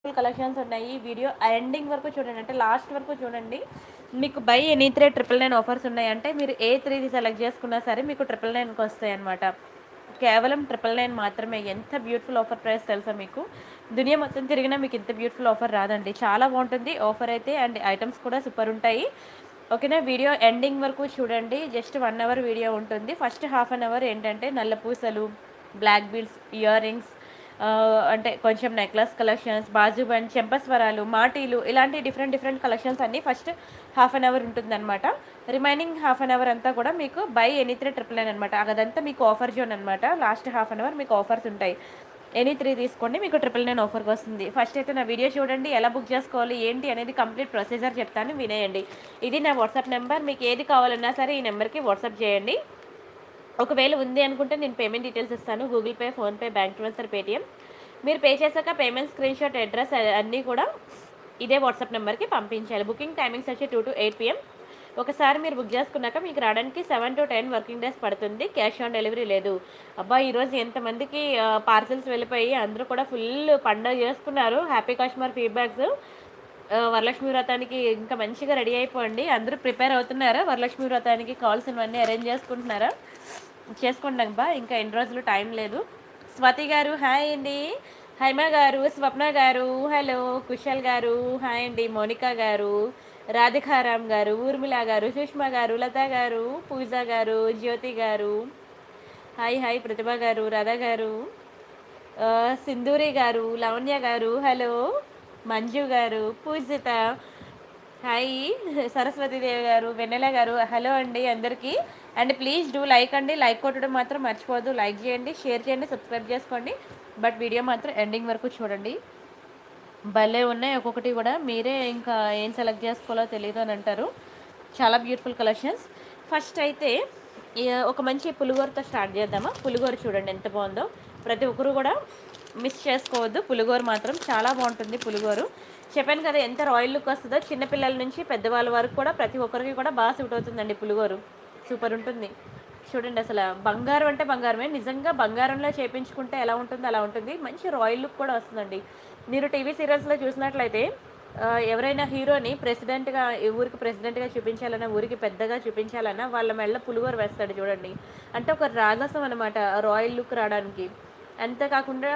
Collections ఉన్నాయి video ending వరకు చూడండి అంటే లాస్ట్ వరకు చూడండి మీకు buy any three triple nine offers ఉన్నాయి అంటే మీరు ఏ త్రీది సెలెక్ట్ చేసుకున్నా సరే మీకు ట్రిపుల్ నైన్కి వస్తాయి అనమాట కేవలం ట్రిపుల్ నైన్ మాత్రమే ఎంత బ్యూటిఫుల్ ఆఫర్ ప్రైస్ తెలుసా మీకు దునియా మొత్తం తిరిగినా మీకు ఇంత బ్యూటిఫుల్ ఆఫర్ రాదండి చాలా బాగుంటుంది ఆఫర్ అయితే అండ్ ఐటమ్స్ కూడా సూపర్ ఉంటాయి ఓకేనా వీడియో ఎండింగ్ వరకు చూడండి జస్ట్ వన్ అవర్ వీడియో ఉంటుంది ఫస్ట్ హాఫ్ అన్ అవర్ ఏంటంటే నల్ల పూసలు బ్లాక్ బీడ్స్ ఇయర్ రింగ్స్ అంటే కొంచెం నెక్లెస్ కలెక్షన్స్ బాజుబండ్ చెంపస్వరాలు మాటీలు ఇలాంటి డిఫరెంట్ డిఫరెంట్ కలెక్షన్స్ అన్నీ ఫస్ట్ హాఫ్ అన్ అవర్ ఉంటుందన్నమాట రిమైనింగ్ హాఫ్ అన్ అవర్ అంతా కూడా మీకు buy any three triple nine అనమాట అదంతా మీకు ఆఫర్ జోన్ అనమాట లాస్ట్ హాఫ్ అన్ అవర్ మీకు ఆఫర్స్ ఉంటాయి ఎనీ త్రీ తీసుకోండి మీకు ట్రిపుల్ నైన్ ఆఫర్కి వస్తుంది ఫస్ట్ అయితే నా వీడియో చూడండి ఎలా బుక్ చేసుకోవాలి ఏంటి అనేది కంప్లీట్ ప్రొసీజర్ చెప్తాను వినేయండి ఇది నా వాట్సాప్ నెంబర్ మీకు ఏది కావాలన్నా సరే ఈ నెంబర్కి వాట్సాప్ చేయండి ఒకవేళ ఉంది అనుకుంటే నేను పేమెంట్ డీటెయిల్స్ ఇస్తాను Google pay PhonePe bank transfer Paytm మీరు పే చేశాక పేమెంట్ స్క్రీన్ షాట్ అడ్రస్ అన్నీ కూడా ఇదే వాట్సాప్ నెంబర్కి పంపించాలి బుకింగ్ టైమింగ్స్ వచ్చి టూ టు ఎయిట్ పిఎం ఒకసారి మీరు బుక్ చేసుకున్నాక మీకు రావడానికి seven to ten working days పడుతుంది క్యాష్ ఆన్ డెలివరీ లేదు అబ్బా ఈరోజు ఎంతమందికి పార్సల్స్ వెళ్ళిపోయి అందరూ కూడా ఫుల్ పండుగ చేసుకున్నారు హ్యాపీ కస్టమర్ ఫీడ్బ్యాక్స్ వరలక్ష్మి వ్రతానికి ఇంకా మంచిగా రెడీ అయిపోండి అందరూ ప్రిపేర్ అవుతున్నారా వరలక్ష్మి వ్రతానికి కావాల్సినవన్నీ అరేంజ్ చేసుకుంటున్నారా చేసుకోండి బా ఇంకా ఎన్ని రోజులు టైం లేదు స్వాతి గారు హాయ్ అండి హైమ గారు స్వప్న గారు హలో కుశల్ గారు హాయ్ అండి మోనికా గారు రాధికారామ్ గారు ఊర్మిళ గారు సుష్మా గారు లత గారు పూజ గారు జ్యోతి గారు హాయ్ హాయ్ ప్రతిభ గారు రాధా గారు ఆ, సింధూరి గారు లవణ్య గారు హలో మంజు గారు పూజిత హాయ్ సరస్వతీదేవి గారు వెన్నెల గారు హలో అండి అందరికీ అండ్ ప్లీజ్ డూ లైక్ అండి లైక్ కొట్టడం మాత్రం మర్చిపోవద్దు లైక్ చేయండి షేర్ చేయండి సబ్స్క్రైబ్ చేసుకోండి బట్ వీడియో మాత్రం ఎండింగ్ వరకు చూడండి భలే ఉన్నాయి ఒక్కొక్కటి కూడా మీరే ఇంకా ఏం సెలెక్ట్ చేసుకోవాలో తెలియదు అని అంటారు చాలా బ్యూటిఫుల్ కలెక్షన్స్ ఫస్ట్ అయితే ఈ ఒక మంచి పులిగోరతో స్టార్ట్ చేద్దామా పులిగోర చూడండి ఎంత బాగుందో ప్రతి ఒక్కరు కూడా మిస్ చేసుకోవద్దు పులిగోర మాత్రం చాలా బాగుంటుంది పులిగోరు చెప్పాను కదా ఎంత రాయల్ లుక్ వస్తుందో చిన్నపిల్లల నుంచి పెద్దవాళ్ళ వరకు కూడా ప్రతి ఒక్కరికి కూడా బాగా సూట్ అవుతుందండి పులిగోరు సూపర్ ఉంటుంది చూడండి అసలు బంగారం అంటే బంగారమే నిజంగా బంగారంలో చేపించుకుంటే ఎలా ఉంటుందో అలా ఉంటుంది మంచి రాయల్ లుక్ కూడా వస్తుందండి మీరు టీవీ సీరియల్స్లో చూసినట్లయితే ఆ, ఎవరైనా హీరోని ప్రెసిడెంట్గా ఈ ఊరికి ప్రెసిడెంట్గా చూపించాలన్నా ఊరికి పెద్దగా చూపించాలన్నా వాళ్ళ మెళ్ళ పులిగోర వేస్తాడు చూడండి అంటే ఒక రాజసం అనమాట రాయల్ లుక్ రావడానికి అంతేకాకుండా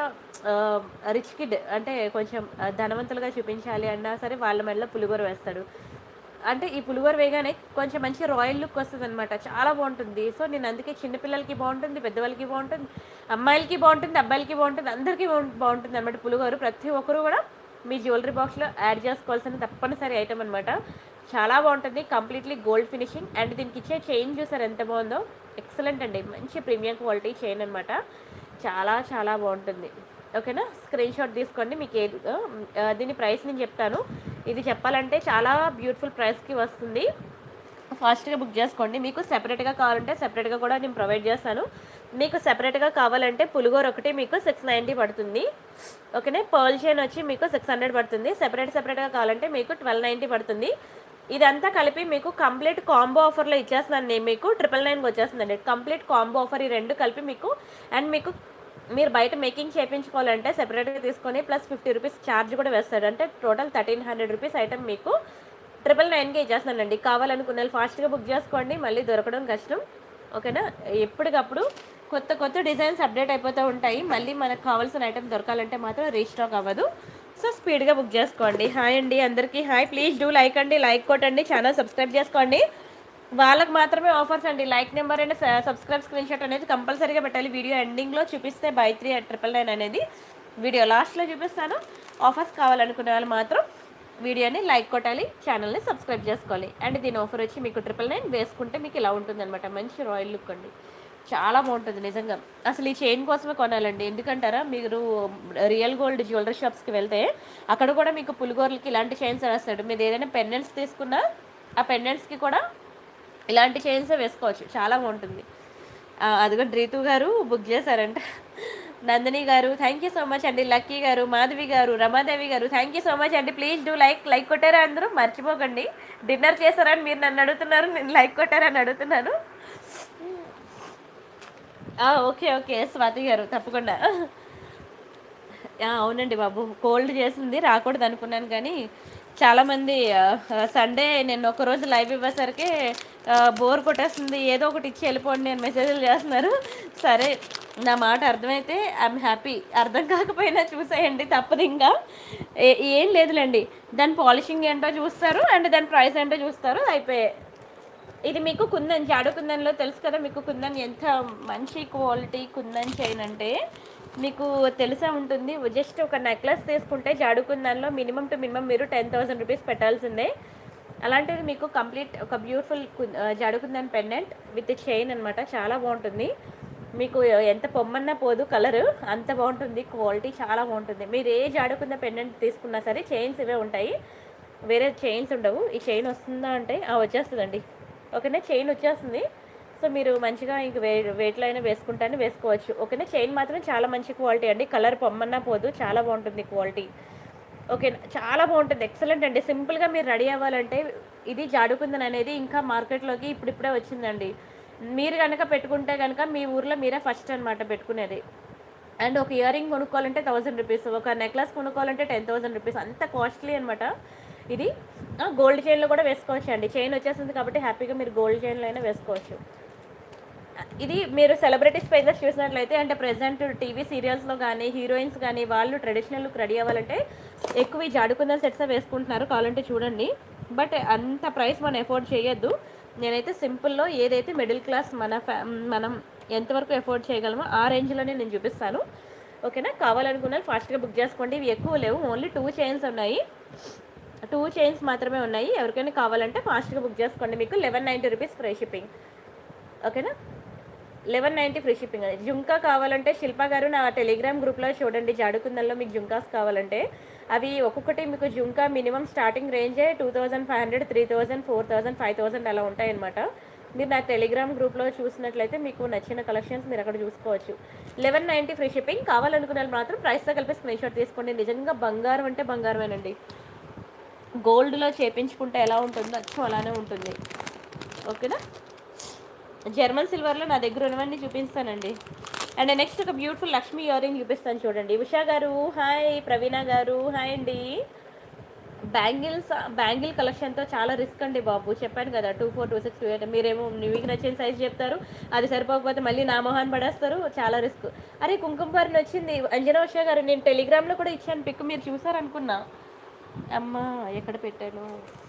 రిచ్ కిడ్ అంటే కొంచెం ఆ, ధనవంతులుగా చూపించాలి అన్నా సరే వాళ్ళ మెడలో పులిగోర వేస్తాడు అంటే ఈ పులిగోర వేయగానే కొంచెం మంచి రాయల్ లుక్ వస్తుంది అనమాట చాలా బాగుంటుంది సో నేను అందుకే చిన్నపిల్లలకి బాగుంటుంది పెద్దవాళ్ళకి బాగుంటుంది అమ్మాయిలకి బాగుంటుంది అబ్బాయిలకి బాగుంటుంది అందరికీ బాగుం- బాగుంటుంది అనమాట పులిగోర ప్రతి ఒక్కరు కూడా మీ జ్యువెలరీ బాక్స్లో యాడ్ చేసుకోవాల్సిన తప్పనిసరి ఐటమ్ అనమాట చాలా బాగుంటుంది కంప్లీట్లీ గోల్డ్ ఫినిషింగ్ అండ్ దీనికి ఇచ్చే చైన్ చూసారు ఎంత బాగుందో ఎక్సలెంట్ అండి మంచి ప్రీమియం క్వాలిటీ చైన్ అనమాట చాలా చాలా బాగుంటుంది ఓకేనా స్క్రీన్ షాట్ తీసుకోండి మీకు ఏది ఆ, దీని ప్రైస్ నేను చెప్తాను ఇది చెప్పాలంటే చాలా బ్యూటిఫుల్ ప్రైస్కి వస్తుంది ఫాస్ట్గా బుక్ చేసుకోండి మీకు సెపరేట్గా కావాలంటే సెపరేట్గా కూడా నేను ప్రొవైడ్ చేస్తాను మీకు సెపరేట్గా కావాలంటే పులిగోర ఒకటి మీకు సిక్స్ నైంటీ పడుతుంది ఓకేనా పర్ల్ చైన్ వచ్చి మీకు సిక్స్ హండ్రెడ్ పడుతుంది సెపరేట్ సెపరేట్గా కావాలంటే మీకు ట్వెల్వ్ నైంటీ పడుతుంది ఇదంతా కలిపి మీకు కంప్లీట్ కాంబో ఆఫర్లో ఇచ్చేస్తున్నాను నేను మీకు ట్రిపుల్ నైన్కి వచ్చేస్తుందండి కంప్లీట్ కాంబో ఆఫర్ ఈ రెండు కలిపి మీకు అండ్ మీకు మీరు బయట మేకింగ్ చేయించుకోవాలంటే సెపరేట్గా తీసుకొని ప్లస్ ఫిఫ్టీ రూపీస్ ఛార్జ్ కూడా వేస్తాడు అంటే total thirteen hundred rupees item మీకు ట్రిపుల్ నైన్కి ఇచ్చేస్తానండి కావాలనుకున్న వాళ్ళు ఫాస్ట్గా బుక్ చేసుకోండి మళ్ళీ దొరకడం కష్టం ఓకేనా ఎప్పటికప్పుడు కొత్త కొత్త డిజైన్స్ అప్డేట్ అయిపోతూ ఉంటాయి మళ్ళీ మనకు కావాల్సిన ఐటమ్ దొరకాలంటే మాత్రం రీస్టాక్ అవ్వదు సో స్పీడ్గా బుక్ చేసుకోండి హాయ్ అండి అందరికీ హాయ్ ప్లీజ్ డూ లైక్ అండి లైక్ కొట్టండి ఛానల్ సబ్స్క్రైబ్ చేసుకోండి వాళ్ళకి మాత్రమే ఆఫర్స్ అండి like number and subscribe screenshot అనేది కంపల్సరీగా పెట్టాలి వీడియో ఎండింగ్లో చూపిస్తే బై త్రీ ట్రిపుల్ నైన్ అనేది వీడియో లాస్ట్లో చూపిస్తాను ఆఫర్స్ కావాలనుకునే వాళ్ళు మాత్రం వీడియోని లైక్ కొట్టాలి ఛానల్ని సబ్స్క్రైబ్ చేసుకోవాలి అండ్ దీని ఆఫర్ వచ్చి మీకు ట్రిపుల్ నైన్ వేసుకుంటే మీకు ఇలా ఉంటుందన్నమాట మంచి రాయల్ లుక్ అండి చాలా బాగుంటుంది నిజంగా అసలు ఈ చైన్ కోసమే కొనాలండి ఎందుకంటారా మీరు రియల్ గోల్డ్ జ్యువెలరీ షాప్స్కి వెళ్తే అక్కడ కూడా మీకు పులిగోరలకి ఇలాంటి చైన్స్ వేస్తాడు మీరు ఏదైనా పెండెంట్స్ తీసుకున్నా ఆ పెండెంట్స్కి కూడా ఇలాంటి చైన్స్ వేసుకోవచ్చు చాలా బాగుంటుంది ఆ, అదిగో రీతు గారు బుక్ చేశారంట Nandini garu thank you so much అండి Lucky garu Madhavi garu Ramadevi garu thank you so much అండి ప్లీజ్ డూ లైక్ లైక్ కొట్టారా అందరూ మర్చిపోకండి డిన్నర్ చేశారని మీరు నన్ను అడుగుతున్నారు నేను లైక్ కొట్టారని అడుగుతున్నాను ఆ, ఓకే ఓకే స్వాతి గారు తప్పకుండా ఆ, అవునండి బాబు కోల్డ్ చేసింది రాకూడదు అనుకున్నాను కానీ చాలామంది సండే నేను ఒక రోజు లైవ్ ఇవ్వేసరికి బోర్ కొట్టేస్తుంది ఏదో ఒకటి ఇచ్చి వెళ్ళిపోండి నేను మెసేజ్లు చేస్తున్నారు సరే నా మాట అర్థమైతే ఐఎమ్ హ్యాపీ అర్థం కాకపోయినా చూసేయండి తప్పదు ఇంకా ఏ- ఏం లేదులేండి దాని పాలిషింగ్ ఏంటో చూస్తారు అండ్ దాని ప్రైస్ ఏంటో చూస్తారు అయిపోయాయి ఇది మీకు కుందన్ జాడు కుందన్లో తెలుసు కదా మీకు కుందన్ ఎంత మంచి క్వాలిటీ కుందన్ చైన్ అంటే మీకు తెలిసే ఉంటుంది జస్ట్ ఒక నెక్లెస్ తీసుకుంటే జాడు కుందన్లో మినిమం టు మినిమం మీరు టెన్ థౌసండ్ రూపీస్ పెట్టాల్సిందే అలాంటిది మీకు కంప్లీట్ ఒక beautiful jadau kundan pendant with chain అనమాట చాలా బాగుంటుంది మీకు ఎంత పొమ్మన్నా పోదు కలర్ అంత బాగుంటుంది క్వాలిటీ చాలా బాగుంటుంది మీరు ఏ జాడుకున్న పెండెంట్ తీసుకున్నా సరే చైన్స్ ఇవే ఉంటాయి వేరే చైన్స్ ఉండవు ఈ చైన్ వస్తుందా అంటే ఆ, వచ్చేస్తుందండి ఓకేనా చైన్ వచ్చేస్తుంది సో మీరు మంచిగా ఇంక వే వెయిట్లో అయినా వేసుకుంటానే వేసుకోవచ్చు ఓకేనా చైన్ మాత్రం చాలా మంచి క్వాలిటీ అండి కలర్ పొమ్మన్నా పోదు చాలా బాగుంటుంది క్వాలిటీ ఓకే చాలా బాగుంటుంది ఎక్సలెంట్ అండి సింపుల్గా మీరు రెడీ అవ్వాలంటే ఇది జాడుకుందన్ అనేది ఇంకా మార్కెట్లోకి ఇప్పుడిప్పుడే వచ్చిందండి మీరు కనుక పెట్టుకుంటే కనుక మీ ఊర్లో మీరే ఫస్ట్ అనమాట పెట్టుకునేది అండ్ ఒక ఇయర్ రింగ్ కొనుక్కోవాలంటే థౌసండ్ రూపీస్ ఒక నెక్లెస్ కొనుక్కోవాలంటే టెన్ థౌసండ్ రూపీస్ అంత కాస్ట్లీ అనమాట ఇది గోల్డ్ చైన్లో కూడా వేసుకోవచ్చు అండి చైన్ వచ్చేసింది కాబట్టి హ్యాపీగా మీరు గోల్డ్ చైన్లో అయినా వేసుకోవచ్చు ఇది మీరు సెలబ్రిటీస్ పేజెస్ చూసినట్లయితే అంటే ప్రెసెంట్ టీవీ సీరియల్స్లో కానీ హీరోయిన్స్ కానీ వాళ్ళు ట్రెడిషనల్ లుక్ రెడీ అవ్వాలంటే ఎక్కువ ఈ జాడుకుందల సెట్స్ వేసుకుంటున్నారు కావాలంటే చూడండి బట్ అంత ప్రైస్ మనం ఎఫోర్డ్ చేయొద్దు నేనైతే సింపుల్లో ఏదైతే మిడిల్ క్లాస్ మన ఫ్యా మనం ఎంతవరకు ఎఫోర్డ్ చేయగలమో ఆ రేంజ్లోనే నేను చూపిస్తాను ఓకేనా కావాలనుకున్న ఫాస్ట్గా బుక్ చేసుకోండి ఇవి ఎక్కువ లేవు ఓన్లీ టూ చైన్స్ ఉన్నాయి టూ చైన్స్ మాత్రమే ఉన్నాయి ఎవరికైనా కావాలంటే ఫాస్ట్గా బుక్ చేసుకోండి మీకు eleven ninety rupees free shipping ఓకేనా లెవెన్ నైంటీ ఫ్రీ షిప్పింగ్ అది జుంకా కావాలంటే శిల్ప గారు నా టెలిగ్రామ్ గ్రూప్లో చూడండి జాడుకుందల్లో మీకు జుంకాస్ కావాలంటే అవి ఒక్కొక్కటి మీకు జుంకా మినిమం స్టార్టింగ్ రేంజే two thousand five hundred three thousand four thousand five thousand అలా ఉంటాయన్నమాట మీరు నా టెలిగ్రామ్ గ్రూప్లో చూసినట్లయితే మీకు నచ్చిన కలెక్షన్స్ మీరు అక్కడ చూసుకోవచ్చు లెవెన్ నైంటీ ఫ్రీ షిప్పింగ్ కావాలనుకునే వాళ్ళు మాత్రం ప్రైస్తో కలిపి స్క్రీన్ షాట్ తీసుకోండి నిజంగా బంగారం అంటే బంగారమేనండి గోల్డ్లో చేపించుకుంటే ఎలా ఉంటుందో అచ్చం అలానే ఉంటుంది ఓకేనా జర్మన్ సిల్వర్లో నా దగ్గర ఉన్నవన్నీ చూపిస్తానండి అండ్ నెక్స్ట్ ఒక బ్యూటిఫుల్ లక్ష్మీ ఇయర్ రింగ్ చూపిస్తాను చూడండి ఉషా గారు హాయ్ ప్రవీణ గారు హాయ్ అండి బ్యాంగిల్స్ బ్యాంగిల్ కలెక్షన్తో చాలా రిస్క్ అండి బాబు చెప్పాను కదా two four two six two eight మీరేమో మీకు నచ్చిన సైజ్ చెప్తారు అది సరిపోకపోతే మళ్ళీ నా మొహాన్ పడేస్తారు చాలా రిస్క్ అరే కుంకుమ భరణి వచ్చింది అంజనా ఉషా గారు నేను టెలిగ్రామ్లో కూడా ఇచ్చాను పిక్ మీరు చూసారనుకున్నా అమ్మా ఎక్కడ పెట్టాను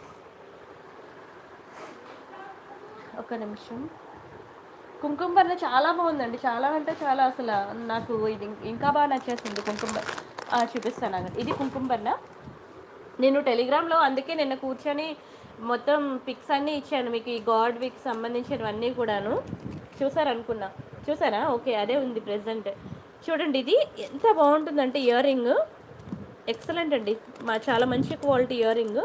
ఒక నిమిషం కుంకుమ భరణ చాలా బాగుందండి చాలా అంటే చాలా అసలు నాకు ఇది ఇంకా బాగా నచ్చేసింది కుంకుమ భరణ. ఆ, చూపిస్తాను ఆగండి. ఇది కుంకుమ భరణ నేను టెలిగ్రామ్లో అందుకే నిన్న కూర్చొని మొత్తం పిక్స్ అన్నీ ఇచ్చాను మీకు ఈ గాడ్ వీక్ సంబంధించినవన్నీ కూడాను చూసారనుకున్నా చూసారా ఓకే అదే ఉంది ప్రెసెంట్ చూడండి ఇది ఎంత బాగుంటుందంటే ఇయర్ రింగ్ ఎక్సలెంట్ అండి మా చాలా మంచి quality earring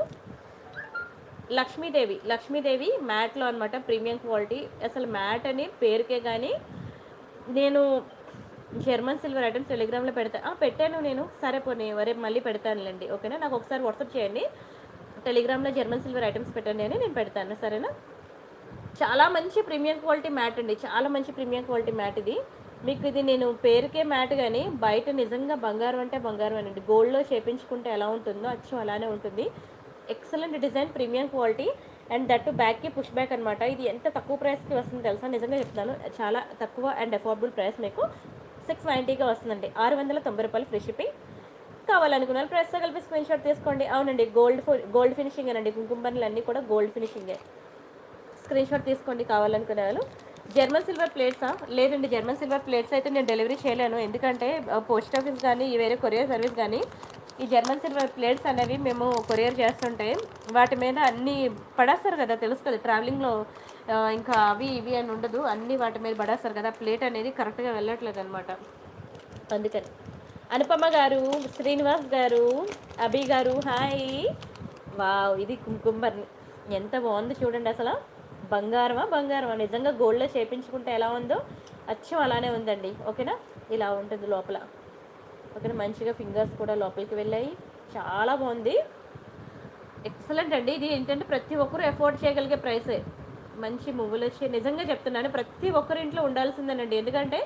Lakshmidevi Lakshmidevi మ్యాట్లో అనమాట ప్రీమియం క్వాలిటీ అసలు మ్యాట్ అని పేరుకే కానీ నేను జర్మన్ సిల్వర్ ఐటమ్స్ టెలిగ్రామ్లో పెడతా ఆ, పెట్టాను నేను సరే పోనీ రేపు మళ్ళీ పెడతానులేండి ఓకేనా నాకు ఒకసారి వాట్సాప్ చేయండి టెలిగ్రామ్లో జర్మన్ సిల్వర్ ఐటమ్స్ పెట్టండి అని నేను పెడతాను సరేనా చాలా మంచి ప్రీమియం క్వాలిటీ మ్యాట్ అండి చాలా మంచి ప్రీమియం క్వాలిటీ మ్యాట్ ఇది మీకు ఇది నేను పేరుకే మ్యాట్ కానీ బయట నిజంగా బంగారం అంటే బంగారం అండి గోల్డ్లో చేపించుకుంటే ఎలా ఉంటుందో అచ్చం అలానే ఉంటుంది excellent design premium quality and that బ్యాక్కి పుష్ బ్యాక్ అనమాట ఇది ఎంత తక్కువ ప్రైస్కి వస్తుంది తెలుసా నిజంగా చెప్తాను చాలా తక్కువ అండ్ అఫోర్డబుల్ ప్రైస్ మీకు సిక్స్ నైంటీగా వస్తుందండి ఆరు వందల తొంభై రూపాయలు ఫ్రీ షిప్పింగ్ కావాలనుకున్నారు ప్రైస్తో కలిపి స్క్రీన్ షాట్ తీసుకోండి అవునండి గోల్డ్ గోల్డ్ ఫినిషింగ్ అండి కుంకుమ బండ్లు అన్నీ కూడా గోల్డ్ ఫినిషింగే స్క్రీన్ షాట్ తీసుకోండి కావాలనుకునే వాళ్ళు జర్మన్ సిల్వర్ ప్లేట్సా లేదండి జర్మన్ సిల్వర్ ప్లేట్స్ అయితే నేను డెలివరీ చేయలేను ఎందుకంటే పోస్ట్ ఆఫీస్ కానీ ఈ వేరే కొరియర్ సర్వీస్ కానీ ఈ జర్మన్ సిల్వర్ ప్లేట్స్ అనేవి మేము కొరియర్ చేస్తుంటే వాటి మీద అన్నీ పడేస్తారు కదా తెలుసు కదా ట్రావెలింగ్లో ఇంకా అవి ఇవి అని ఉండదు అన్నీ వాటి మీద పడేస్తారు కదా ప్లేట్ అనేది కరెక్ట్గా వెళ్ళట్లేదు అనమాట అందుకని అనుపమ గారు శ్రీనివాస్ గారు అభి గారు హాయ్ వావ్ ఇది కుంకుమర్ని ఎంత బాగుంది చూడండి అసలు బంగారమా బంగారమా నిజంగా గోల్డ్లో చేపించుకుంటే ఎలా ఉందో అచ్చం అలానే ఉందండి ఓకేనా ఇలా ఉంటుంది లోపల ఓకేనా మంచిగా ఫింగర్స్ కూడా లోపలికి వెళ్ళాయి చాలా బాగుంది ఎక్సలెంట్ అండి ఇది ఏంటంటే ప్రతి ఒక్కరు ఎఫోర్డ్ చేయగలిగే ప్రైసే మంచి మువ్వులు వచ్చి నిజంగా చెప్తున్నాను ప్రతి ఒక్కరి ఇంట్లో ఉండాల్సిందేనండి ఎందుకంటే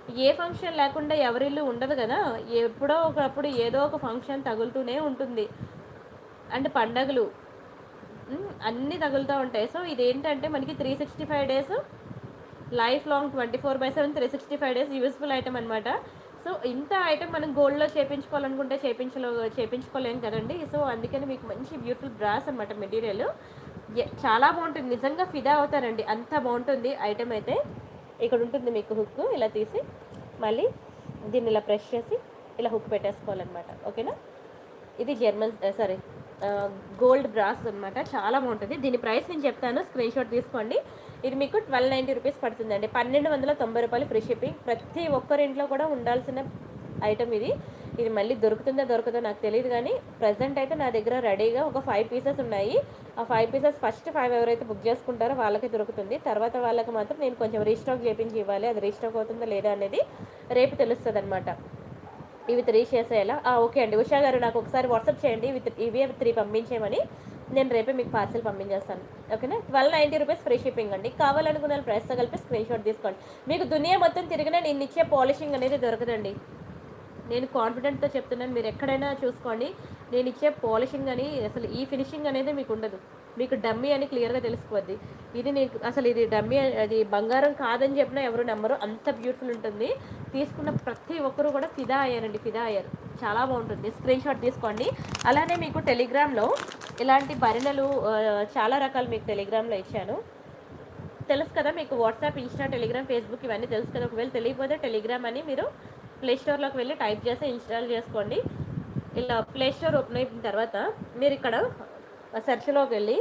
ఏ ఫంక్షన్ లేకుండా ఎవరిల్లు ఉండదు కదా ఎప్పుడో ఒకప్పుడు ఏదో ఒక ఫంక్షన్ తగులుతూనే ఉంటుంది అండ్ పండగలు ఉమ్, అన్నీ తగులుతూ ఉంటాయి సో ఇదేంటంటే మనకి three sixty five days life long twenty four by seven three sixty five days useful item అనమాట సో ఇంత ఐటమ్ మనం గోల్డ్లో చేపించుకోవాలనుకుంటే చేపించలో చేపించుకోలేం కదండి సో అందుకని మీకు మంచి బ్యూటిఫుల్ బ్రాస్ అనమాట మెటీరియల్ చాలా బాగుంటుంది నిజంగా ఫిదా అవుతారండి అంత బాగుంటుంది ఐటమ్ అయితే ఇక్కడ ఉంటుంది మీకు హుక్ ఇలా తీసి మళ్ళీ దీన్ని ఇలా ప్రెస్ చేసి ఇలా హుక్ పెట్టేసుకోవాలన్నమాట ఓకేనా ఇది జర్మన్ సారీ గోల్డ్ బ్రాస్ అన్నమాట చాలా బాగుంటుంది దీని ప్రైస్ నేను చెప్తాను స్క్రీన్ షాట్ తీసుకోండి ఇది మీకు ట్వెల్వ్ నైంటీ రూపీస్ పడుతుందండి పన్నెండు వందల తొంభై రూపాయలు ఫ్రీ షిప్పింగ్ ప్రతి ఒక్కరింట్లో కూడా ఉండాల్సిన ఐటమ్ ఇది ఇది మళ్ళీ దొరుకుతుందో దొరకదో నాకు తెలియదు కానీ ప్రజెంట్ అయితే నా దగ్గర రెడీగా ఒక ఫైవ్ పీసెస్ ఉన్నాయి ఆ ఫైవ్ పీసెస్ ఫస్ట్ ఫైవ్ ఎవరైతే బుక్ చేసుకుంటారో వాళ్ళకి దొరుకుతుంది తర్వాత వాళ్ళకి మాత్రం నేను కొంచెం రీస్టాక్ చేపించి ఇవ్వాలి అది రీస్టాక్ అవుతుందో లేదా అనేది రేపు తెలుస్తుంది అనమాట ఇవి త్రీ చేసేయాలా ఆ, ఓకే అండి ఉషా గారు నాకు ఒకసారి వాట్సాప్ చేయండి ఇవి త్రీ- ఇవి త్రీ పంపించేయమని నేను రేపే మీకు పార్సల్ పంపించేస్తాను ఓకేనా twelve ninety rupees free shipping అండి కావాలనుకున్న వాళ్ళు ప్రైస్తో కలిపి స్క్రీన్ షాట్ తీసుకోండి మీకు దునియా మొత్తం తిరిగినా నేను ఇచ్చే పాలిషింగ్ అనేది దొరకదండి నేను కాన్ఫిడెంట్తో చెప్తున్నాను మీరు ఎక్కడైనా చూసుకోండి నేను ఇచ్చే పాలిషింగ్ అని అసలు ఈ ఫినిషింగ్ అనేది మీకు ఉండదు మీకు డమ్మీ అని క్లియర్గా తెలిసిపోద్ది ఇది నీకు అసలు ఇది డమ్మీ అది బంగారం కాదని చెప్పినా ఎవరు నమ్మరు అంత బ్యూటిఫుల్ ఉంటుంది తీసుకున్న ప్రతి ఒక్కరు కూడా ఫిదా అయ్యారండి ఫిదా అయ్యారు చాలా బాగుంటుంది స్క్రీన్ షాట్ తీసుకోండి అలానే మీకు టెలిగ్రామ్లో ఇలాంటి భరిణలు ఆ, చాలా రకాలు మీకు టెలిగ్రామ్లో ఇచ్చాను తెలుసు కదా మీకు వాట్సాప్ ఇన్స్టా టెలిగ్రామ్ ఫేస్బుక్ ఇవన్నీ తెలుసు కదా ఒకవేళ తెలియకపోతే టెలిగ్రామ్ అని మీరు ప్లే స్టోర్లోకి వెళ్ళి టైప్ చేసి ఇన్స్టాల్ చేసుకోండి ఇలా ప్లే స్టోర్ ఓపెన్ అయిన తర్వాత మీరు ఇక్కడ సెర్చ్లోకి వెళ్ళి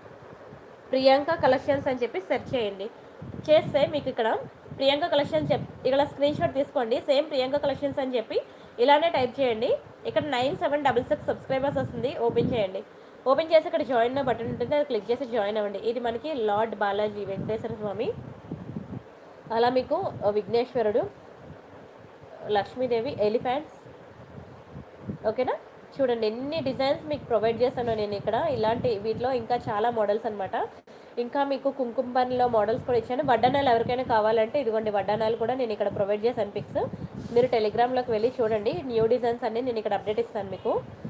ప్రియాంక కలెక్షన్స్ అని చెప్పి సెర్చ్ చేయండి చేస్తే మీకు ఇక్కడ ప్రియాంక కలెక్షన్స్ చెప్ ఇక్కడ స్క్రీన్ షాట్ తీసుకోండి సేమ్ ప్రియాంక కలెక్షన్స్ అని చెప్పి ఇలానే టైప్ చేయండి ఇక్కడ nine seven double six subscribers వస్తుంది ఓపెన్ చేయండి ఓపెన్ చేసి ఇక్కడ జాయిన్ బటన్ ఉంటుంది అది క్లిక్ చేసి జాయిన్ అవ్వండి ఇది మనకి లార్డ్ బాలాజీ వెంకటేశ్వర స్వామి అలా మీకు విఘ్నేశ్వరుడు లక్ష్మీదేవి ఎలిఫెంట్స్ ఓకేనా చూడండి ఎన్ని డిజైన్స్ మీకు ప్రొవైడ్ చేశాను నేను ఇక్కడ ఇలాంటి వీటిలో ఇంకా చాలా మోడల్స్ అన్నమాట ఇంకా మీకు కుంకుమ పనిలో మోడల్స్ కూడా ఇచ్చాను వడ్డానాలు ఎవరికైనా కావాలంటే ఇదిగోండి వడ్డానాలు కూడా నేను ఇక్కడ ప్రొవైడ్ చేశాను పిక్స్ మీరు టెలిగ్రామ్లోకి వెళ్ళి చూడండి న్యూ డిజైన్స్ అన్ని నేను ఇక్కడ అప్డేట్ ఇస్తాను మీకు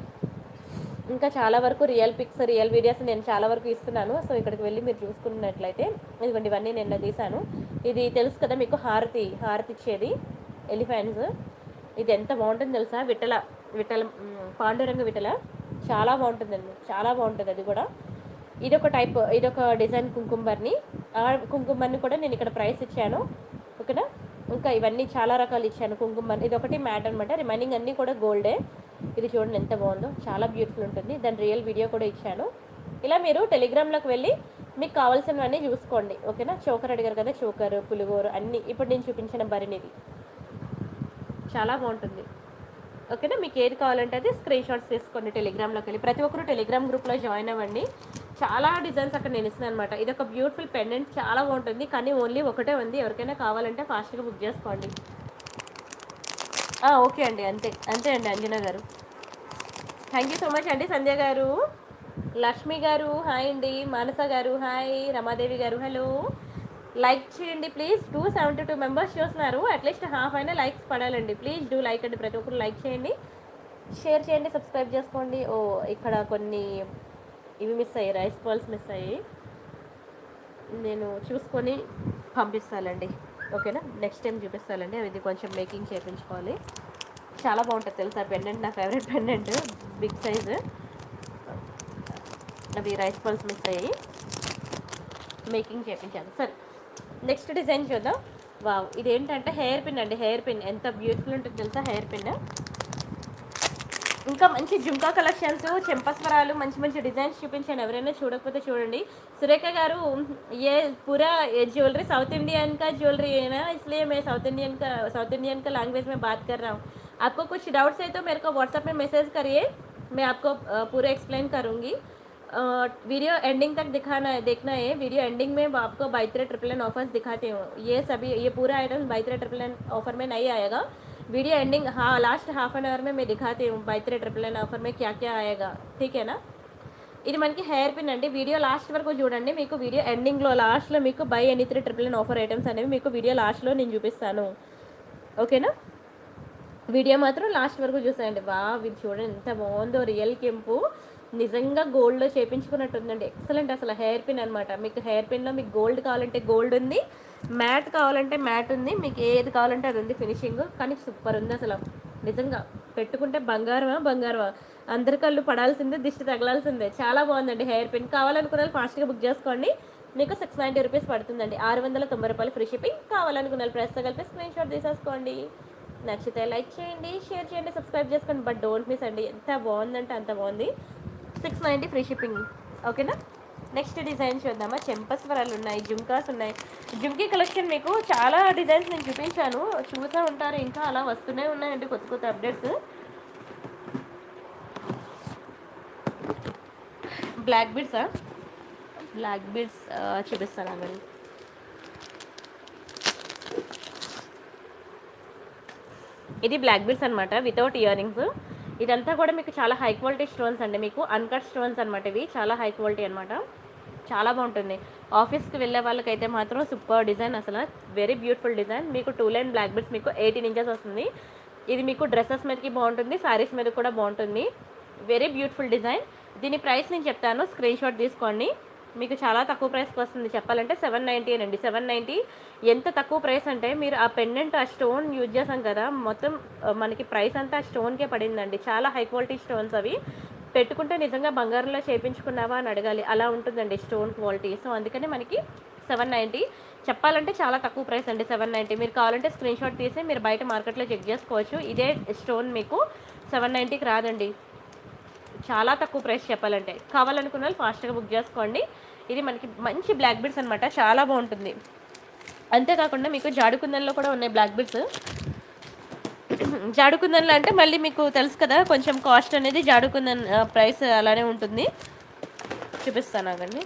ఇంకా చాలా వరకు రియల్ పిక్స్ రియల్ వీడియోస్ నేను చాలా వరకు ఇస్తున్నాను సో ఇక్కడికి వెళ్ళి మీరు చూసుకున్నట్లయితే ఇదిగోండి ఇవన్నీ నిన్న తీశాను ఇది తెలుసు కదా మీకు హారతి హారతి ఇచ్చేది ఎలిఫెంట్స్ ఇది ఎంత బాగుంటుంది తెలుసా విట్టల విట్టల మ్, పాండురంగ విట్టల చాలా బాగుంటుందండి చాలా బాగుంటుంది అది కూడా ఇదొక టైప్ ఇదొక డిజైన్ కుంకుమర్ని ఆ కుంకుమర్ని కూడా నేను ఇక్కడ ప్రైస్ ఇచ్చాను ఓకేనా ఇంకా ఇవన్నీ చాలా రకాలు ఇచ్చాను కుంకుమర్ ఇది ఒకటి మ్యాట్ అనమాట రిమైనింగ్ అన్నీ కూడా గోల్డే ఇది చూడండి ఎంత బాగుందో చాలా బ్యూటిఫుల్ ఉంటుంది దాని రియల్ వీడియో కూడా ఇచ్చాను ఇలా మీరు టెలిగ్రామ్లోకి వెళ్ళి మీకు కావాల్సినవన్నీ చూసుకోండి ఓకేనా చోకర్ అడిగారు కదా చోకర్ పులిగోరు అన్నీ ఇప్పుడు నేను చూపించిన బరినిది చాలా బాగుంటుంది ఓకేనా మీకు ఏది కావాలంటే అది స్క్రీన్ షాట్స్ తీసుకోండి టెలిగ్రామ్లోకి వెళ్ళి ప్రతి ఒక్కరు టెలిగ్రామ్ గ్రూప్లో జాయిన్ అవ్వండి చాలా డిజైన్స్ అక్కడ నేను ఇస్తున్నాను అనమాట ఇది ఒక బ్యూటిఫుల్ పెండెంట్ చాలా బాగుంటుంది కానీ ఓన్లీ ఒకటే ఉంది ఎవరికైనా కావాలంటే ఫాస్ట్గా బుక్ చేసుకోండి ఆ, ఓకే అండి అంతే అంతే అండి అంజనా గారు థ్యాంక్ యూ సో మచ్ అండి సంధ్య గారు లక్ష్మి గారు హాయ్ అండి మానస గారు హాయ్ రమాదేవి గారు హలో లైక్ చేయండి please two seventy two members చూస్తున్నారు అట్లీస్ట్ హాఫ్ అయినా లైక్స్ పడాలండి ప్లీజ్ డూ లైక్ అండి ప్రతి ఒక్కరు లైక్ చేయండి షేర్ చేయండి సబ్స్క్రైబ్ చేసుకోండి ఓ ఇక్కడ కొన్ని ఇవి మిస్ అయ్యాయి రైస్ బాల్స్ మిస్ అయ్యాయి నేను చూసుకొని పంపిస్తానండి ఓకేనా నెక్స్ట్ టైం చూపిస్తానండి అది కొంచెం మేకింగ్ చేయించుకోవాలి చాలా బాగుంటుంది తెలుసా పెండెంట్ నా ఫేవరెట్ పెండెంట్ బిగ్ సైజ్ అవి రైస్ బాల్స్ మిస్ అయ్యాయి మేకింగ్ చేయించాను సరే నెక్స్ట్ డిజైన్ చూద్దాం వావ్ ఇది ఏంటంటే హెయిర్ పిన్ అండి హెయిర్ పిన్ ఎంత బ్యూటిఫుల్ ఉంటుంది తెలుసా హెయిర్ పిన్ ఇంకా మంచి జుంకా కలెక్షన్స్ చెంపస్వరాలు మంచి మంచి డిజైన్స్ చూపించాను ఎవరైనా చూడకపోతే చూడండి సురేఖ గారు ये पूरा ये ज्वेलरी साउथ इंडियन का ज्वेलरी है ना इसलिए मैं साउथ इंडियन का साउथ इंडियन का लैंग्वेज में बात कर रहा हूँ आपको कुछ डाउट्स है तो मेरे को व्हाट्सएप में मैसेज करिए मैं आपको अ, पूरा एक्सप्लेन करूँगी वीडियो एंडिंग तक दिखाना है देखना है वीडियो एंडिंग में आपको बाइत्रे ट्रिपल एन ऑफर्स दिखाती हूँ ये सभी ये पूरा item buy three triple nine offer में नहीं आएगा वीडियो एंडिंग हाँ लास्ट हाफ एन आवर में मैं दिखाती हूँ बाइत्रे ट्रिपल एन ऑफर में क्या क्या आएगा ठीक है ना ఇది మనకి హెయిర్ పిన్ అండి వీడియో లాస్ట్ వరకు చూడండి మీకు వీడియో ఎండింగ్లో లాస్ట్లో మీకు buy any three triple nine offer items అనేవి మీకు వీడియో లాస్ట్లో నేను చూపిస్తాను ఓకేనా వీడియో మాత్రం లాస్ట్ వరకు చూసేయండి వా ఇది చూడండి ఎంత బాగుందో రియల్ కెంపు నిజంగా గోల్డ్లో చేపించుకున్నట్టు ఉందండి ఎక్సలెంట్ అసలు హెయిర్ పిన్ అనమాట మీకు హెయిర్ పిన్లో మీకు గోల్డ్ కావాలంటే గోల్డ్ ఉంది మ్యాట్ కావాలంటే మ్యాట్ ఉంది మీకు ఏది కావాలంటే అది ఉంది ఫినిషింగ్ కానీ సూపర్ ఉంది అసలు నిజంగా పెట్టుకుంటే బంగారమా బంగారమా అందరి కళ్ళు పడాల్సిందే దిష్టి తగలాల్సిందే చాలా బాగుందండి హెయిర్ పిన్ కావాలనుకున్న వాళ్ళు ఫాస్ట్గా బుక్ చేసుకోండి మీకు సిక్స్ నైంటీ రూపీస్ పడుతుందండి ఆరు వందల తొంభై రూపాయలు ఫ్రీ షిప్పింగ్ కావాలనుకున్న వాళ్ళు ప్రెస్తో కలిపి స్క్రీన్ షాట్ తీసేసుకోండి నచ్చితే లైక్ చేయండి షేర్ చేయండి సబ్స్క్రైబ్ చేసుకోండి బట్ డోంట్ మిస్ అండి ఎంత బాగుందంటే అంత బాగుంది సిక్స్ నైంటీ ఫ్రీ షిప్పింగ్ ఓకేనా నెక్స్ట్ డిజైన్ చూద్దామా చెంపస్వరాలు ఉన్నాయి జుమ్కాస్ ఉన్నాయి జుమ్కీ కలెక్షన్ మీకు చాలా డిజైన్స్ నేను చూపించాను చూసే ఉంటారు ఇంకా అలా వస్తూనే ఉన్నాయండి కొత్త కొత్త అప్డేట్స్ బ్లాక్ బీడ్సా బ్లాక్ బీడ్స్ చూపిస్తాను అవి ఇది బ్లాక్ బీడ్స్ అనమాట వితౌట్ ఇయర్ రింగ్స్ ఇదంతా కూడా మీకు చాలా హై క్వాలిటీ స్టోన్స్ అండి మీకు అన్కట్ స్టోన్స్ అనమాట ఇవి చాలా హై క్వాలిటీ అనమాట చాలా బాగుంటుంది ఆఫీస్కి వెళ్ళే వాళ్ళకైతే మాత్రం సూపర్ డిజైన్ అసలు వెరీ బ్యూటిఫుల్ డిజైన్ మీకు టూ లైన్ బ్లాక్ బీడ్స్ మీకు ఎయిటీన్ ఇంచెస్ వస్తుంది ఇది మీకు డ్రెస్సెస్ మీదకి బాగుంటుంది శారీస్ మీద కూడా బాగుంటుంది వెరీ బ్యూటిఫుల్ డిజైన్ దీని ప్రైస్ నేను చెప్తాను స్క్రీన్ షాట్ తీసుకోండి మీకు చాలా తక్కువ ప్రైస్కి వస్తుంది చెప్పాలంటే సెవెన్ నైంటీ అండి సెవెన్ నైంటీ ఎంత తక్కువ ప్రైస్ అంటే మీరు ఆ పెండెంట్ ఆ స్టోన్ యూజ్ చేసాం కదా మొత్తం ఆ, మనకి ప్రైస్ అంతా ఆ స్టోన్కే పడిందండి చాలా హై క్వాలిటీ స్టోన్స్ అవి పెట్టుకుంటే నిజంగా బంగారంలో చేయించుకున్నావా అని అడగాలి అలా ఉంటుందండి స్టోన్ క్వాలిటీ సో అందుకని మనకి సెవెన్ నైంటీ చెప్పాలంటే చాలా తక్కువ ప్రైస్ అండి సెవెన్ నైంటీ మీరు కావాలంటే స్క్రీన్ షాట్ తీసి మీరు బయట మార్కెట్లో చెక్ చేసుకోవచ్చు ఇదే స్టోన్ మీకు సెవెన్ నైంటీకి రాదండి చాలా తక్కువ ప్రైస్ చెప్పాలంటే కావాలనుకున్న వాళ్ళు ఫాస్ట్గా బుక్ చేసుకోండి ఇది మనకి మంచి బ్లాక్ బీడ్స్ అనమాట చాలా బాగుంటుంది అంతేకాకుండా మీకు జాడుకుందన్లో కూడా ఉన్నాయి బ్లాక్ బీడ్స్ జాడుకుందన్లో అంటే మళ్ళీ మీకు తెలుసు కదా కొంచెం కాస్ట్ అనేది జాడుకుందన్ ఆ, ప్రైస్ అలానే ఉంటుంది చూపిస్తాను ఆగండి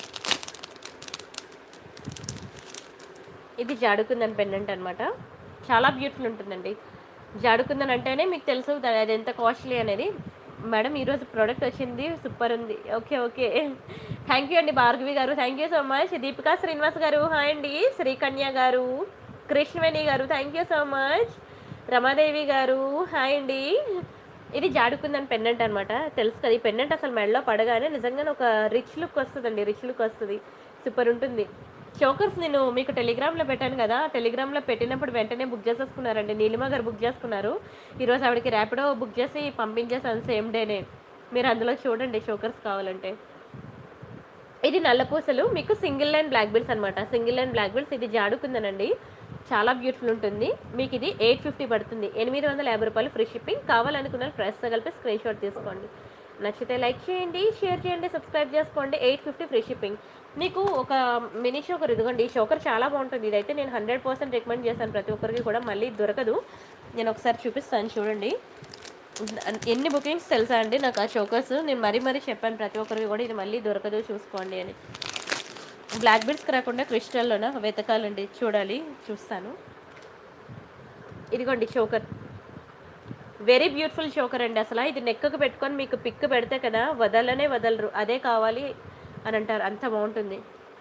ఇది జాడుకుందన్ పెండెంట్ అనమాట చాలా బ్యూటిఫుల్ ఉంటుందండి జాడుకుందన్ అంటేనే మీకు తెలుసు దా- అది ఎంత కాస్ట్లీ అనేది మేడం ఈరోజు ప్రోడక్ట్ వచ్చింది సూపర్ ఉంది ఓకే ఓకే థ్యాంక్ యూ అండి Bhargavi garu thank you so much Deepika Srinivas garu hi అండి Srikanya garu Krishnaveni garu thank you so much Ramadevi garu hi అండి ఇది జాడుకుందని పెండెంట్ అనమాట తెలుసు కదా ఈ పెండెంట్ అసలు మెడలో పడగానే నిజంగానే ఒక రిచ్ లుక్ వస్తుందండి రిచ్ లుక్ వస్తుంది సూపర్ ఉంటుంది చోకర్స్ నేను మీకు టెలిగ్రామ్లో పెట్టాను కదా టెలిగ్రామ్లో పెట్టినప్పుడు వెంటనే బుక్ చేసేసుకున్నారండి నీలిమ గారు బుక్ చేసుకున్నారు ఈరోజు ఆవిడకి ర్యాపిడో బుక్ చేసి పంపించేసాను సేమ్ డేనే మీరు అందులో చూడండి చోకర్స్ కావాలంటే ఇది నల్లపూసలు మీకు సింగిల్ లైన్ బ్లాక్ బిల్స్ అనమాట సింగిల్ లైన్ బ్లాక్ బిల్స్ ఇది జాడుకుందనండి చాలా బ్యూటిఫుల్ ఉంటుంది మీకు ఇది ఎయిట్ ఫిఫ్టీ పడుతుంది ఎనిమిది వందల యాభై రూపాయలు ఫ్రీ షిప్పింగ్ కావాలనుకున్న ప్రైస్ కలిపి స్క్రీన్ షాట్ తీసుకోండి నచ్చితే లైక్ చేయండి షేర్ చేయండి సబ్స్క్రైబ్ చేసుకోండి ఎయిట్ ఫిఫ్టీ ఫ్రీ షిప్పింగ్ మీకు ఒక మినీ షోకర్ ఇదిగోండి ఈ షోకర్ చాలా బాగుంటుంది ఇదైతే నేను హండ్రెడ్ పర్సెంట్ రికమెండ్ చేశాను ప్రతి ఒక్కరికి కూడా మళ్ళీ దొరకదు నేను ఒకసారి చూపిస్తాను చూడండి ఎన్ని బుకింగ్స్ తెలుసా అండి నాకు ఆ చోకర్స్ నేను మరీ మరీ చెప్పాను ప్రతి ఒక్కరికి కూడా ఇది మళ్ళీ దొరకదు చూసుకోండి అని బ్లాక్ బీడ్స్కి రాకుండా క్రిస్టల్లోన వెతకాలండి చూడాలి చూస్తాను ఇదిగోండి చోకర్ వెరీ బ్యూటిఫుల్ చోకర్ అండి అసలు ఇది నెక్కకు పెట్టుకొని మీకు పిక్ పెడితే కదా వదలనే వదలరు అదే కావాలి అని అంటారు అంత బాగుంటుంది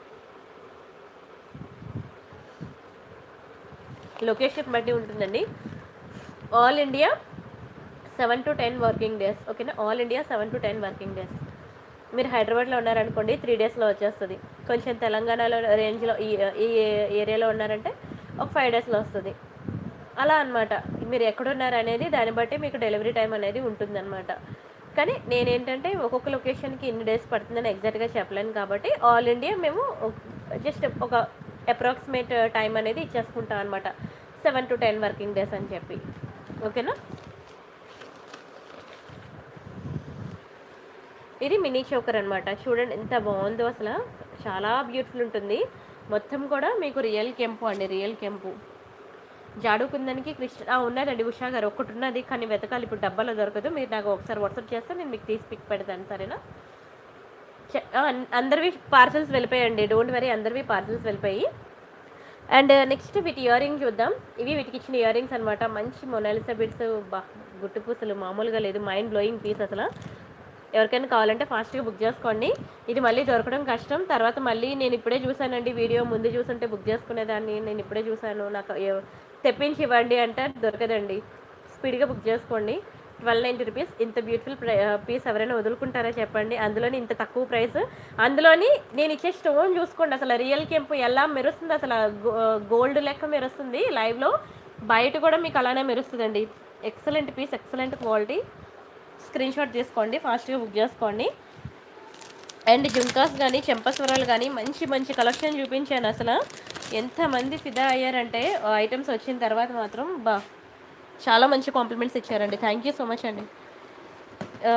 లొకేషన్ బట్టి ఉంటుందండి all India seven to ten working days ఓకేనా all India seven to ten working days మీరు హైదరాబాద్లో ఉన్నారనుకోండి త్రీ డేస్లో వచ్చేస్తుంది కొంచెం తెలంగాణలో రేంజ్లో ఈ ఈ ఏరియాలో ఉన్నారంటే ఒక ఫైవ్ డేస్లో వస్తుంది అలా అన్నమాట మీరు ఎక్కడున్నారు అనేది దాన్ని బట్టి మీకు డెలివరీ టైం అనేది ఉంటుందన్నమాట కానీ నేనేంటంటే ఒక్కొక్క లొకేషన్కి ఇన్ని డేస్ పడుతుందని ఎగ్జాక్ట్గా చెప్పలేను కాబట్టి ఆల్ ఇండియా మేము జస్ట్ ఒక అప్రాక్సిమేట్ టైం అనేది ఇచ్చేసుకుంటాం అనమాట seven to ten working days అని చెప్పి ఓకేనా ఇది మినీ చోకర్ అనమాట చూడండి ఎంత బాగుందో అసలు చాలా బ్యూటిఫుల్ ఉంటుంది మొత్తం కూడా మీకు రియల్ కెంపు అండి రియల్ కెంపు జాడుకుందానికి కృష్ణ ఆ, ఉన్నదండి ఉషా గారు ఒకటి ఉన్నది కానీ వెతకాలి ఇప్పుడు డబ్బాలో దొరకదు మీరు నాకు ఒకసారి వాట్సాప్ చేస్తే నేను మీకు తీసి పిక్ పెడతాను సరేనా చె- ఆ, అన్- అందరివి పార్సల్స్ వెళ్ళిపోయాయండి డోంట్ వరీ అందరివి పార్సల్స్ వెళ్ళిపోయి అండ్ నెక్స్ట్ వీటి ఇయర్ రింగ్ చూద్దాం ఇవి వీటికి ఇచ్చిన ఇయర్ రింగ్స్ అనమాట మంచి మొనాలిసా బిట్స్ బా గుట్టు పూసలు మామూలుగా లేదు మైండ్ బ్లోయింగ్ పీస్ అసలు ఎవరికైనా కావాలంటే ఫాస్ట్గా బుక్ చేసుకోండి ఇది మళ్ళీ దొరకడం కష్టం తర్వాత మళ్ళీ నేను ఇప్పుడే చూసానండి వీడియో ముందు చూసుంటే బుక్ చేసుకునేదాన్ని నేను ఇప్పుడే చూసాను నాకు ఎవ- తెప్పించి ఇవ్వండి అంటే దొరకదండి స్పీడ్గా బుక్ చేసుకోండి ట్వెల్వ్ నైంటీ రూపీస్ ఇంత బ్యూటిఫుల్ ప్రై పీస్ ఎవరైనా వదులుకుంటారా చెప్పండి అందులోని ఇంత తక్కువ ప్రైస్ అందులోని నేను ఇచ్చే స్టోన్ చూసుకోండి అసలు రియల్ కెంపు ఎలా మెరుస్తుంది అసలు గోల్డ్ లెక్క మెరుస్తుంది లైవ్లో బయట కూడా మీకు అలానే మెరుస్తుందండి excellent piece excellent quality screen shot తీసుకోండి ఫాస్ట్గా బుక్ చేసుకోండి అండ్ జుంకాస్ కానీ చెంపస్వరాలు కానీ మంచి మంచి కలెక్షన్ చూపించాను అసలు ఎంతమంది ఫిదా అయ్యారంటే ఐటమ్స్ వచ్చిన తర్వాత మాత్రం బా చాలా మంచి కాంప్లిమెంట్స్ ఇచ్చారండి థ్యాంక్ యూ సో మచ్ అండి ఆ,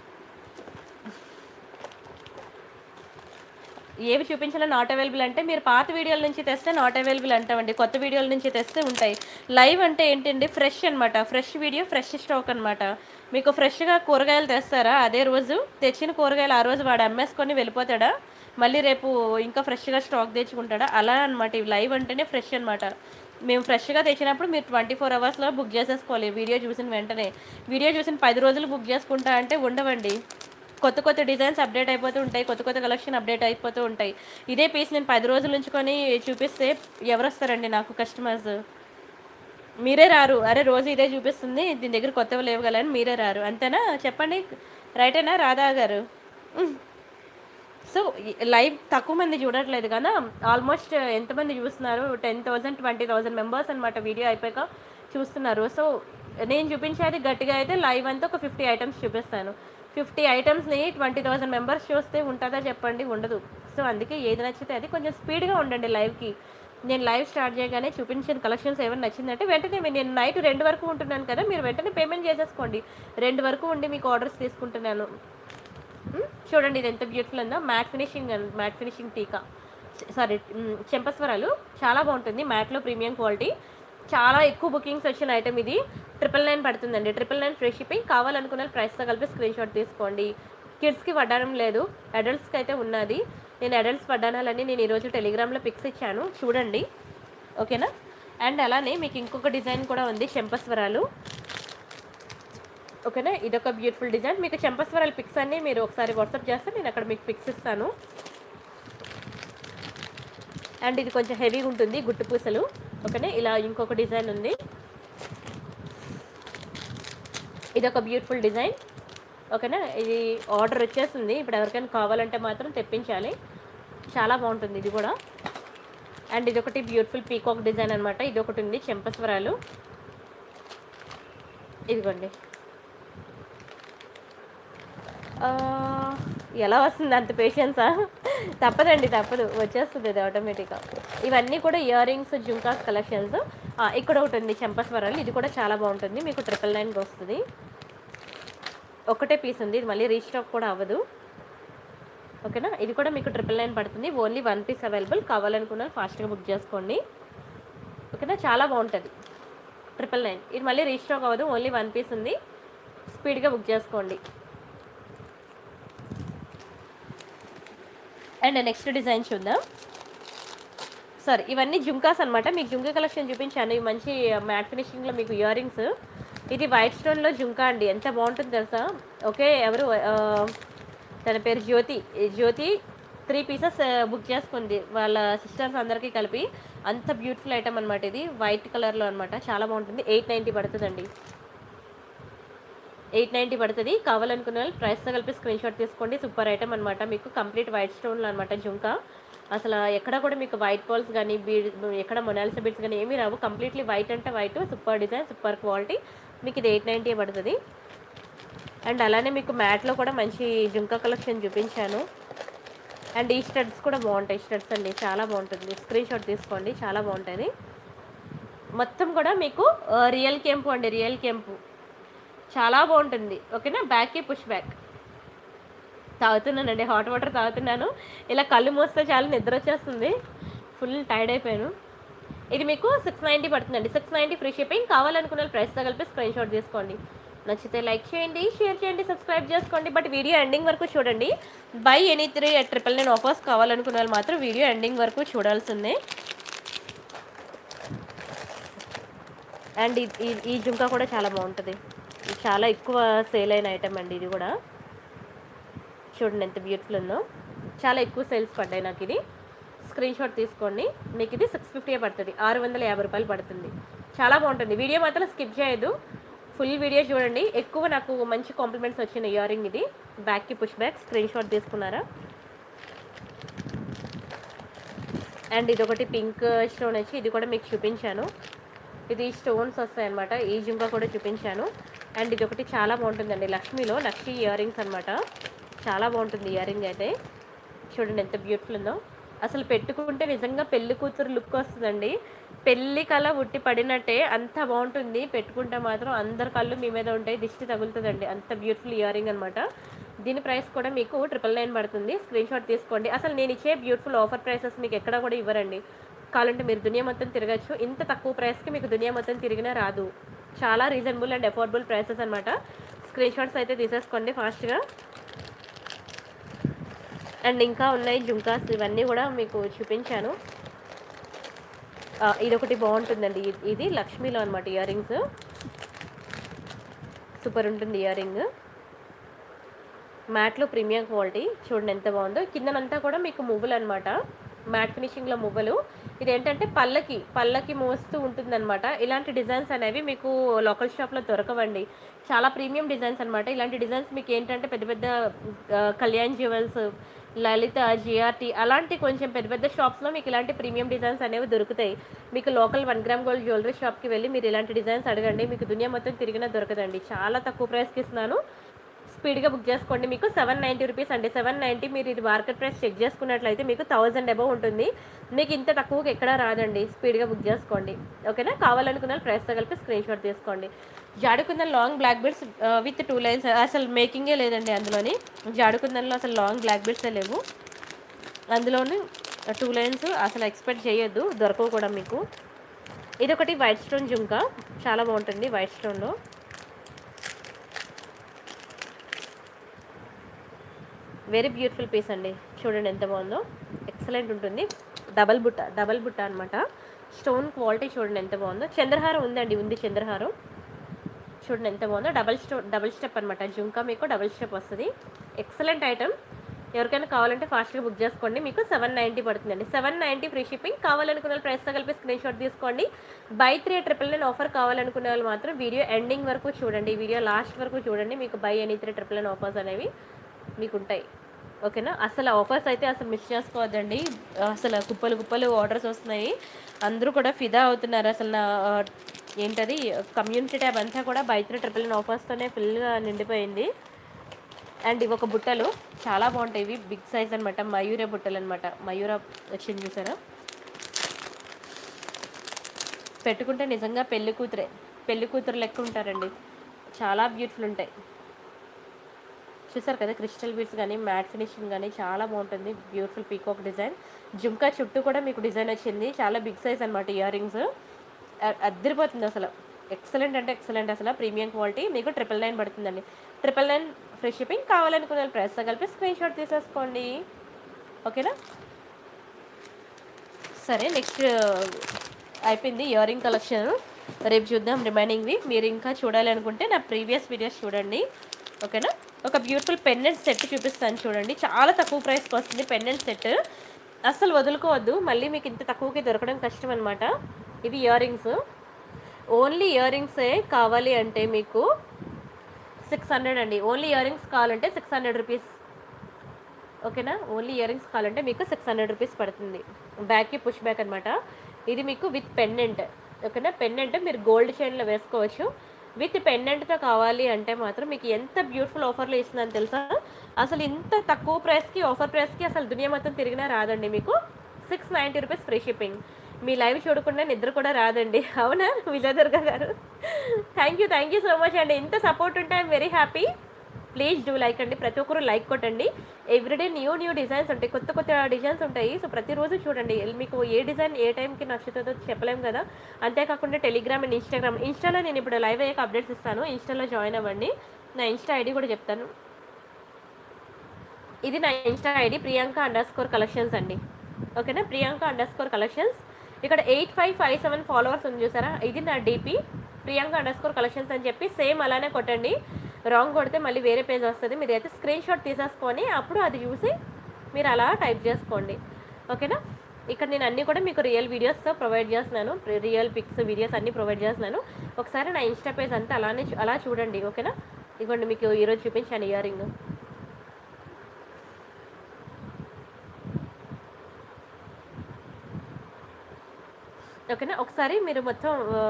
ఏవి చూపించినా నాట్ అవైలబుల్ అంటే మీరు పాత వీడియోల నుంచి తెస్తే నాట్ అవైలబుల్ అంటామండి కొత్త వీడియోల నుంచి తెస్తే ఉంటాయి లైవ్ అంటే ఏంటండి ఫ్రెష్ అనమాట ఫ్రెష్ వీడియో ఫ్రెష్ స్టాక్ అనమాట మీకు ఫ్రెష్గా కూరగాయలు తెస్తారా అదే రోజు తెచ్చిన కూరగాయలు ఆ రోజు వాడు అమ్మేసుకొని వెళ్ళిపోతాడా మళ్ళీ రేపు ఇంకా ఫ్రెష్గా స్టాక్ తెచ్చుకుంటాడా అలా అనమాట ఇవి లైవ్ అంటేనే ఫ్రెష్ అనమాట మేము ఫ్రెష్గా తెచ్చినప్పుడు మీరు ట్వంటీ ఫోర్ అవర్స్లో బుక్ చేసేసుకోవాలి వీడియో చూసిన వెంటనే వీడియో చూసిన పది రోజులు బుక్ చేసుకుంటా అంటే ఉండవండి కొత్త కొత్త డిజైన్స్ అప్డేట్ అయిపోతూ ఉంటాయి కొత్త కొత్త కలెక్షన్ అప్డేట్ అయిపోతూ ఉంటాయి ఇదే పీస్ నేను పది రోజులు ఉంచుకొని చూపిస్తే ఎవరు వస్తారండి నాకు కస్టమర్స్ మీరే రారు అరే రోజు ఇదే చూపిస్తుంది దీని దగ్గర కొత్తవి లేవు కదా అని మీరే రారు అంతేనా చెప్పండి రైటేనా రాధా గారు ఉమ్. సో లైవ్ తక్కువ మంది చూడట్లేదు కదా ఆల్మోస్ట్ ఎంతమంది చూస్తున్నారు ten thousand twenty thousand members అనమాట వీడియో అయిపోయాక చూస్తున్నారు సో నేను చూపించేది గట్టిగా అయితే లైవ్ అంతా ఒక ఫిఫ్టీ ఐటమ్స్ చూపిస్తాను ఫిఫ్టీ ఐటమ్స్ని ట్వంటీ థౌసండ్ మెంబర్స్ చూస్తే ఉంటుందా చెప్పండి ఉండదు సో అందుకే ఏది నచ్చితే అది కొంచెం స్పీడ్గా ఉండండి లైవ్కి నేను లైవ్ స్టార్ట్ చేయగానే చూపించిన కలెక్షన్స్ ఏమైనా నచ్చిందంటే వెంటనే మీ- నేను నైట్ రెండు వరకు ఉంటున్నాను కదా మీరు వెంటనే పేమెంట్ చేసేసుకోండి రెండు వరకు ఉండి మీకు ఆర్డర్స్ తీసుకుంటున్నాను మ్, చూడండి ఇది ఎంత బ్యూటిఫుల్ ఉందో matte finishing matte finishing tikka sorry చెంపస్వరాలు చాలా బాగుంటుంది మ్యాట్లో ప్రీమియం క్వాలిటీ చాలా ఎక్కువ బుకింగ్స్ వచ్చిన ఐటమ్ ఇది ట్రిపుల్ నైన్ పడుతుందండి ట్రిపుల్ నైన్ ఫ్రీ షిప్పింగ్ కావాలనుకున్న ప్రైస్తో కలిపి స్క్రీన్ షాట్ తీసుకోండి కిడ్స్కి వడ్డానం లేదు అడల్ట్స్కి అయితే ఉన్నది నేను అడల్ట్స్ వడ్డానాలని నేను ఈరోజు టెలిగ్రామ్లో పిక్స్ ఇచ్చాను చూడండి ఓకేనా అండ్ అలానే మీకు ఇంకొక డిజైన్ కూడా ఉంది చెంపస్వరాలు ఓకేనా ఇదొక బ్యూటిఫుల్ డిజైన్ మీకు చెంపస్వరాల పిక్స్ అన్ని మీరు ఒకసారి వాట్సాప్ చేస్తే నేను అక్కడ మీకు పిక్స్ ఇస్తాను అండ్ ఇది కొంచెం హెవీగా ఉంటుంది గుట్టు పూసలు ఓకేనా ఇలా ఇంకొక డిజైన్ ఉంది ఇది ఒక బ్యూటిఫుల్ డిజైన్ ఓకేనా ఇది ఆర్డర్ వచ్చేస్తుంది ఇప్పుడు ఎవరికైనా కావాలంటే మాత్రం తెప్పించాలి చాలా బాగుంటుంది ఇది కూడా అండ్ ఇది ఒకటి బ్యూటిఫుల్ పీకాక్ డిజైన్ అనమాట ఇది ఒకటి ఉంది చెంపస్వరాలు ఇదిగోండి ఆ, ఎలా వస్తుంది అంత పేషెన్సా తప్పదండి తప్పదు వచ్చేస్తుంది అది ఆటోమేటిక్గా ఇవన్నీ కూడా ఇయర్ రింగ్స్ జుంకాస్ కలెక్షన్స్ ఇక్కడ ఒకటి ఉంది చెంపస్వరాలు ఇది కూడా చాలా బాగుంటుంది మీకు ట్రిపుల్ నైన్కి వస్తుంది ఒకటే పీస్ ఉంది ఇది మళ్ళీ రీస్టాక్ కూడా అవ్వదు ఓకేనా ఇది కూడా మీకు ట్రిపుల్ నైన్ పడుతుంది ఓన్లీ వన్ పీస్ అవైలబుల్ కావాలనుకున్న ఫాస్ట్గా బుక్ చేసుకోండి ఓకేనా చాలా బాగుంటుంది ట్రిపుల్ నైన్ ఇది మళ్ళీ రీస్టాక్ అవ్వదు ఓన్లీ వన్ పీస్ ఉంది స్పీడ్గా బుక్ చేసుకోండి అండ్ నెక్స్ట్ డిజైన్ చూద్దాం సారీ ఇవన్నీ జుంకాస్ అనమాట మీకు జుంకా కలెక్షన్ చూపించాను ఇవి మంచి మ్యాట్ ఫినిషింగ్లో మీకు ఇయర్ రింగ్స్ ఇది వైట్ స్టోన్లో జుంకా అండి ఎంత బాగుంటుంది తెలుసా ఓకే ఎవరు ఆ, తన పేరు జ్యోతి ఈ జ్యోతి త్రీ పీసెస్ బుక్ చేసుకుంది వాళ్ళ సిస్టర్స్ అందరికీ కలిపి అంత బ్యూటిఫుల్ ఐటమ్ అనమాట ఇది వైట్ కలర్లో అనమాట చాలా బాగుంటుంది ఎయిట్ నైంటీ పడుతుందండి ఎయిట్ నైంటీ పడుతుంది కావాలనుకున్న వాళ్ళు ప్రైస్తో కలిపి స్క్రీన్ షాట్ తీసుకోండి సూపర్ ఐటమ్ అనమాట మీకు కంప్లీట్ వైట్ స్టోన్లో అనమాట జుంకా అసలు ఎక్కడ కూడా మీకు వైట్ బాల్స్ కానీ బీడ్ ఎక్కడ మొనాలిసా బీడ్స్ కానీ ఏమీ రావు కంప్లీట్లీ వైట్ అంటే white super design super quality మీకు ఇది ఎయిట్ నైంటీ పడుతుంది అండ్ అలానే మీకు మ్యాట్లో కూడా మంచి జుంకా కలెక్షన్ చూపించాను అండ్ ఈ స్టడ్స్ కూడా బాగుంటాయి స్టడ్స్ అండి చాలా బాగుంటుంది స్క్రీన్ షాట్ తీసుకోండి చాలా బాగుంటుంది మొత్తం కూడా మీకు ఆ, రియల్ కెంపు అండి రియల్ కెంపు చాలా బాగుంటుంది ఓకేనా బ్యాక్కి పుష్ బ్యాక్ తాగుతున్నానండి హాట్ వాటర్ తాగుతున్నాను ఇలా కళ్ళు మూస్తే చాలా నిద్ర వచ్చేస్తుంది ఫుల్ టైర్డ్ అయిపోయాను ఇది మీకు సిక్స్ నైంటీ పడుతుందండి సిక్స్ నైంటీ ఫ్రీ షిప్పింగ్ కావాలనుకున్న ప్రైస్తో కలిపి స్క్రీన్ షాట్ తీసుకోండి నచ్చితే లైక్ చేయండి షేర్ చేయండి సబ్స్క్రైబ్ చేసుకోండి బట్ వీడియో ఎండింగ్ వరకు చూడండి buy any three triple nine offers కావాలనుకున్న వాళ్ళు మాత్రం వీడియో ఎండింగ్ వరకు చూడాల్సిందే అండ్ ఈ- ఈ- ఈ జుంకా కూడా చాలా బాగుంటుంది ఇది చాలా ఎక్కువ సేల్ అయిన ఐటమ్ అండి ఇది కూడా చూడండి ఎంత బ్యూటిఫుల్ ఉందో చాలా ఎక్కువ సేల్స్ పడ్డాయి నాకు ఇది స్క్రీన్ షాట్ తీసుకోండి మీకు ఇది సిక్స్ ఫిఫ్టీ పడుతుంది ఆరు వందల యాభై రూపాయలు పడుతుంది చాలా బాగుంటుంది వీడియో మాత్రం స్కిప్ చేయొద్దు ఫుల్ వీడియో చూడండి ఎక్కువ నాకు మంచి కాంప్లిమెంట్స్ వచ్చిన ఇయర్ రింగ్ ఇది బ్యాక్కి పుష్ బ్యాక్ స్క్రీన్ షాట్ తీసుకున్నారా అండ్ ఇది ఒకటి పింక్ స్టోన్ వచ్చి ఇది కూడా మీకు చూపించాను ఇది స్టోన్స్ వస్తాయన్నమాట ఈ జుంకా కూడా చూపించాను అండ్ ఇది ఒకటి చాలా బాగుంటుందండి లక్ష్మిలో లక్ష్మీ ఇయర్ రింగ్స్ అనమాట చాలా బాగుంటుంది ఇయర్ రింగ్ అయితే చూడండి ఎంత బ్యూటిఫుల్ ఉందో అసలు పెట్టుకుంటే నిజంగా పెళ్లి కూతురు లుక్ వస్తుందండి పెళ్లి కళ ఉట్టి పడినట్టే అంత బాగుంటుంది పెట్టుకుంటే మాత్రం అందరి కళ్ళు మీ మీద ఉంటాయి దిష్టి తగులుతుందండి అంత బ్యూటిఫుల్ ఇయర్ రింగ్ అనమాట దీని ప్రైస్ కూడా మీకు ట్రిపుల్ నైన్ పడుతుంది స్క్రీన్ షాట్ తీసుకోండి అసలు నేను ఇచ్చే బ్యూటిఫుల్ ఆఫర్ ప్రైసెస్ మీకు ఎక్కడ కూడా ఇవ్వరండి కావాలంటే మీరు దునియా మొత్తం తిరగచ్చు ఇంత తక్కువ ప్రైస్కి మీకు దునియా మొత్తం తిరిగినా రాదు చాలా రీజనబుల్ అండ్ అఫోర్డబుల్ ప్రైసెస్ అనమాట స్క్రీన్ షాట్స్ అయితే తీసేసుకోండి ఫాస్ట్గా అండ్ ఇంకా ఉన్నాయి జుంకాస్ ఇవన్నీ కూడా మీకు చూపించాను ఆ, ఇదొకటి బాగుంటుందండి ఇ- ఇది లక్ష్మీలో అనమాట ఇయర్ రింగ్స్ సూపర్ ఉంటుంది ఇయర్ రింగ్ మ్యాట్లో ప్రీమియం క్వాలిటీ చూడండి ఎంత బాగుందో కిందనంతా కూడా మీకు మువ్వలు అనమాట మ్యాట్ ఫినిషింగ్లో మువ్వలు ఇది ఏంటంటే పళ్ళకి పళ్ళకి మోస్తూ ఉంటుందన్నమాట ఇలాంటి డిజైన్స్ అనేవి మీకు లోకల్ షాప్లో దొరకవండి చాలా ప్రీమియం డిజైన్స్ అనమాట ఇలాంటి డిజైన్స్ మీకు ఏంటంటే పెద్ద పెద్ద ఆ, కళ్యాణ్ జ్యువెల్స్ లలిత జిఆర్టీ అలాంటి కొంచెం పెద్ద పెద్ద షాప్స్లో మీకు ఇలాంటి ప్రీమియం డిజైన్స్ అనేవి దొరుకుతాయి మీకు local one gram gold jewellery షాప్కి వెళ్ళి మీరు ఇలాంటి డిజైన్స్ అడగండి మీకు దునియా మొత్తం తిరిగినా దొరకదండి చాలా తక్కువ ప్రైస్కి ఇస్తున్నాను స్పీడ్గా బుక్ చేసుకోండి మీకు సెవెన్ నైంటీ రూపీస్ అండి సెవెన్ నైంటీ మీరు ఇది మార్కెట్ ప్రైస్ చెక్ చేసుకున్నట్లయితే మీకు థౌజండ్ అబవ్ ఉంటుంది మీకు ఇంత తక్కువకి ఎక్కడా రాదండి స్పీడ్గా బుక్ చేసుకోండి ఓకేనా కావాలనుకున్న వాళ్ళు ప్రైస్తో కలిపి స్క్రీన్ షాట్ తీసుకోండి జాడుకుందన్ long black beads with two lines అసలు మేకింగే లేదండి అందులోని జాడుకుందన్లో అసలు లాంగ్ బ్లాక్ బెడ్సే లేవు అందులోని టూ లైన్స్ అసలు ఎక్స్పెక్ట్ చేయొద్దు దొరకవు కూడా మీకు ఇది ఒకటి వైట్ స్టోన్ జుంకా చాలా బాగుంటుంది వైట్ స్టోన్లో వెరీ బ్యూటిఫుల్ పీస్ అండి చూడండి ఎంత బాగుందో ఎక్సలెంట్ ఉంటుంది డబల్ బుట్ట డబల్ బుట్ట అనమాట స్టోన్ క్వాలిటీ చూడండి ఎంత బాగుందో చంద్రహారం ఉందండి ఉంది చంద్రహారం చూడండి ఎంత బాగుందో డబల్ స్టో డబల్ స్టెప్ అనమాట జుంకా మీకు డబల్ స్టెప్ వస్తుంది ఎక్సలెంట్ ఐటమ్ ఎవరికైనా కావాలంటే ఫాస్ట్గా బుక్ చేసుకోండి మీకు సెవెన్ నైంటీ పడుతుందండి సెవెన్ నైంటీ ఫ్రీ షిప్పింగ్ కావాలనుకున్న వాళ్ళు ప్రైస్తో కలిపి స్క్రీన్ షాట్ తీసుకోండి buy three triple nine offer కావాలనుకునే వాళ్ళు మాత్రం వీడియో ఎండింగ్ వరకు చూడండి వీడియో లాస్ట్ వరకు చూడండి మీకు buy any three triple nine offers అనేవి మీకు ఉంటాయి ఓకేనా అసలు ఆఫర్స్ అయితే అసలు మిస్ చేసుకోవద్దండి అసలు కుప్పలు కుప్పలు ఆర్డర్స్ వస్తున్నాయి అందరూ కూడా ఫిదా అవుతున్నారు అసలు నా ఆ, ఏంటది కమ్యూనిటీ ట్యాబ్ అంతా కూడా బై త్రీ ట్రిపుల్ నైన్ ఆఫర్స్తోనే ఫుల్గా నిండిపోయింది అండ్ ఇవి ఒక బుట్టలు చాలా బాగుంటాయి ఇవి బిగ్ సైజ్ అనమాట మయూర బుట్టలు అనమాట మయూర వచ్చింది చూసారా పెట్టుకుంటే నిజంగా పెళ్లి కూతురే పెళ్లి కూతురు లెక్క ఉంటారండి చాలా బ్యూటిఫుల్ ఉంటాయి చూసారు కదా క్రిస్టల్ బీడ్స్ కానీ మ్యాట్ ఫినిషింగ్ కానీ చాలా బాగుంటుంది బ్యూటిఫుల్ పీకాక్ డిజైన్ జుంకా చుట్టూ కూడా మీకు డిజైన్ వచ్చింది చాలా బిగ్ సైజ్ అనమాట ఇయర్ రింగ్స్ అద్దరిపోతుంది అసలు ఎక్సలెంట్ అంటే ఎక్సలెంట్ అసలు ప్రీమియం క్వాలిటీ మీకు ట్రిపుల్ నైన్ పడుతుందండి ట్రిపుల్ నైన్ ఫ్రీ షిప్పింగ్ కావాలనుకునే ప్రైస్ కలిపి స్క్రీన్ షాట్ తీసేసుకోండి ఓకేనా సరే నెక్స్ట్ అయిపోయింది ఇయర్ రింగ్ కలెక్షన్ రేపు చూద్దాం రిమైనింగ్వి మీరు ఇంకా చూడాలి అనుకుంటే నా ప్రీవియస్ వీడియోస్ చూడండి ఓకేనా ఒక బ్యూటిఫుల్ పెండెంట్ సెట్ చూపిస్తాను చూడండి చాలా తక్కువ ప్రైస్కి వస్తుంది పెండెంట్ సెట్ అస్సలు వదులుకోవద్దు మళ్ళీ మీకు ఇంత తక్కువకి దొరకడం కష్టం అనమాట ఇవి ఇయర్ రింగ్స్ ఓన్లీ ఇయర్ రింగ్సే కావాలి అంటే మీకు సిక్స్ హండ్రెడ్ అండి ఓన్లీ ఇయర్ రింగ్స్ కావాలంటే సిక్స్ హండ్రెడ్ రూపీస్ ఓకేనా ఓన్లీ ఇయర్ రింగ్స్ కావాలంటే మీకు సిక్స్ హండ్రెడ్ రూపీస్ పడుతుంది బ్యాక్కి పుష్ బ్యాక్ అనమాట ఇది మీకు విత్ పెండెంట్ ఓకేనా పెండెంట్ మీరు గోల్డ్ చైన్లో వేసుకోవచ్చు విత్ పెండెంట్తో కావాలి అంటే మాత్రం మీకు ఎంత బ్యూటిఫుల్ ఆఫర్లు ఇస్తుందని తెలుసా అసలు ఇంత తక్కువ ప్రైస్కి ఆఫర్ ప్రైస్కి అసలు దునియా మొత్తం తిరిగినా రాదండి మీకు six ninety rupees free shipping మీ లైవ్ చూడకుండా నిద్ర కూడా రాదండి అవునా Vijayadurga garu thank you thank you so much అండి ఇంత సపోర్ట్ ఉంటే I'm very happy please do like అండి ప్రతి ఒక్కరు లైక్ కొట్టండి ఎవ్రీడే న్యూ న్యూ డిజైన్స్ ఉంటాయి కొత్త కొత్త డిజైన్స్ ఉంటాయి సో ప్రతిరోజు చూడండి మీకు ఏ డిజైన్ ఏ టైంకి నచ్చుతుందో చెప్పలేం కదా అంతేకాకుండా టెలిగ్రామ్ అండ్ ఇన్స్టాగ్రామ్ ఇన్స్టాలో నేను ఇప్పుడు లైవ్ అయ్యాక అప్డేట్స్ ఇస్తాను ఇన్స్టాలో జాయిన్ అవ్వండి నా ఇన్స్టా ఐడి కూడా చెప్తాను ఇది నా insta ID Priyanka underscore collections అండి ఓకేనా ప్రియాంక అండర్ స్కోర్ కలెక్షన్స్ ఇక్కడ eight five five seven followers ఉంది చూసారా ఇది నా DP Priyanka underscore collections అని చెప్పి సేమ్ అలానే కొట్టండి రాంగ్ కొడితే మళ్ళీ వేరే పేజ్ వస్తుంది మీరు అయితే స్క్రీన్ షాట్ తీసేసుకొని అప్పుడు అది చూసి మీరు అలా టైప్ చేసుకోండి ఓకేనా ఇక్కడ నేను అన్నీ కూడా మీకు రియల్ వీడియోస్తో ప్రొవైడ్ చేస్తున్నాను రియల్ పిక్స్ వీడియోస్ అన్నీ ప్రొవైడ్ చేస్తున్నాను ఒకసారి నా ఇన్స్టా పేజ్ అంతా అలానే చూ- అలా చూడండి ఓకేనా ఇదిగోండి మీకు ఈరోజు చూపించాను ఇయర్ రింగ్ ఓకేనా ఒకసారి మీరు మొత్తం ఆ,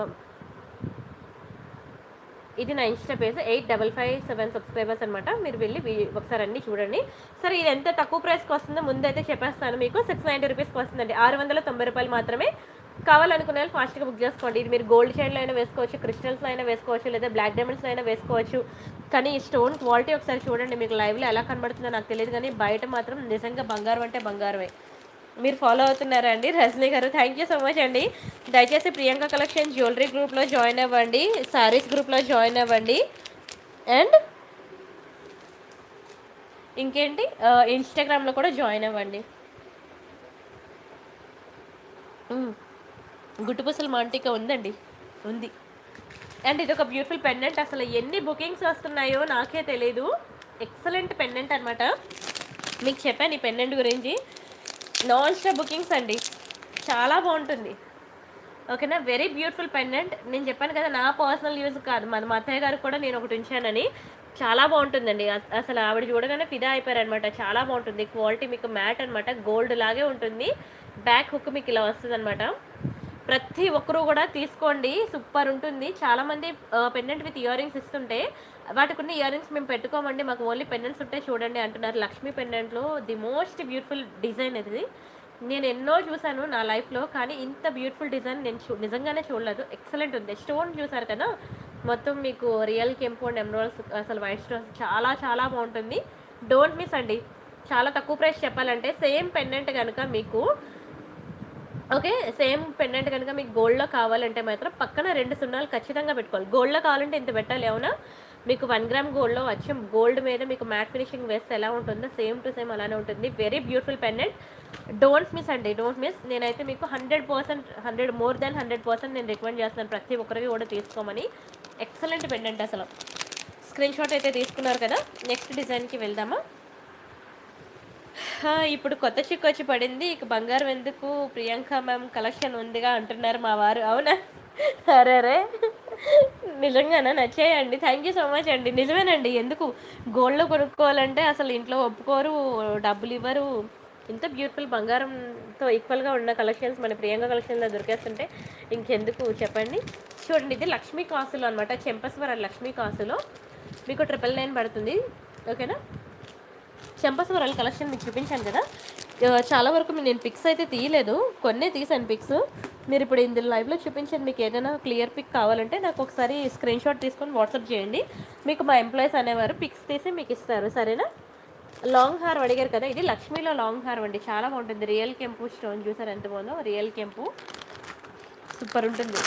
ఇది నా insta page eight double five seven subscribers అనమాట మీరు వెళ్ళి వీ- ఒకసారి అన్ని చూడండి సరే ఇది ఎంత తక్కువ ప్రైస్కి వస్తుందో ముందైతే చెప్పేస్తాను మీకు సిక్స్ నైంటీ రూపీస్కి వస్తుందండి ఆరు వందల తొంభై రూపాయలు మాత్రమే కావాలనుకునే వాళ్ళు ఫాస్ట్గా బుక్ చేసుకోండి ఇది మీరు గోల్డ్ చైన్లో అయినా వేసుకోవచ్చు క్రిస్టల్స్లో అయినా వేసుకోవచ్చు లేదా బ్లాక్ డైమండ్స్లో అయినా వేసుకోవచ్చు కానీ ఈ స్టోన్ క్వాలిటీ ఒకసారి చూడండి మీకు లైవ్లో ఎలా కనబడుతుందో నాకు తెలియదు కానీ బయట మాత్రం నిజంగా బంగారం అంటే బంగారమే మీరు ఫాలో అవుతున్నారా అండి రజనీ గారు థ్యాంక్ యూ సో మచ్ అండి దయచేసి ప్రియాంక కలెక్షన్ జ్యువెలరీ గ్రూప్లో జాయిన్ అవ్వండి శారీస్ గ్రూప్లో జాయిన్ అవ్వండి అండ్ ఇంకేంటి ఇన్స్టాగ్రామ్లో కూడా జాయిన్ అవ్వండి మ్, గుట్టుపూసల మాంటిక ఉందండి ఉంది అండ్ ఇది ఒక బ్యూటిఫుల్ పెండెంట్ అసలు ఎన్ని బుకింగ్స్ వస్తున్నాయో నాకే తెలీదు ఎక్సలెంట్ పెండెంట్ అనమాట మీకు చెప్పాను ఈ పెండెంట్ గురించి నాన్ స్టాప్ బుకింగ్స్ అండి చాలా బాగుంటుంది ఓకేనా వెరీ బ్యూటిఫుల్ పెండెంట్ నేను చెప్పాను కదా నా పర్సనల్ యూజ్ కాదు మన మా అత్తయ్య గారికి కూడా నేను ఒకటి ఉంచానని చాలా బాగుంటుందండి అస- అసలు ఆవిడ చూడగానే ఫిదా అయిపోయారనమాట చాలా బాగుంటుంది క్వాలిటీ మీకు మ్యాట్ అనమాట గోల్డ్ లాగే ఉంటుంది బ్యాక్ హుక్ మీకు ఇలా వస్తుంది ప్రతి ఒక్కరూ కూడా తీసుకోండి సూపర్ ఉంటుంది చాలామంది పెండెంట్ విత్ ఇయర్ రింగ్స్ ఇస్తుంటే వాటికి ఉన్న ఇయర్ రింగ్స్ మేము పెట్టుకోమండి మాకు ఓన్లీ పెండెంట్స్ ఉంటే చూడండి అంటున్నారు లక్ష్మీ పెండెంట్లో ది మోస్ట్ బ్యూటిఫుల్ డిజైన్ ఇది నేను ఎన్నో చూశాను నా లైఫ్లో కానీ ఇంత బ్యూటిఫుల్ డిజైన్ నేను చూ నిజంగానే చూడలేదు ఎక్సలెంట్ ఉంది స్టోన్ చూసారు కదా మొత్తం మీకు రియల్ కెంపు అండ్ ఎమరాల్స్ అసలు వైట్ స్టోన్స్ చాలా చాలా బాగుంటుంది డోంట్ మిస్ అండి చాలా తక్కువ ప్రైస్ చెప్పాలంటే సేమ్ పెండెంట్ కనుక మీకు ఓకే సేమ్ పెండెంట్ కనుక మీకు గోల్డ్లో కావాలంటే మాత్రం పక్కన రెండు సున్నాలు ఖచ్చితంగా పెట్టుకోవాలి గోల్డ్లో కావాలంటే ఇంత పెట్టాలి అవునా మీకు వన్ గ్రామ్ గోల్డ్లో వచ్చి గోల్డ్ మీద మీకు మ్యాట్ ఫినిషింగ్ వేస్తే ఎలా ఉంటుందో సేమ్ టు సేమ్ అలానే ఉంటుంది very beautiful pendant don't miss అండి డోంట్ మిస్ నేనైతే మీకు hundred percent hundred more than hundred percent నేను రికమెండ్ చేస్తాను ప్రతి ఒక్కరికి కూడా తీసుకోమని ఎక్సలెంట్ పెండెంట్ అసలు స్క్రీన్ షాట్ అయితే తీసుకున్నారు కదా నెక్స్ట్ డిజైన్కి వెళ్దామా హా, ఇప్పుడు కొత్త చిక్కు వచ్చి పడింది ఇక బంగారం ఎందుకు ప్రియాంక మ్యామ్ కలెక్షన్ ఉందిగా అంటున్నారు మా వారు అవునా అరే అరే నిజంగానా నచ్చాయండి థ్యాంక్ యూ సో మచ్ అండి నిజమేనండి ఎందుకు గోల్డ్లో కొనుక్కోవాలంటే అసలు ఇంట్లో ఒప్పుకోరు డబ్బులు ఇవ్వరు ఇంత బ్యూటిఫుల్ బంగారంతో ఈక్వల్గా ఉన్న కలెక్షన్స్ మన ప్రియాంక కలెక్షన్లో దొరికేస్తుంటే ఇంకెందుకు చెప్పండి చూడండి ఇది లక్ష్మీ కాసులో అనమాట చెంపస్వర లక్ష్మీ కాసులో మీకు ట్రిపుల్ నైన్ పడుతుంది ఓకేనా చెంపస్వరాల కలెక్షన్ మీకు చూపించాను కదా ఆ, చాలా వరకు నేను పిక్స్ అయితే తీయలేదు కొన్నే తీసాను పిక్స్ మీరు ఇప్పుడు ఇందులో లైవ్లో చూపించాను మీకు ఏదైనా క్లియర్ పిక్ కావాలంటే నాకు ఒకసారి స్క్రీన్ షాట్ తీసుకొని వాట్సాప్ చేయండి మీకు మా ఎంప్లాయీస్ అనేవారు పిక్స్ తీసి మీకు ఇస్తారు సరేనా లాంగ్ హార్ అడిగారు కదా ఇది లక్ష్మీలో లాంగ్ హార్ అండి చాలా బాగుంటుంది రియల్ కెంపు స్టోన్ చూసారు ఎంత బాగుందో రియల్ కెంపు సూపర్ ఉంటుంది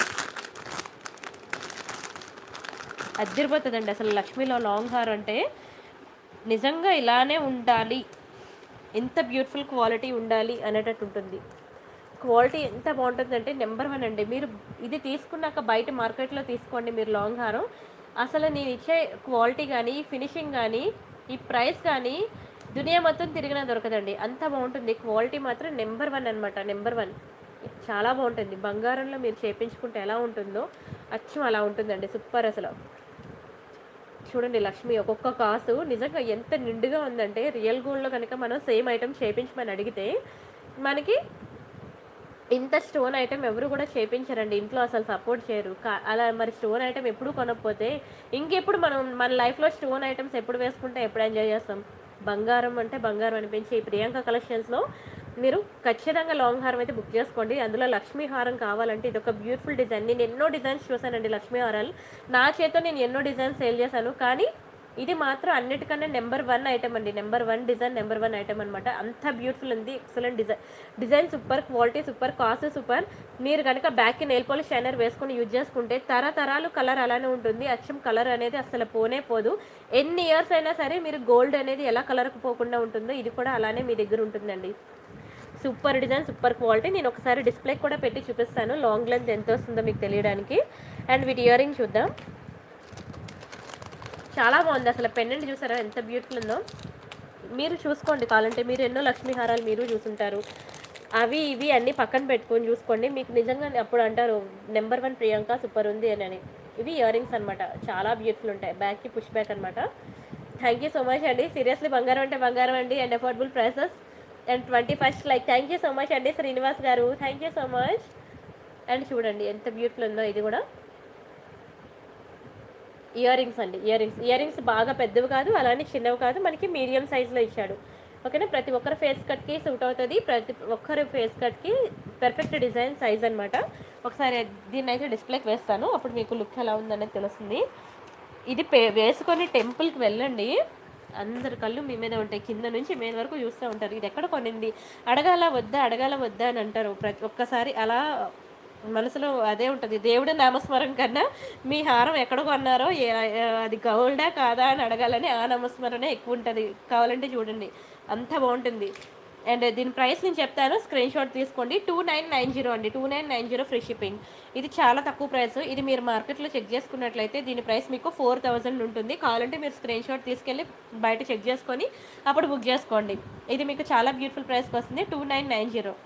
అద్దరిపోతుందండి అసలు లక్ష్మీలో లాంగ్ హార్ అంటే నిజంగా ఇలానే ఉండాలి ఎంత బ్యూటిఫుల్ క్వాలిటీ ఉండాలి అనేటట్టు ఉంటుంది క్వాలిటీ ఎంత బాగుంటుందంటే నెంబర్ వన్ అండి మీరు ఇది తీసుకున్నాక బయట మార్కెట్లో తీసుకోండి మీరు లాంగ్ హారం అసలు నేను ఇచ్చే క్వాలిటీ కానీ ఫినిషింగ్ కానీ ఈ ప్రైస్ కానీ దునియా మొత్తం తిరిగినా దొరకదండి అంత బాగుంటుంది క్వాలిటీ మాత్రం నెంబర్ వన్ అనమాట నెంబర్ వన్ చాలా బాగుంటుంది బంగారంలో మీరు చేపించుకుంటే ఎలా ఉంటుందో అచ్చం అలా ఉంటుందండి సూపర్ అసలు చూడండి లక్ష్మి ఒక్కొక్క కాసు నిజంగా ఎంత నిండుగా ఉందంటే రియల్ గోల్డ్లో కనుక మనం సేమ్ ఐటమ్ చేపించమని అడిగితే మనకి ఇంత స్టోన్ ఐటమ్ ఎవరు కూడా చేపించరండి ఇంట్లో అసలు సపోర్ట్ చేయరు కా- అలా మరి స్టోన్ ఐటమ్ ఎప్పుడు కొనకపోతే ఇంకెప్పుడు మనం మన లైఫ్లో స్టోన్ ఐటమ్స్ ఎప్పుడు వేసుకుంటే ఎప్పుడు ఎంజాయ్ చేస్తాం బంగారం అంటే బంగారం అనిపించి ఈ ప్రియాంక కలెక్షన్స్లో మీరు ఖచ్చితంగా లాంగ్ హారం అయితే బుక్ చేసుకోండి అందులో లక్ష్మీ హారం కావాలంటే ఇది ఒక బ్యూటిఫుల్ డిజైన్ నేను ఎన్నో డిజైన్స్ చూసానండి లక్ష్మీ హారాలు నా చేత నేను ఎన్నో డిజైన్స్ సేల్ చేశాను కానీ ఇది మాత్రం అన్నిటికన్నా నెంబర్ వన్ ఐటమ్ అండి number one design number one item అనమాట అంత బ్యూటిఫుల్ ఉంది excellent design design super quality super cost super మీరు కనుక బ్యాక్కి నెయిల్ పాలిష్ షైనర్ వేసుకొని యూజ్ చేసుకుంటే తరతరాలు కలర్ అలానే ఉంటుంది అచ్చం కలర్ అనేది అసలు పోనే పోదు ఎన్ని ఇయర్స్ అయినా సరే మీరు గోల్డ్ అనేది ఎలా కలర్కి పోకుండా ఉంటుందో ఇది కూడా అలానే మీ దగ్గర ఉంటుందండి సూపర్ డిజైన్ సూపర్ క్వాలిటీ నేను ఒకసారి డిస్ప్లే కూడా పెట్టి చూపిస్తాను లాంగ్ లెంత్ ఎంత వస్తుందో మీకు తెలియడానికి అండ్ వీటి ఇయర్ రింగ్ చూద్దాం చాలా బాగుంది అసలు పెండెంట్ చూసారా ఎంత బ్యూటిఫుల్ ఉందో మీరు చూసుకోండి కావాలంటే మీరు ఎన్నో లక్ష్మీ హారాలు మీరు చూసుంటారు అవి ఇవి అన్నీ పక్కన పెట్టుకొని చూసుకోండి మీకు నిజంగా అప్పుడు అంటారు నెంబర్ వన్ ప్రియాంక సూపర్ ఉంది అని అని ఇవి ఇయర్ రింగ్స్ అనమాట చాలా బ్యూటిఫుల్ ఉంటాయి బ్యాక్కి పుష్ బ్యాక్ అనమాట థ్యాంక్ యూ సో మచ్ అండి సీరియస్లీ బంగారం అంటే బంగారం అండి and affordable prices and twenty first like thank you so much అండి Srinivas garu thank you so much and చూడండి ఎంత బ్యూటిఫుల్ ఉందో ఇది కూడా ఇయర్ రింగ్స్ అండి ఇయర్ రింగ్స్ ఇయర్ రింగ్స్ బాగా పెద్దవి కాదు అలానే చిన్నవి కాదు మనకి మీడియం సైజులో ఇచ్చాడు ఓకేనా ప్రతి ఒక్కరి ఫేస్ కట్కి సూట్ అవుతుంది ప్రతి ఒక్కరి ఫేస్ కట్కి పర్ఫెక్ట్ డిజైన్ సైజ్ అనమాట ఒకసారి దీన్ని అయితే డిస్ప్లేకి వేస్తాను అప్పుడు మీకు లుక్ ఎలా ఉందనేది తెలుస్తుంది ఇది పే వేసుకొని టెంపుల్కి వెళ్ళండి అందరి కళ్ళు మీ మీద ఉంటాయి కింద నుంచి మీద వరకు చూస్తూ ఉంటారు ఇది ఎక్కడ కొనింది అడగాల వద్దా అడగాల వద్దా అని అంటారు ప్రతి ఒక్కసారి అలా మనసులో అదే ఉంటుంది దేవుడి నామస్మరణ కన్నా మీ హారం ఎక్కడ కొన్నారో ఏ- అది గౌల్డా కాదా అని అడగాలని ఆ నామస్మరణే ఎక్కువ ఉంటుంది కావాలంటే చూడండి అంత బాగుంటుంది అండ్ దీని ప్రైస్ నేను చెప్తాను స్క్రీన్ షాట్ తీసుకోండి టూ నైన్ నైన్ జీరో అండి two nine nine zero free shipping ఇది చాలా తక్కువ ప్రైస్ ఇది మీరు మార్కెట్లో చెక్ చేసుకున్నట్లయితే దీని ప్రైస్ మీకు ఫోర్ థౌజండ్ ఉంటుంది కావాలంటే మీరు స్క్రీన్ షాట్ తీసుకెళ్ళి బయట చెక్ చేసుకొని అప్పుడు బుక్ చేసుకోండి ఇది మీకు చాలా బ్యూటిఫుల్ ప్రైస్కి వస్తుంది టూ నైన్ నైన్ జీరో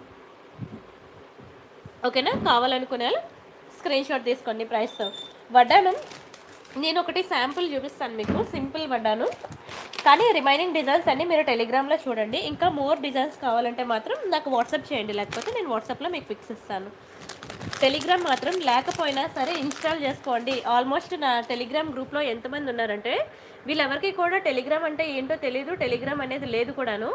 ఓకేనా కావాలనుకునే వాళ్ళు స్క్రీన్ షాట్ తీసుకోండి ప్రైస్ వడ్డానం నేను ఒకటి శాంపుల్ చూపిస్తాను మీకు సింపుల్ వడ్డాను కానీ రిమైనింగ్ డిజైన్స్ అన్ని మీరు టెలిగ్రామ్లో చూడండి ఇంకా మోర్ డిజైన్స్ కావాలంటే మాత్రం నాకు వాట్సాప్ చేయండి లేకపోతే నేను వాట్సాప్లో మీకు పిక్స్ ఇస్తాను టెలిగ్రామ్ మాత్రం లేకపోయినా సరే ఇన్స్టాల్ చేసుకోండి ఆల్మోస్ట్ నా టెలిగ్రామ్ గ్రూప్లో ఎంతమంది ఉన్నారంటే వీళ్ళెవరికి కూడా టెలిగ్రామ్ అంటే ఏంటో తెలియదు టెలిగ్రామ్ అనేది లేదు కూడాను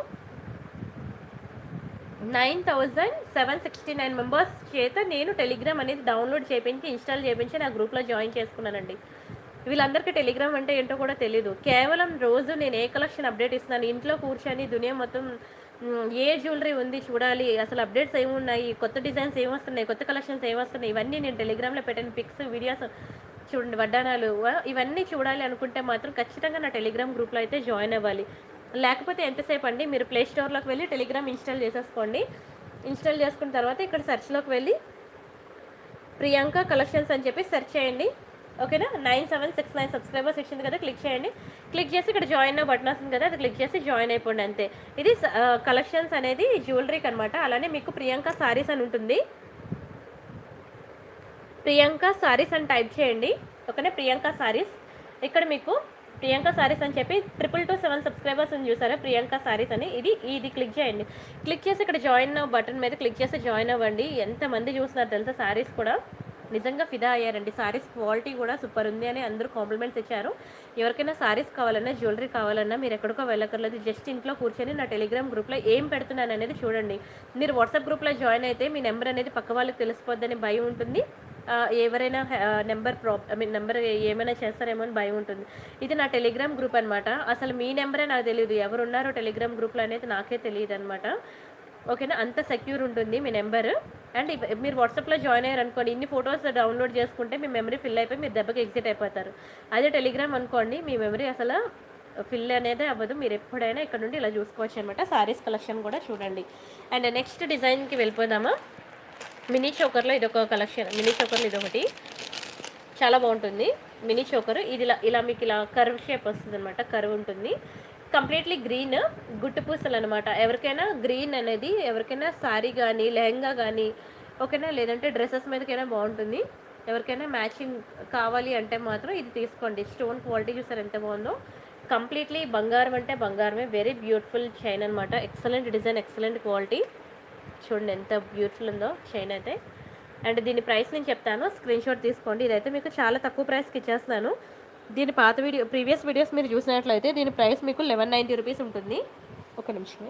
nine thousand seven sixty nine members చేత నేను టెలిగ్రామ్ అనేది డౌన్లోడ్ చేయించి ఇన్స్టాల్ చేయించి నా గ్రూప్లో జాయిన్ చేసుకున్నానండి వీళ్ళందరికీ టెలిగ్రామ్ అంటే ఏంటో కూడా తెలియదు కేవలం రోజు నేను ఏ కలెక్షన్ అప్డేట్ ఇస్తున్నాను ఇంట్లో కూర్చొని దునియా మొత్తం మ్, ఏ జ్యువెలరీ ఉంది చూడాలి అసలు అప్డేట్స్ ఏమున్నాయి కొత్త డిజైన్స్ ఏమొస్తున్నాయి కొత్త కలెక్షన్స్ ఏమొస్తున్నాయి ఇవన్నీ నేను టెలిగ్రామ్లో పెట్టిన పిక్స్ వీడియోస్ చూడండి వడ్డానాలు ఆ, ఇవన్నీ చూడాలి అనుకుంటే మాత్రం ఖచ్చితంగా నా టెలిగ్రామ్ గ్రూప్లో అయితే జాయిన్ అవ్వాలి లేకపోతే ఎంతసేపు అండి మీరు ప్లే స్టోర్లోకి వెళ్ళి టెలిగ్రామ్ ఇన్స్టాల్ చేసేసుకోండి ఇన్స్టాల్ చేసుకున్న తర్వాత ఇక్కడ సెర్చ్లోకి వెళ్ళి ప్రియాంక కలెక్షన్స్ అని చెప్పి సెర్చ్ చేయండి ఓకేనా nine seven six nine subscribers ఇచ్చింది కదా క్లిక్ చేయండి క్లిక్ చేసి ఇక్కడ జాయిన్ బటన్ వస్తుంది కదా అది క్లిక్ చేసి జాయిన్ అయిపోండి అంతే ఇది కలెక్షన్స్ అనేది జ్యువెలరీకి అనమాట అలానే మీకు ప్రియాంక సారీస్ అని ఉంటుంది ప్రియాంక సారీస్ అని టైప్ చేయండి ఓకేనా ప్రియాంక సారీస్ ఇక్కడ మీకు ప్రియాంక సారీస్ అని చెప్పి ట్రిపుల్ టూ సెవెన్ సబ్స్క్రైబర్స్ అని చూసారా ప్రియాంక సారీస్ అని ఇది ఇది క్లిక్ చేయండి క్లిక్ చేసి ఇక్కడ జాయిన్ బటన్ మీద క్లిక్ చేసి జాయిన్ అవ్వండి ఎంతమంది చూస్తున్నారు తెలుసా సారీస్ కూడా నిజంగా ఫిదా అయ్యారండి సారీస్ క్వాలిటీ కూడా సూపర్ ఉంది అని అందరూ కాంప్లిమెంట్స్ ఇచ్చారు ఎవరికైనా సారీస్ కావాలన్నా జ్యువెలరీ కావాలన్నా మీరు ఎక్కడికో వెళ్ళక్కర్లేదు జస్ట్ ఇంట్లో కూర్చొని నా టెలిగ్రామ్ గ్రూప్లో ఏం పెడుతున్నాను అనేది చూడండి మీరు వాట్సాప్ గ్రూప్లో జాయిన్ అయితే మీ నెంబర్ అనేది పక్క వాళ్ళకి తెలిసిపోద్దని భయం ఉంటుంది ఆ, ఎవరైనా number prob I mean number ఏమైనా చేస్తారేమో అని భయం ఉంటుంది ఇది నా టెలిగ్రామ్ గ్రూప్ అనమాట అసలు మీ నెంబరే నాకు తెలియదు ఎవరు ఉన్నారో టెలిగ్రామ్ గ్రూప్లో అనేది నాకే తెలియదు అనమాట ఓకేనా అంత సెక్యూర్ ఉంటుంది మీ నెంబర్ అండ్ ఇప్- మీరు వాట్సాప్లో జాయిన్ అయ్యారు అనుకోండి ఇన్ని ఫొటోస్ డౌన్లోడ్ చేసుకుంటే మీ మెమరీ ఫిల్ అయిపోయి మీరు దెబ్బకి ఎగ్జిట్ అయిపోతారు అదే టెలిగ్రామ్ అనుకోండి మీ మెమరీ అసలు ఫిల్ అనేది అవ్వదు మీరు ఎప్పుడైనా ఇక్కడ నుండి ఇలా చూసుకోవచ్చు అనమాట సారీస్ కలెక్షన్ కూడా చూడండి అండ్ నెక్స్ట్ డిజైన్కి వెళ్ళిపోదామా మినీ చోకర్లో ఇది ఒక కలెక్షన్ మినీ చోకర్లో ఇది ఒకటి చాలా బాగుంటుంది మినీ చోకర్ ఇది ఇలా ఇలా మీకు ఇలా కర్వ్ షేప్ వస్తుంది అనమాట కర్వ్ ఉంటుంది కంప్లీట్లీ గ్రీన్ గుట్టు పూసలు అనమాట ఎవరికైనా గ్రీన్ అనేది ఎవరికైనా శారీ కానీ లెహంగా కానీ ఓకేనా లేదంటే డ్రెస్సెస్ మీదకైనా బాగుంటుంది ఎవరికైనా మ్యాచింగ్ కావాలి అంటే మాత్రం ఇది తీసుకోండి స్టోన్ క్వాలిటీ చూసారు ఎంత బాగుందో కంప్లీట్లీ బంగారం అంటే బంగారమే వెరీ బ్యూటిఫుల్ చైన్ అనమాట ఎక్సలెంట్ డిజైన్ ఎక్సలెంట్ క్వాలిటీ చూడండి ఎంత బ్యూటిఫుల్ ఉందో చైన్ అయితే అండ్ దీని ప్రైస్ నేను చెప్తాను స్క్రీన్ షాట్ తీసుకోండి ఇదైతే మీకు చాలా తక్కువ ప్రైస్కి ఇచ్చేస్తున్నాను దీని పాత వీడియో ప్రీవియస్ వీడియోస్ మీరు చూసినట్లయితే దీని ప్రైస్ మీకు లెవెన్ నైంటీ రూపీస్ ఉంటుంది ఒక నిమిషమే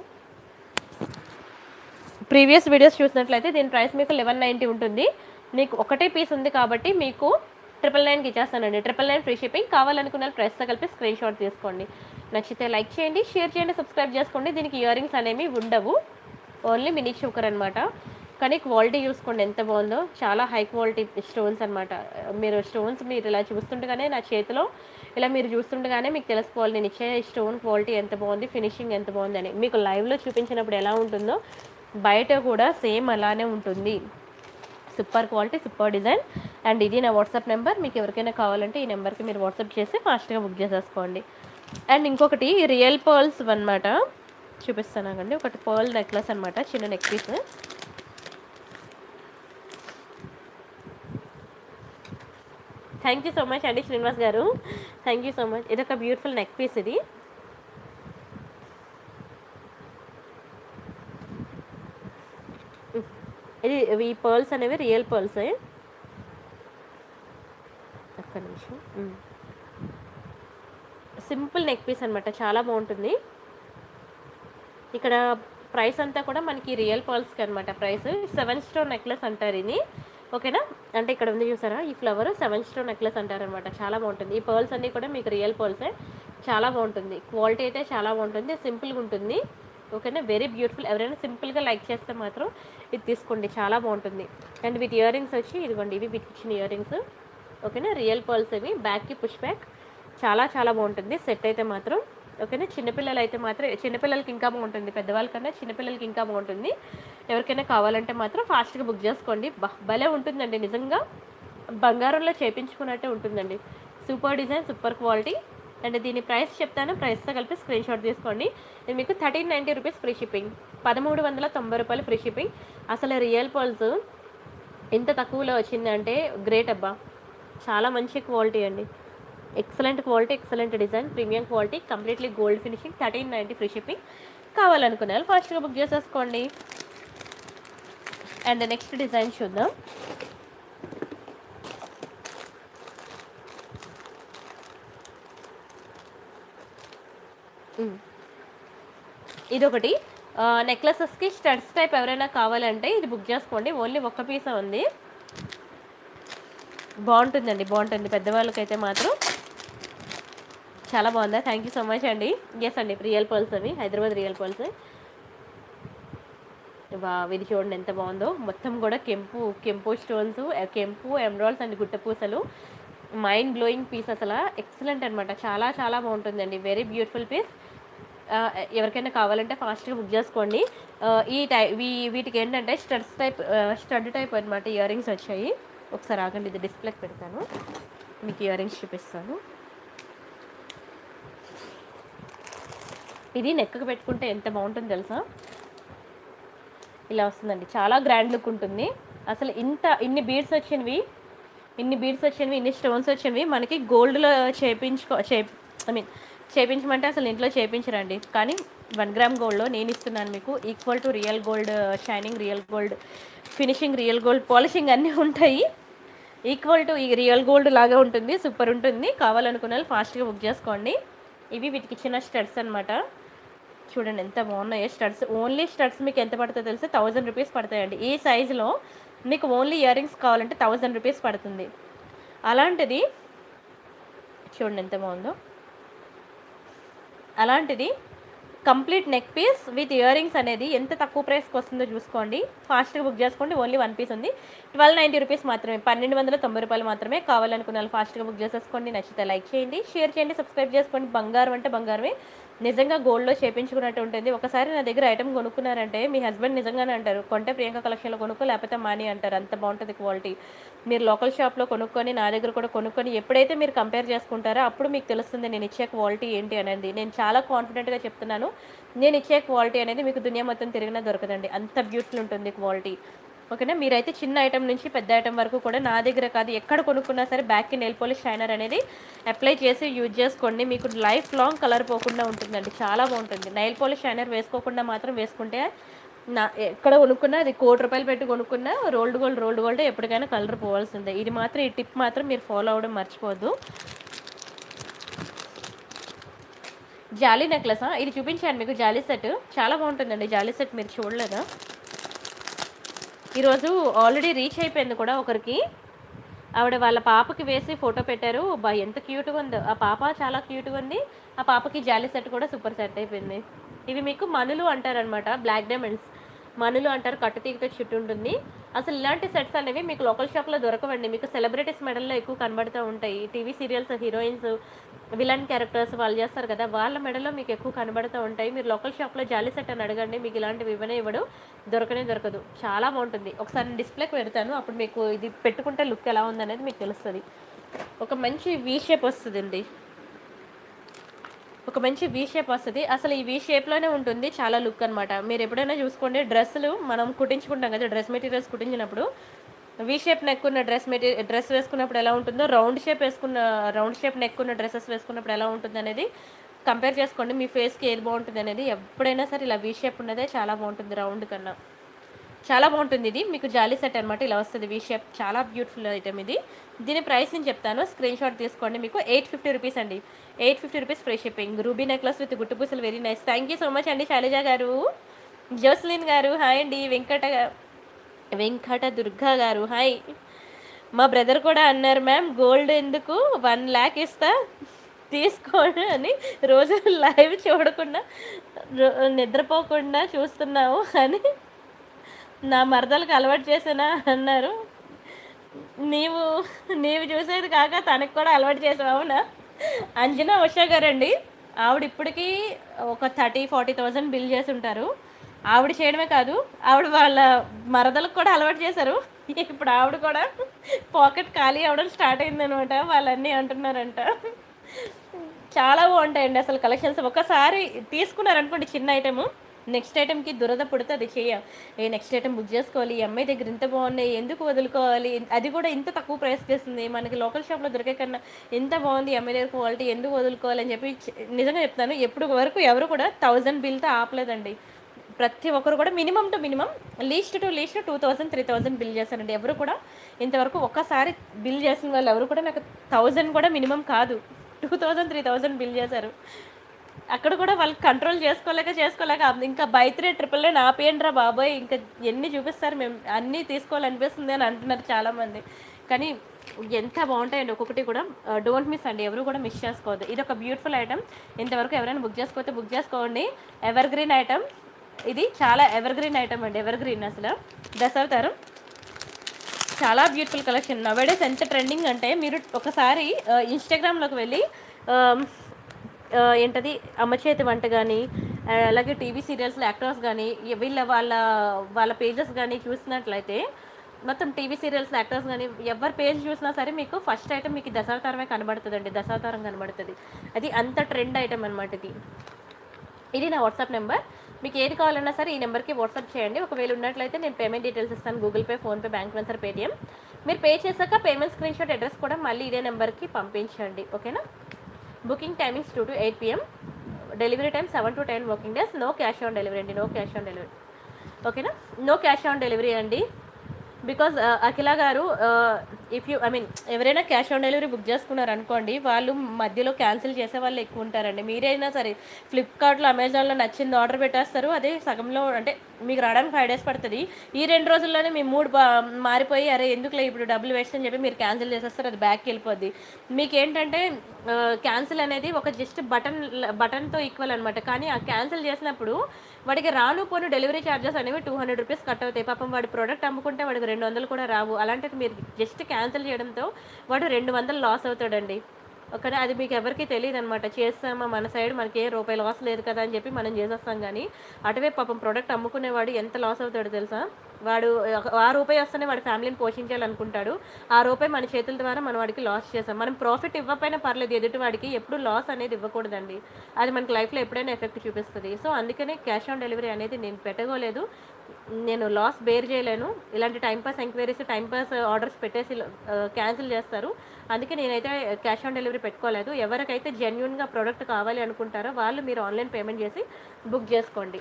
ప్రీవియస్ వీడియోస్ చూసినట్లయితే దీని ప్రైస్ మీకు లెవెన్ నైంటీ ఉంటుంది మీకు ఒకటే పీస్ ఉంది కాబట్టి మీకు ట్రిపుల్ నైన్కి ఇచ్చేస్తానండి ట్రిపుల్ నైన్ ఫ్రీ షిప్పింగ్ కావాలనుకున్న ప్రైస్తో కలిపి స్క్రీన్ షాట్ తీసుకోండి నచ్చితే లైక్ చేయండి షేర్ చేయండి సబ్స్క్రైబ్ చేసుకోండి దీనికి ఇయర్ రింగ్స్ అనేవి ఉండవు ఓన్లీ మినీ షుకర్ అనమాట కానీ క్వాలిటీ చూసుకోండి ఎంత బాగుందో చాలా హై క్వాలిటీ స్టోన్స్ అనమాట మీరు స్టోన్స్ మీరు ఇలా చూస్తుండగానే నా చేతిలో ఇలా మీరు చూస్తుండగానే మీకు తెలుసుకోవాలి నేను ఇచ్చే స్టోన్ క్వాలిటీ ఎంత బాగుంది ఫినిషింగ్ ఎంత బాగుంది అని మీకు లైవ్లో చూపించినప్పుడు ఎలా ఉంటుందో బయట కూడా సేమ్ అలానే ఉంటుంది super quality super design and ఇది నా వాట్సాప్ నెంబర్ మీకు ఎవరికైనా కావాలంటే ఈ నెంబర్కి మీరు వాట్సాప్ చేసి ఫాస్ట్గా బుక్ చేసేసుకోండి అండ్ ఇంకొకటి రియల్ పర్ల్స్ అనమాట చూపిస్తానండి ఒకటి పర్ల్ నెక్లెస్ అనమాట చిన్న neck piece thank you so much అండి Srinivas garu thank you so much ఇది ఒక బ్యూటిఫుల్ నెక్ పీస్ ఇది ఇది ఈ పర్ల్స్ అనేవి రియల్ పర్ల్సే ఒక్క నిమిషం మ్. సింపుల్ నెక్ పీస్ అనమాట చాలా బాగుంటుంది ఇక్కడ ప్రైస్ అంతా కూడా మనకి రియల్ పర్ల్స్కి అనమాట ప్రైస్ సెవెన్ స్టోన్ నెక్లెస్ అంటారు ఇది ఓకేనా అంటే ఇక్కడ ఉంది చూసారా ఈ ఫ్లవర్ సెవెన్ స్టోన్ నెక్లెస్ అంటారు అనమాట చాలా బాగుంటుంది ఈ పర్ల్స్ అన్నీ కూడా మీకు రియల్ పర్ల్సే చాలా బాగుంటుంది క్వాలిటీ అయితే చాలా బాగుంటుంది సింపుల్గా ఉంటుంది ఓకేనా వెరీ బ్యూటిఫుల్ ఎవరైనా సింపుల్గా లైక్ చేస్తే మాత్రం ఇది తీసుకోండి చాలా బాగుంటుంది అండ్ వీటి ఇయర్ రింగ్స్ వచ్చి ఇదిగోండి ఇవి వీటికి ఇచ్చిన ఇయర్ రింగ్స్ ఓకేనా రియల్ పర్ల్స్ ఇవి బ్యాక్కి పుష్ బ్యాక్ చాలా చాలా బాగుంటుంది సెట్ అయితే మాత్రం ఓకేనా చిన్నపిల్లలు అయితే మాత్రం చిన్నపిల్లలకి ఇంకా బాగుంటుంది పెద్దవాళ్ళకన్నా చిన్నపిల్లలకి ఇంకా బాగుంటుంది ఎవరికైనా కావాలంటే మాత్రం ఫాస్ట్గా బుక్ చేసుకోండి బ- భలే ఉంటుందండి నిజంగా బంగారంలో చేపించుకున్నట్టే ఉంటుందండి super design super quality and దీని ప్రైస్ చెప్తాను ప్రైస్తో కలిపి స్క్రీన్ షాట్ తీసుకోండి ఇది మీకు thirteen ninety rupees free shipping పదమూడు వందల తొంభై రూపాయలు ఫ్రీ షిప్పింగ్ అసలు రియల్ పర్ల్స్ ఇంత తక్కువలో వచ్చిందంటే గ్రేట్ అబ్బా చాలా మంచి క్వాలిటీ అండి excellent quality excellent design premium quality completely gold finishing thirteen ninety free shipping కావాలనుకునే వాళ్ళు ఫాస్ట్గా బుక్ చేసేసుకోండి అండ్ నెక్స్ట్ డిజైన్ చూద్దాం మ్. ఇదొకటి నెక్లెసెస్కి స్టడ్స్ టైప్ ఎవరైనా కావాలంటే ఇది బుక్ చేసుకోండి ఓన్లీ ఒక్క పీసే ఉంది బాగుంటుందండి బాగుంటుంది పెద్దవాళ్ళకైతే మాత్రం చాలా బాగుందా థ్యాంక్ యూ సో మచ్ అండి ఎస్ అండి రియల్ పర్ల్స్ అవి హైదరాబాద్ రియల్ పర్ల్స్ వా ఇది చూడండి ఎంత బాగుందో మొత్తం కూడా కెంపు కెంపు స్టోన్స్ కెంపు ఎమరాల్డ్స్ అండ్ గుట్ట పూసలు మైండ్ బ్లోయింగ్ పీస్ అసలు ఎక్సలెంట్ అనమాట చాలా చాలా బాగుంటుందండి వెరీ బ్యూటిఫుల్ పీస్ ఎవరికైనా కావాలంటే ఫాస్ట్గా బుక్ చేసుకోండి ఆ, ఈ టై వీ వీటికి ఏంటంటే స్టడ్స్ టైప్ స్టడ్ టైప్ అనమాట ఇయర్ రింగ్స్ వచ్చాయి ఒకసారి ఆగండి ఇది డిస్ప్లేకి పెడతాను మీకు ఇయర్ రింగ్స్ చూపిస్తాను ఇది నెక్కకు పెట్టుకుంటే ఎంత బాగుంటుందో తెలుసా ఇలా వస్తుందండి చాలా గ్రాండ్ లుక్ ఉంటుంది అసలు ఇంత ఇన్ని బీడ్స్ వచ్చినవి ఇన్ని బీడ్స్ వచ్చినవి ఇన్ని స్టోన్స్ వచ్చినవి మనకి గోల్డ్లో చేపించుకో చే ఐ మీన్ చేపించమంటే అసలు ఇంట్లో చేపించరండి కానీ వన్ గ్రామ్ గోల్డ్లో నేను ఇస్తున్నాను మీకు equal to real gold shining real gold finishing real gold polishing అన్నీ ఉంటాయి ఈక్వల్ టు ఈ రియల్ గోల్డ్ లాగా ఉంటుంది సూపర్ ఉంటుంది కావాలనుకున్న వాళ్ళు ఫాస్ట్గా బుక్ చేసుకోండి ఇవి వీటికి ఇచ్చిన స్టడ్స్ అనమాట చూడండి ఎంత బాగున్నాయో స్టడ్స్ ఓన్లీ స్టడ్స్ మీకు ఎంత పడుతుందో తెలిసి థౌజండ్ రూపీస్ పడతాయండి ఈ సైజులో మీకు ఓన్లీ ఇయర్ రింగ్స్ కావాలంటే థౌజండ్ రూపీస్ పడుతుంది అలాంటిది చూడండి ఎంత బాగుందో అలాంటిది complete neck piece with ear rings అనేది ఎంత తక్కువ ప్రైస్కి వస్తుందో చూసుకోండి ఫాస్ట్గా బుక్ చేసుకోండి ఓన్లీ వన్ పీస్ ఉంది ట్వెల్వ్ నైంటీ రూపీస్ మాత్రమే పన్నెండు వందల తొంభై రూపాయలు మాత్రమే కావాలనుకున్న వాళ్ళు ఫాస్ట్గా బుక్ చేసేసుకోండి నచ్చితే లైక్ చేయండి షేర్ చేయండి సబ్స్క్రైబ్ చేసుకోండి బంగారం అంటే బంగారమే నిజంగా గోల్డ్లో చేపించుకున్నట్టు ఉంటుంది ఒకసారి నా దగ్గర ఐటమ్ కొనుక్కున్నారంటే మీ హస్బెండ్ నిజంగానే అంటారు కొంటే ప్రియాంక కలెక్షన్లో కొనుక్కో లేకపోతే మాని అంటారు అంత బాగుంటుంది క్వాలిటీ మీరు లోకల్ షాప్లో కొనుక్కొని నా దగ్గర కూడా కొనుక్కొని ఎప్పుడైతే మీరు కంపేర్ చేసుకుంటారో అప్పుడు మీకు తెలుస్తుంది నేను ఇచ్చే క్వాలిటీ ఏంటి అనేది నేను చాలా కాన్ఫిడెంట్గా చెప్తున్నాను నేను ఇచ్చే క్వాలిటీ అనేది మీకు దునియా మొత్తం తిరిగినా దొరకదండి అంత బ్యూటిఫుల్ ఉంటుంది క్వాలిటీ ఓకేనా మీరైతే చిన్న ఐటమ్ నుంచి పెద్ద ఐటమ్ వరకు కూడా నా దగ్గర కాదు ఎక్కడ కొనుక్కున్నా సరే బ్యాక్కి నెయిల్ పాలిష్ షైనర్ అనేది అప్లై చేసి యూజ్ చేసుకోండి మీకు లైఫ్ లాంగ్ కలర్ పోకుండా ఉంటుందండి చాలా బాగుంటుంది నెయిల్ పాలిష్ షైనర్ వేసుకోకుండా మాత్రం వేసుకుంటే నా ఎక్కడ కొనుక్కున్నా అది కోటి రూపాయలు పెట్టి కొనుక్కున్నా రోల్డ్ గోల్డ్ రోల్డ్ గోల్డ్ ఎప్పటికైనా కలర్ పోవాల్సిందే ఇది మాత్రం ఈ టిప్ మాత్రం మీరు ఫాలో అవ్వడం మర్చిపోవద్దు జాలీ నెక్లెస్ ఇది చూపించాను మీకు జాలీ సెట్ చాలా బాగుంటుందండి జాలీ సెట్ మీరు చూడలేదా ఈరోజు ఆల్రెడీ రీచ్ అయిపోయింది కూడా ఒకరికి ఆవిడ వాళ్ళ పాపకి వేసి ఫోటో పెట్టారు బా ఎంత క్యూట్గా ఉందో ఆ పాప చాలా క్యూట్గా ఉంది ఆ పాపకి జాలీ సెట్ కూడా సూపర్ సెట్ అయిపోయింది ఇవి మీకు మనులు అంటారనమాట బ్లాక్ డైమండ్స్ మనులు అంటారు కట్టుతీగతో చుట్టూ ఉంటుంది అసలు ఇలాంటి సెట్స్ అనేవి మీకు లోకల్ షాప్లో దొరకవండి మీకు సెలబ్రిటీస్ మెడల్లో ఎక్కువ కనబడుతూ ఉంటాయి TV serials heroines villain characters వాళ్ళు చేస్తారు కదా వాళ్ళ మెడలో మీకు ఎక్కువ కనబడుతూ ఉంటాయి మీరు లోకల్ షాప్లో జాలీ సెట్ అని అడగండి మీకు ఇలాంటివి ఇవ్వనే ఇవ్వడు దొరకనే దొరకదు చాలా బాగుంటుంది ఒకసారి నేను డిస్ప్లేకి పెడతాను అప్పుడు మీకు ఇది పెట్టుకుంటే లుక్ ఎలా ఉందనేది మీకు తెలుస్తుంది ఒక మంచి వీ షేప్ వస్తుందండి ఒక మంచి వీ షేప్ వస్తుంది అసలు ఈ వీ షేప్లోనే ఉంటుంది చాలా లుక్ అనమాట మీరు ఎప్పుడైనా చూసుకోండి డ్రెస్సులు మనం కుట్టించుకుంటాం కదా డ్రెస్ మెటీరియల్స్ కుట్టించినప్పుడు వీ షేప్ నెక్ ఉన్న డ్రెస్ మెటీరియల్ డ్రెస్ వేసుకున్నప్పుడు ఎలా ఉంటుందో రౌండ్ షేప్ వేసుకున్న రౌండ్ షేప్ నెక్ ఉన్న డ్రెస్సెస్ వేసుకున్నప్పుడు ఎలా ఉంటుంది అనేది కంపేర్ చేసుకోండి మీ ఫేస్కి ఏది బాగుంటుంది అనేది ఎప్పుడైనా సరే ఇలా వీ షేప్ ఉన్నదే చాలా బాగుంటుంది రౌండ్ కన్నా చాలా బాగుంటుంది ఇది మీకు జాలీ సెట్ అనమాట ఇలా వస్తుంది వీ షేప్ చాలా బ్యూటిఫుల్ ఐటమ్ ఇది దీని ప్రైస్ నేను చెప్తాను స్క్రీన్ షాట్ తీసుకోండి మీకు ఎయిట్ ఫిఫ్టీ రూపీస్ అండి eight fifty rupees free shipping ruby necklace with గుట్టు పూసలు very nice thank you so much అండి శైలజ గారు జోస్లిన్ గారు హాయ్ అండి వెంకట వెంకట దుర్గా గారు హాయ్ మా బ్రదర్ కూడా అన్నారు మ్యామ్ గోల్డ్ ఎందుకు వన్ ల్యాక్ ఇస్తా తీసుకోండి అని రోజు లైవ్ చూడకుండా రో- నిద్రపోకుండా చూస్తున్నావు అని నా మరదలకు అలవాటు చేసానా అన్నారు నీవు నీవు చూసేది కాక తనకు కూడా అలవాటు చేసావు అవునా అంజనా ఉషా గారండి ఆవిడ ఇప్పటికీ ఒక థర్టీ ఫార్టీ థౌజండ్ బిల్ చేసి ఉంటారు ఆవిడ చేయడమే కాదు ఆవిడ వాళ్ళ మరదలకు కూడా అలవాటు చేశారు ఇప్పుడు ఆవిడ కూడా పాకెట్ ఖాళీ అవ్వడం స్టార్ట్ అయిందనమాట వాళ్ళన్నీ అంటున్నారంట చాలా బాగుంటాయండి అసలు కలెక్షన్స్ ఒకసారి తీసుకున్నారనుకోండి చిన్న ఐటమ్ నెక్స్ట్ ఐటెంకి దురద పుడుతుంది చెయ్య ఏ నెక్స్ట్ ఐటెం బుక్ చేసుకోవాలి ఈ అమ్మాయి దగ్గర ఇంత బాగున్నాయి ఎందుకు వదులుకోవాలి అది కూడా ఇంత తక్కువ ప్రైస్ చేస్తుంది మనకి లోకల్ షాప్లో దొరికే కన్నా ఎంత బాగుంది ఈ అమ్మాయి దగ్గర క్వాలిటీ ఎందుకు వదులుకోవాలి అని చెప్పి చె- నిజంగా చెప్తాను ఎప్పుడు వరకు ఎవరు కూడా థౌజండ్ బిల్తో ఆపలేదండి ప్రతి ఒక్కరు కూడా minimum to minimum least to least two thousand three thousand bill చేశారండి ఎవరు కూడా ఇంతవరకు ఒక్కసారి బిల్ చేసిన వాళ్ళు ఎవరు కూడా నాకు థౌజండ్ కూడా మినిమం కాదు two thousand three thousand bill చేశారు అక్కడ కూడా వాళ్ళు కంట్రోల్ చేసుకోలేక చేసుకోలేక ఇంకా బై త్రీ ట్రిపుల్ నైన్ ఆపేయండి రా బాబోయ్ ఇంకా ఎన్ని చూపిస్తారు మేము అన్నీ తీసుకోవాలనిపిస్తుంది అని అంటున్నారు చాలామంది కానీ ఎంత బాగుంటాయండి ఒక్కొక్కటి కూడా డోంట్ మిస్ అండి ఎవరు కూడా మిస్ చేసుకోవద్దు ఇది ఒక బ్యూటిఫుల్ ఐటమ్ ఇంతవరకు ఎవరైనా బుక్ చేసుకోతే బుక్ చేసుకోండి ఎవర్ గ్రీన్ ఐటమ్ ఇది చాలా ఎవర్ గ్రీన్ ఐటమ్ అండి ఎవర్ గ్రీన్ అసలు దశావతారం చాలా బ్యూటిఫుల్ కలెక్షన్ నవేడేస్ ఎంత ట్రెండింగ్ అంటే మీరు ఒకసారి ఆ, ఇన్స్టాగ్రామ్లోకి వెళ్ళి ఆ, ఆ, ఏంటది అమ్మ చేతి వంట కానీ ఆ, అలాగే టీవీ సీరియల్స్లో యాక్టర్స్ కానీ వీళ్ళ వాళ్ళ వాళ్ళ పేజెస్ కానీ చూసినట్లయితే మొత్తం టీవీ సీరియల్స్ యాక్టర్స్ కానీ ఎవరి పేజ్ చూసినా సరే మీకు ఫస్ట్ ఐటమ్ మీకు దశావతారమే కనబడుతుందండి దశావతారం కనబడుతుంది అది అంత ట్రెండ్ ఐటమ్ అనమాట ఇది ఇది నా వాట్సాప్ నెంబర్ మీకు ఏది కావాలన్నా సరే ఈ నెంబర్కి వాట్సాప్ చేయండి ఒకవేళ ఉన్నట్లయితే నేను పేమెంట్ డీటెయిల్స్ ఇస్తాను Google pay PhonePe bank transfer Paytm మీరు పే చేశాక పేమెంట్ స్క్రీన్ షాట్ అడ్రస్ కూడా మళ్ళీ ఇదే నెంబర్కి పంపించండి ఓకేనా booking timings two to eight PM delivery time seven to ten working days no cash on delivery అండి నో క్యాష్ ఆన్ డెలివరీ ఓకేనా నో క్యాష్ ఆన్ డెలివరీ అండి బికాజ్ అఖిల గారు ఇఫ్ యూ ఐ మీన్ ఎవరైనా క్యాష్ ఆన్ డెలివరీ బుక్ చేసుకున్నారు అనుకోండి వాళ్ళు మధ్యలో cancel చేసే వాళ్ళు ఎక్కువ ఉంటారండి మీరైనా సరే ఫ్లిప్కార్ట్లో అమెజాన్లో నచ్చింది ఆర్డర్ పెట్టేస్తారు అదే సగంలో అంటే మీకు రావడానికి ఫైవ్ డేస్ పడుతుంది ఈ రెండు రోజుల్లోనే మీ మూడ్ బా మారిపోయి అరే ఎందుకులే ఇప్పుడు డబ్బులు వేస్ట్ అని చెప్పి మీరు క్యాన్సిల్ చేసేస్తారు అది బ్యాక్కి వెళ్ళిపోద్ది మీకు ఏంటంటే క్యాన్సిల్ అనేది ఒక జస్ట్ బటన్ బటన్తో ఈక్వల్ అనమాట కానీ ఆ క్యాన్సిల్ చేసినప్పుడు వాడికి రాను పోను డెలివరీ ఛార్జెస్ అనేవి టూ హండ్రెడ్ రూపీస్ కట్ అవుతాయి పాపం వాడి ప్రోడక్ట్ అమ్ముకుంటే వాడికి రెండు వందలు కూడా రావు అలాంటిది మీరు జస్ట్ క్యాన్సిల్ చేయడంతో వాడు రెండు వందలు లాస్ అవుతాడండి ఓకేనా అది మీకు ఎవరికి తెలియదు అనమాట చేస్తామా మన సైడ్ మనకి ఏ రూపాయి లాస్ లేదు కదా అని చెప్పి మనం చేసేస్తాం కానీ అటువైపు పాపం ప్రోడక్ట్ అమ్ముకునేవాడు ఎంత లాస్ అవుతాడు తెలుసా వాడు ఆ రూపాయి వస్తేనే వాడి ఫ్యామిలీని పోషించాలనుకుంటాడు ఆ రూపాయి మన చేతుల ద్వారా మనం వాడికి లాస్ చేస్తాం మనం ప్రాఫిట్ ఇవ్వకపోయినా పర్లేదు ఎదుటి వాడికి ఎప్పుడు లాస్ అనేది ఇవ్వకూడదండి అది మనకి లైఫ్లో ఎప్పుడైనా ఎఫెక్ట్ చూపిస్తుంది సో అందుకనే క్యాష్ ఆన్ డెలివరీ అనేది నేను పెట్టగోలేదు నేను లాస్ బేర్ చేయలేను ఇలాంటి టైంపాస్ ఎంక్వైరీస్ టైంపాస్ ఆర్డర్స్ పెట్టేసి క్యాన్సిల్ చేస్తారు అందుకే నేనైతే క్యాష్ ఆన్ డెలివరీ పెట్టుకోలేదు ఎవరికైతే జెన్యున్గా ప్రోడక్ట్ కావాలి అనుకుంటారో వాళ్ళు మీరు ఆన్లైన్ పేమెంట్ చేసి బుక్ చేసుకోండి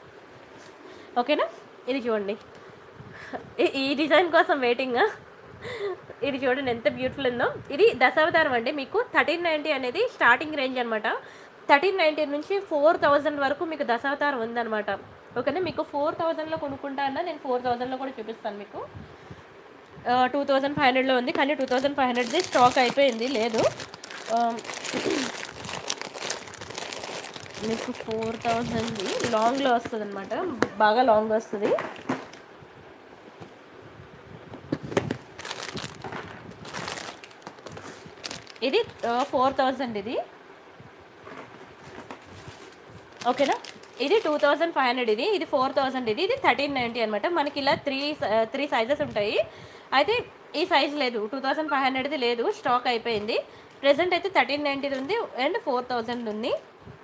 ఓకేనా ఇది చూడండి ఈ- ఈ డిజైన్ కోసం వెయిటింగ్ ఇది చూడండి ఎంత బ్యూటిఫుల్ ఉందో ఇది దశావతారం అండి మీకు థర్టీన్ నైంటీ అనేది స్టార్టింగ్ రేంజ్ అనమాట థర్టీన్ నైంటీ నుంచి ఫోర్ థౌజండ్ వరకు మీకు దశావతారం ఉందన్నమాట ఓకేనా మీకు ఫోర్ థౌజండ్లో కొనుక్కుంటా అన్నా నేను ఫోర్ థౌజండ్లో కూడా చూపిస్తాను మీకు టూ థౌజండ్ ఫైవ్ హండ్రెడ్లో ఉంది కానీ టూ థౌజండ్ ఫైవ్ హండ్రెడ్ది స్టాక్ అయిపోయింది లేదు ఆ, మీకు ఫోర్ థౌజండ్ది లాంగ్లో వస్తుంది అనమాట బాగా లాంగ్ వస్తుంది ఇది ఫోర్ థౌజండ్ ఇది ఓకేనా ఇది టూ థౌజండ్ ఫైవ్ హండ్రెడ్ ఇది ఇది ఫోర్ థౌజండ్ ఇది ఇది థర్టీన్ నైంటీ అనమాట మనకి ఇలా త్రీ త్రీ సైజెస్ ఉంటాయి అయితే ఈ సైజ్ లేదు టూ థౌజండ్ ఫైవ్ హండ్రెడ్ది లేదు స్టాక్ అయిపోయింది ప్రెసెంట్ అయితే థర్టీన్ నైంటీది ఉంది అండ్ ఫోర్ థౌజండ్ ఉంది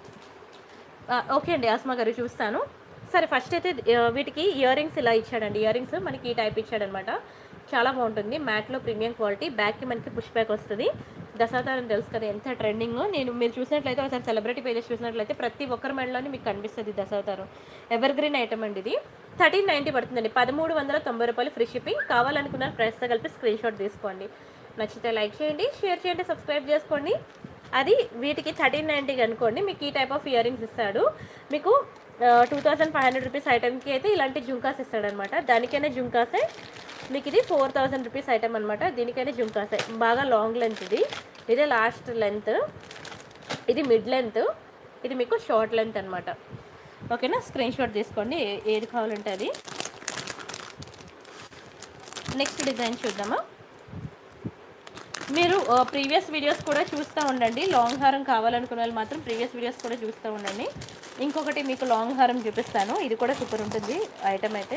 ఆ, ఓకే అండి ఆస్మా గారు చూస్తాను సరే ఫస్ట్ అయితే ఆ, వీటికి ఇయర్ రింగ్స్ ఇలా ఇచ్చాడండి ఇయర్ రింగ్స్ మనకి ఈ టైప్ ఇచ్చాడనమాట చాలా బాగుంటుంది మ్యాట్లో ప్రీమియం క్వాలిటీ బ్యాక్కి మనకి పుష్ బ్యాక్ వస్తుంది దశావతారం తెలుసు కదా ఎంత ట్రెండింగ్ నేను మీరు చూసినట్లయితే ఒకసారి సెలబ్రిటీ పేజెస్ చూసినట్లయితే ప్రతి ఒక్కరి మెడలోని మీకు కనిపిస్తుంది దశావతారం ఎవర్ గ్రీన్ ఐటమ్ అండి ఇది థర్టీన్ నైంటీ పడుతుందండి పదమూడు వందల తొంభై రూపాయలు ఫ్రీ షిప్పింగ్ కావాలనుకున్న ప్రైస్తో కలిపి స్క్రీన్ షాట్ తీసుకోండి నచ్చితే లైక్ చేయండి షేర్ చేయండి సబ్స్క్రైబ్ చేసుకోండి అది వీటికి థర్టీన్ నైంటీకి అనుకోండి మీకు ఈ టైప్ ఆఫ్ ఇయర్ రింగ్స్ ఇస్తాడు మీకు two thousand five hundred rupees ఐటమ్కి అయితే ఇలాంటి జుంకాస్ ఇస్తాడనమాట దానికైనా జుంకాసే మీకు ఇది ఫోర్ థౌసండ్ రూపీస్ ఐటమ్ అనమాట దీనికైనా జుంకాసే బాగా లాంగ్ లెంత్ ఇది ఇదే లాస్ట్ లెంత్ ఇది మిడ్ లెంత్ ఇది మీకు షార్ట్ లెంత్ అనమాట ఓకేనా స్క్రీన్ షాట్ తీసుకోండి ఏ- ఏది కావాలంటే అది నెక్స్ట్ డిజైన్ చూద్దామా మీరు ప్రీవియస్ వీడియోస్ కూడా చూస్తూ ఉండండి లాంగ్ హారం కావాలనుకున్న వాళ్ళు మాత్రం ప్రీవియస్ వీడియోస్ కూడా చూస్తూ ఉండండి ఇంకొకటి మీకు లాంగ్ హారం చూపిస్తాను ఇది కూడా సూపర్ ఉంటుంది ఐటమ్ అయితే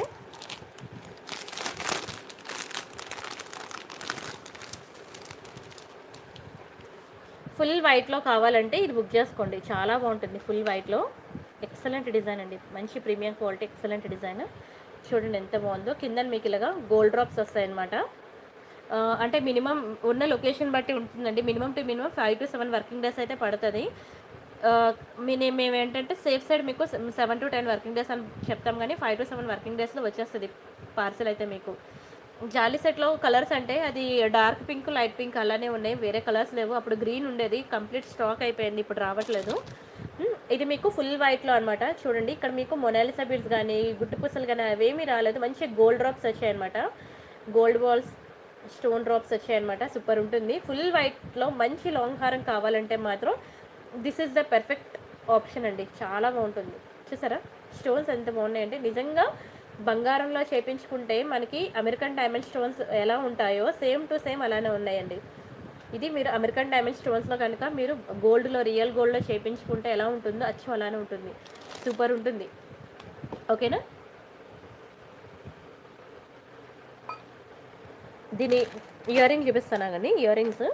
ఫుల్ వైట్లో కావాలంటే ఇది బుక్ చేసుకోండి చాలా బాగుంటుంది ఫుల్ వైట్లో ఎక్సలెంట్ డిజైన్ అండి మంచి ప్రీమియం క్వాలిటీ ఎక్సలెంట్ డిజైన్ చూడండి ఎంత బాగుందో కింద మీకు ఇలాగా గోల్డ్ డ్రాప్స్ వస్తాయన్నమాట ఆ, అంటే మినిమం ఉన్న లొకేషన్ బట్టి ఉంటుందండి minimum to minimum five to seven working days అయితే పడుతుంది ఆ, మిని మేము ఏంటంటే సేఫ్ సైడ్ మీకు seven to ten working days అని చెప్తాం కానీ ఫైవ్ టు సెవెన్ వర్కింగ్ డేస్లో వచ్చేస్తుంది పార్సల్ అయితే మీకు జాలీ సెట్లో కలర్స్ అంటే అది డార్క్ పింక్ లైట్ పింక్ అలానే ఉన్నాయి వేరే కలర్స్ లేవు అప్పుడు గ్రీన్ ఉండేది కంప్లీట్ స్టాక్ అయిపోయింది ఇప్పుడు రావట్లేదు ఉమ్, ఇది మీకు ఫుల్ వైట్లో అనమాట చూడండి ఇక్కడ మీకు మొనాలిసా బీడ్స్ కానీ గుట్టు పూసలు కానీ అవేమీ రాలేదు మంచి గోల్డ్ డ్రాప్స్ వచ్చాయన్నమాట గోల్డ్ బాల్స్ స్టోన్ డ్రాప్స్ వచ్చాయన్నమాట సూపర్ ఉంటుంది ఫుల్ వైట్లో మంచి లాంగ్ హారం కావాలంటే మాత్రం this is the perfect option అండి చాలా బాగుంటుంది చూసారా స్టోన్స్ ఎంత బాగున్నాయంటే నిజంగా బంగారంలో చేపించుకుంటే మనకి అమెరికన్ డైమండ్ స్టోన్స్ ఎలా ఉంటాయో సేమ్ టు సేమ్ అలానే ఉన్నాయండి ఇది మీరు అమెరికన్ డైమండ్ స్టోన్స్లో కనుక మీరు గోల్డ్లో రియల్ గోల్డ్లో చేపించుకుంటే ఎలా ఉంటుందో అచ్చం అలానే ఉంటుంది సూపర్ ఉంటుంది ఓకేనా దీని ఇయర్ రింగ్ చూపిస్తాను కానీ ఇయర్ రింగ్స్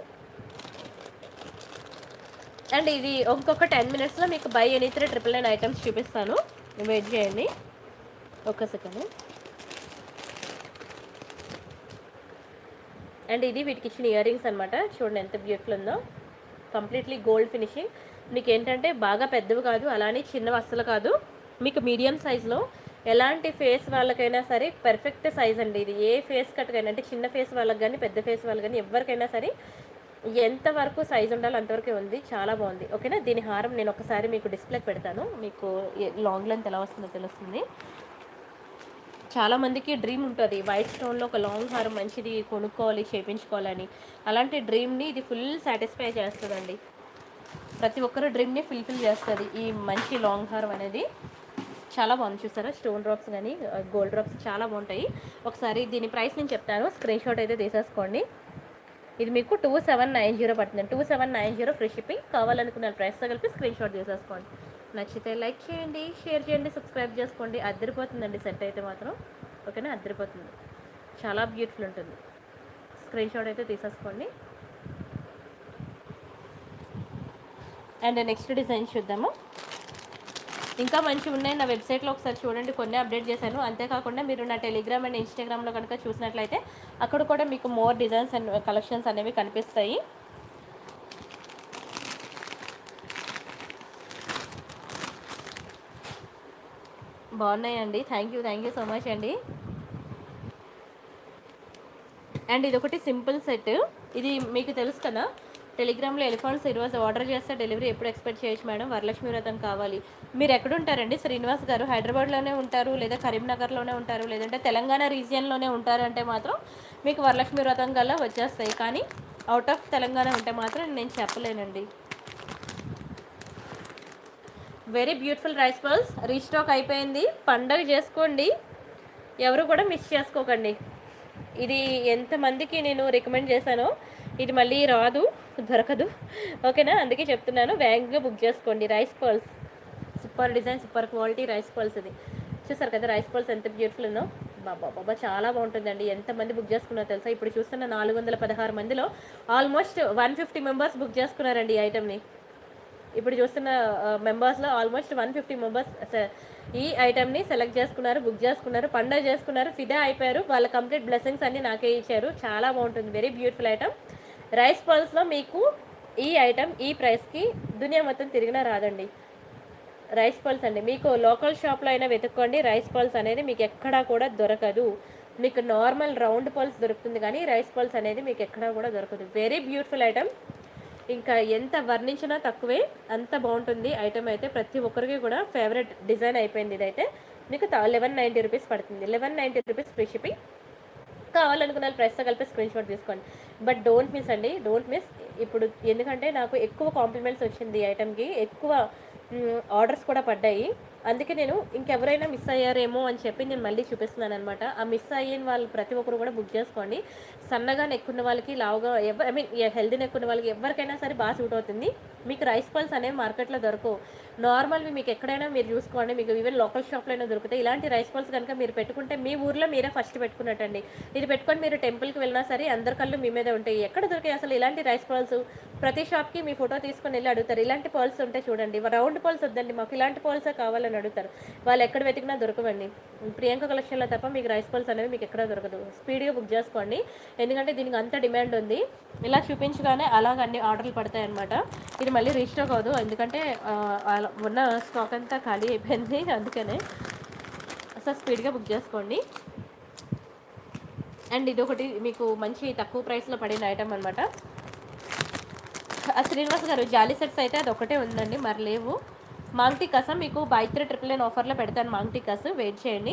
అండ్ ఇది ఇంకొక టెన్ మినిట్స్లో మీకు buy any three triple nine items చూపిస్తాను వెయిట్ చేయండి ఒక్క సెకండ్ అండ్ ఇది వీటికి ఇచ్చిన ఇయర్ రింగ్స్ అనమాట చూడండి ఎంత బ్యూటిఫుల్ ఉందో కంప్లీట్లీ గోల్డ్ ఫినిషింగ్ మీకు ఏంటంటే బాగా పెద్దవి కాదు అలానే చిన్నవి అస్సలు కాదు మీకు మీడియం సైజులో ఎలాంటి ఫేస్ వాళ్ళకైనా సరే పర్ఫెక్ట్ సైజ్ అండి ఇది ఏ ఫేస్ కట్కైనా అంటే చిన్న ఫేస్ వాళ్ళకి కానీ పెద్ద ఫేస్ వాళ్ళకి కానీ ఎవరికైనా సరే ఎంత వరకు సైజ్ ఉండాలో అంతవరకే ఉంది చాలా బాగుంది ఓకేనా దీని హారం నేను ఒకసారి మీకు డిస్ప్లేకి పెడతాను మీకు లాంగ్ లెంత్ ఎలా వస్తుందో తెలుస్తుంది చాలా మందికి డ్రీమ్ ఉంటుంది వైట్ స్టోన్లో ఒక లాంగ్ హారం మంచిది కొనుక్కోవాలి చేయించుకోవాలని అలాంటి డ్రీమ్ని ఇది ఫుల్ సాటిస్ఫై చేస్తుందండి ప్రతి ఒక్కరు డ్రీమ్ని ఫుల్ఫిల్ చేస్తుంది ఈ మంచి లాంగ్ హారం అనేది చాలా బాగుంది చూసారా స్టోన్ డ్రాప్స్ కానీ గోల్డ్ డ్రాప్స్ చాలా బాగుంటాయి ఒకసారి దీని ప్రైస్ నేను చెప్తాను స్క్రీన్ షాట్ అయితే తీసేసుకోండి ఇది మీకు టూ సెవెన్ నైన్ జీరో పడుతుంది two seven nine zero free shipping కావాలనుకున్న ప్రైస్తో కలిపి స్క్రీన్ షాట్ తీసేసుకోండి నచ్చితే లైక్ చేయండి షేర్ చేయండి సబ్స్క్రైబ్ చేసుకోండి అద్దరిపోతుందండి సెట్ అయితే మాత్రం ఓకేనా అద్దరిపోతుంది చాలా బ్యూటిఫుల్ ఉంటుంది స్క్రీన్ షాట్ అయితే తీసేసుకోండి అండ్ నెక్స్ట్ డిజైన్ చూద్దాము ఇంకా మంచిగా ఉన్నాయి నా వెబ్సైట్లో ఒకసారి చూడండి కొన్ని అప్డేట్ చేశాను అంతేకాకుండా మీరు నా టెలిగ్రామ్ అండ్ ఇన్స్టాగ్రామ్లో కనుక చూసినట్లయితే అక్కడ కూడా మీకు మోర్ డిజైన్స్ అండ్ కలెక్షన్స్ అనేవి కనిపిస్తాయి బాగున్నాయండి thank you thank you so much అండి అండ్ ఇది ఒకటి సింపుల్ సెట్ ఇది మీకు తెలుసు కదా టెలిగ్రామ్లో ఎలిఫాంట్స్ ఈరోజు ఆర్డర్ చేస్తే డెలివరీ ఎప్పుడు ఎక్స్పెక్ట్ చేయొచ్చు మేడం వరలక్ష్మి వ్రతం కావాలి మీరు ఎక్కడ ఉంటారండి శ్రీనివాస్ గారు హైదరాబాద్లోనే ఉంటారు లేదా కరీంనగర్లోనే ఉంటారు లేదంటే తెలంగాణ రీజియన్లోనే ఉంటారు అంటే మాత్రం మీకు వరలక్ష్మి వ్రతం కల్లా వచ్చేస్తాయి కానీ అవుట్ ఆఫ్ తెలంగాణ ఉంటే మాత్రం నేను చెప్పలేనండి very beautiful rice balls restock అయిపోయింది పండగ చేసుకోండి ఎవరు కూడా మిస్ చేసుకోకండి ఇది ఎంతమందికి నేను రికమెండ్ చేశానో ఇది మళ్ళీ రాదు దొరకదు ఓకేనా అందుకే చెప్తున్నాను వేగంగా బుక్ చేసుకోండి rice pearls super design super quality rice pearls ఇది చూసారు కదా రైస్ పర్ల్స్ ఎంత బ్యూటిఫుల్ ఉందో బాబా బాబా చాలా బాగుంటుందండి ఎంతమంది బుక్ చేసుకున్నారో తెలుసా ఇప్పుడు చూస్తున్న నాలుగు వందల పదహారు మందిలో almost one fifty members book చేసుకున్నారండి ఈ ఐటమ్ని ఇప్పుడు చూస్తున్న మెంబర్స్లో ఆల్మోస్ట్ వన్ ఫిఫ్టీ మెంబర్స్ ఈ ఐటమ్ని సెలెక్ట్ చేసుకున్నారు బుక్ చేసుకున్నారు పండగ చేసుకున్నారు ఫిదా అయిపోయారు వాళ్ళ కంప్లీట్ బ్లెస్సింగ్స్ అన్ని నాకే ఇచ్చారు చాలా బాగుంటుంది వెరీ బ్యూటిఫుల్ ఐటమ్ రైస్ పల్స్లో మీకు ఈ ఐటమ్ ఈ ప్రైస్కి దునియా మొత్తం తిరిగినా రాదండి రైస్ పల్స్ అండి మీకు లోకల్ షాప్లో అయినా వెతుక్కోండి రైస్ పల్స్ అనేది మీకు ఎక్కడా కూడా దొరకదు మీకు నార్మల్ రౌండ్ పల్స్ దొరుకుతుంది కానీ రైస్ పల్స్ అనేది మీకు ఎక్కడా కూడా దొరకదు వెరీ బ్యూటిఫుల్ ఐటమ్ ఇంకా ఎంత వర్ణించినా తక్కువే అంత బాగుంటుంది ఐటమ్ అయితే ప్రతి ఒక్కరికి కూడా ఫేవరెట్ డిజైన్ అయిపోయింది ఇదైతే మీకు లెవెన్ నైంటీ రూపీస్ పడుతుంది eleven ninety rupees free shipping కావాలనుకున్న వాళ్ళు ప్రైస్తో కలిపి స్క్రీన్ షాట్ తీసుకోండి బట్ డోంట్ మిస్ అండి డోంట్ మిస్ ఇప్పుడు ఎందుకంటే నాకు ఎక్కువ కాంప్లిమెంట్స్ వచ్చింది ఈ ఐటమ్కి ఎక్కువ ఆర్డర్స్ కూడా పడ్డాయి అందుకే నేను ఇంకెవరైనా మిస్ అయ్యారేమో అని చెప్పి నేను మళ్ళీ చూపిస్తున్నాను అనమాట ఆ మిస్ అయిన వాళ్ళు ప్రతి ఒక్కరు కూడా బుక్ చేసుకోండి సన్నగా నెక్కున్న వాళ్ళకి లావుగా ఎవ ఐ మీన్ హెల్దీ నెక్కున్న వాళ్ళకి ఎవరికైనా సరే బాగా సూట్ అవుతుంది మీకు రైస్ పల్స్ అనేవి మార్కెట్లో దొరకవు నార్మల్వి మీకు ఎక్కడైనా మీరు చూసుకోండి మీకు ఈవెన్ లోకల్ షాప్లో అయినా దొరుకుతాయి ఇలాంటి రైస్ పల్స్ కనుక మీరు పెట్టుకుంటే మీ ఊర్లో మీరే ఫస్ట్ పెట్టుకున్నట్టండి ఇది పెట్టుకొని మీరు టెంపుల్కి వెళ్ళినా సరే అందరి కళ్ళు మీ మీదే ఉంటాయి ఎక్కడ దొరికాయి అసలు ఇలాంటి రైస్ పల్స్ ప్రతి షాప్కి మీ ఫోటో తీసుకొని వెళ్ళి అడుగుతారు ఇలాంటి పర్ల్స్ ఉంటే చూడండి రౌండ్ పర్ల్స్ వద్దండి మాకు ఇలాంటి పర్ల్సే కావాలని అడుగుతారు వాళ్ళు ఎక్కడ వెతికినా దొరకవండి ప్రియాంక కలెక్షన్లో తప్ప మీకు రైస్ పర్ల్స్ అనేవి మీకు ఎక్కడ దొరకదు స్పీడ్గా బుక్ చేసుకోండి ఎందుకంటే దీనికి అంత డిమాండ్ ఉంది ఇలా చూపించగానే అలాగ అన్ని ఆర్డర్లు పడతాయి అనమాట ఇది మళ్ళీ రీస్టాక్ అవ్వదు ఎందుకంటే ఆ, అలా ఉన్న స్టాక్ అంతా ఖాళీ అయిపోయింది అందుకనే సో స్పీడ్గా బుక్ చేసుకోండి అండ్ ఇది ఒకటి మీకు మంచి తక్కువ ప్రైస్లో పడిన ఐటమ్ అనమాట శ్రీనివాస్ గారు జాలీ సెట్స్ అయితే అది ఒకటే ఉందండి మరి లేవు మాంగ్టీ కసం మీకు బై త్రీ ట్రిపుల్ నైన్ ఆఫర్లో పెడతాను మాంగ్టీ కస్ వెయిట్ చేయండి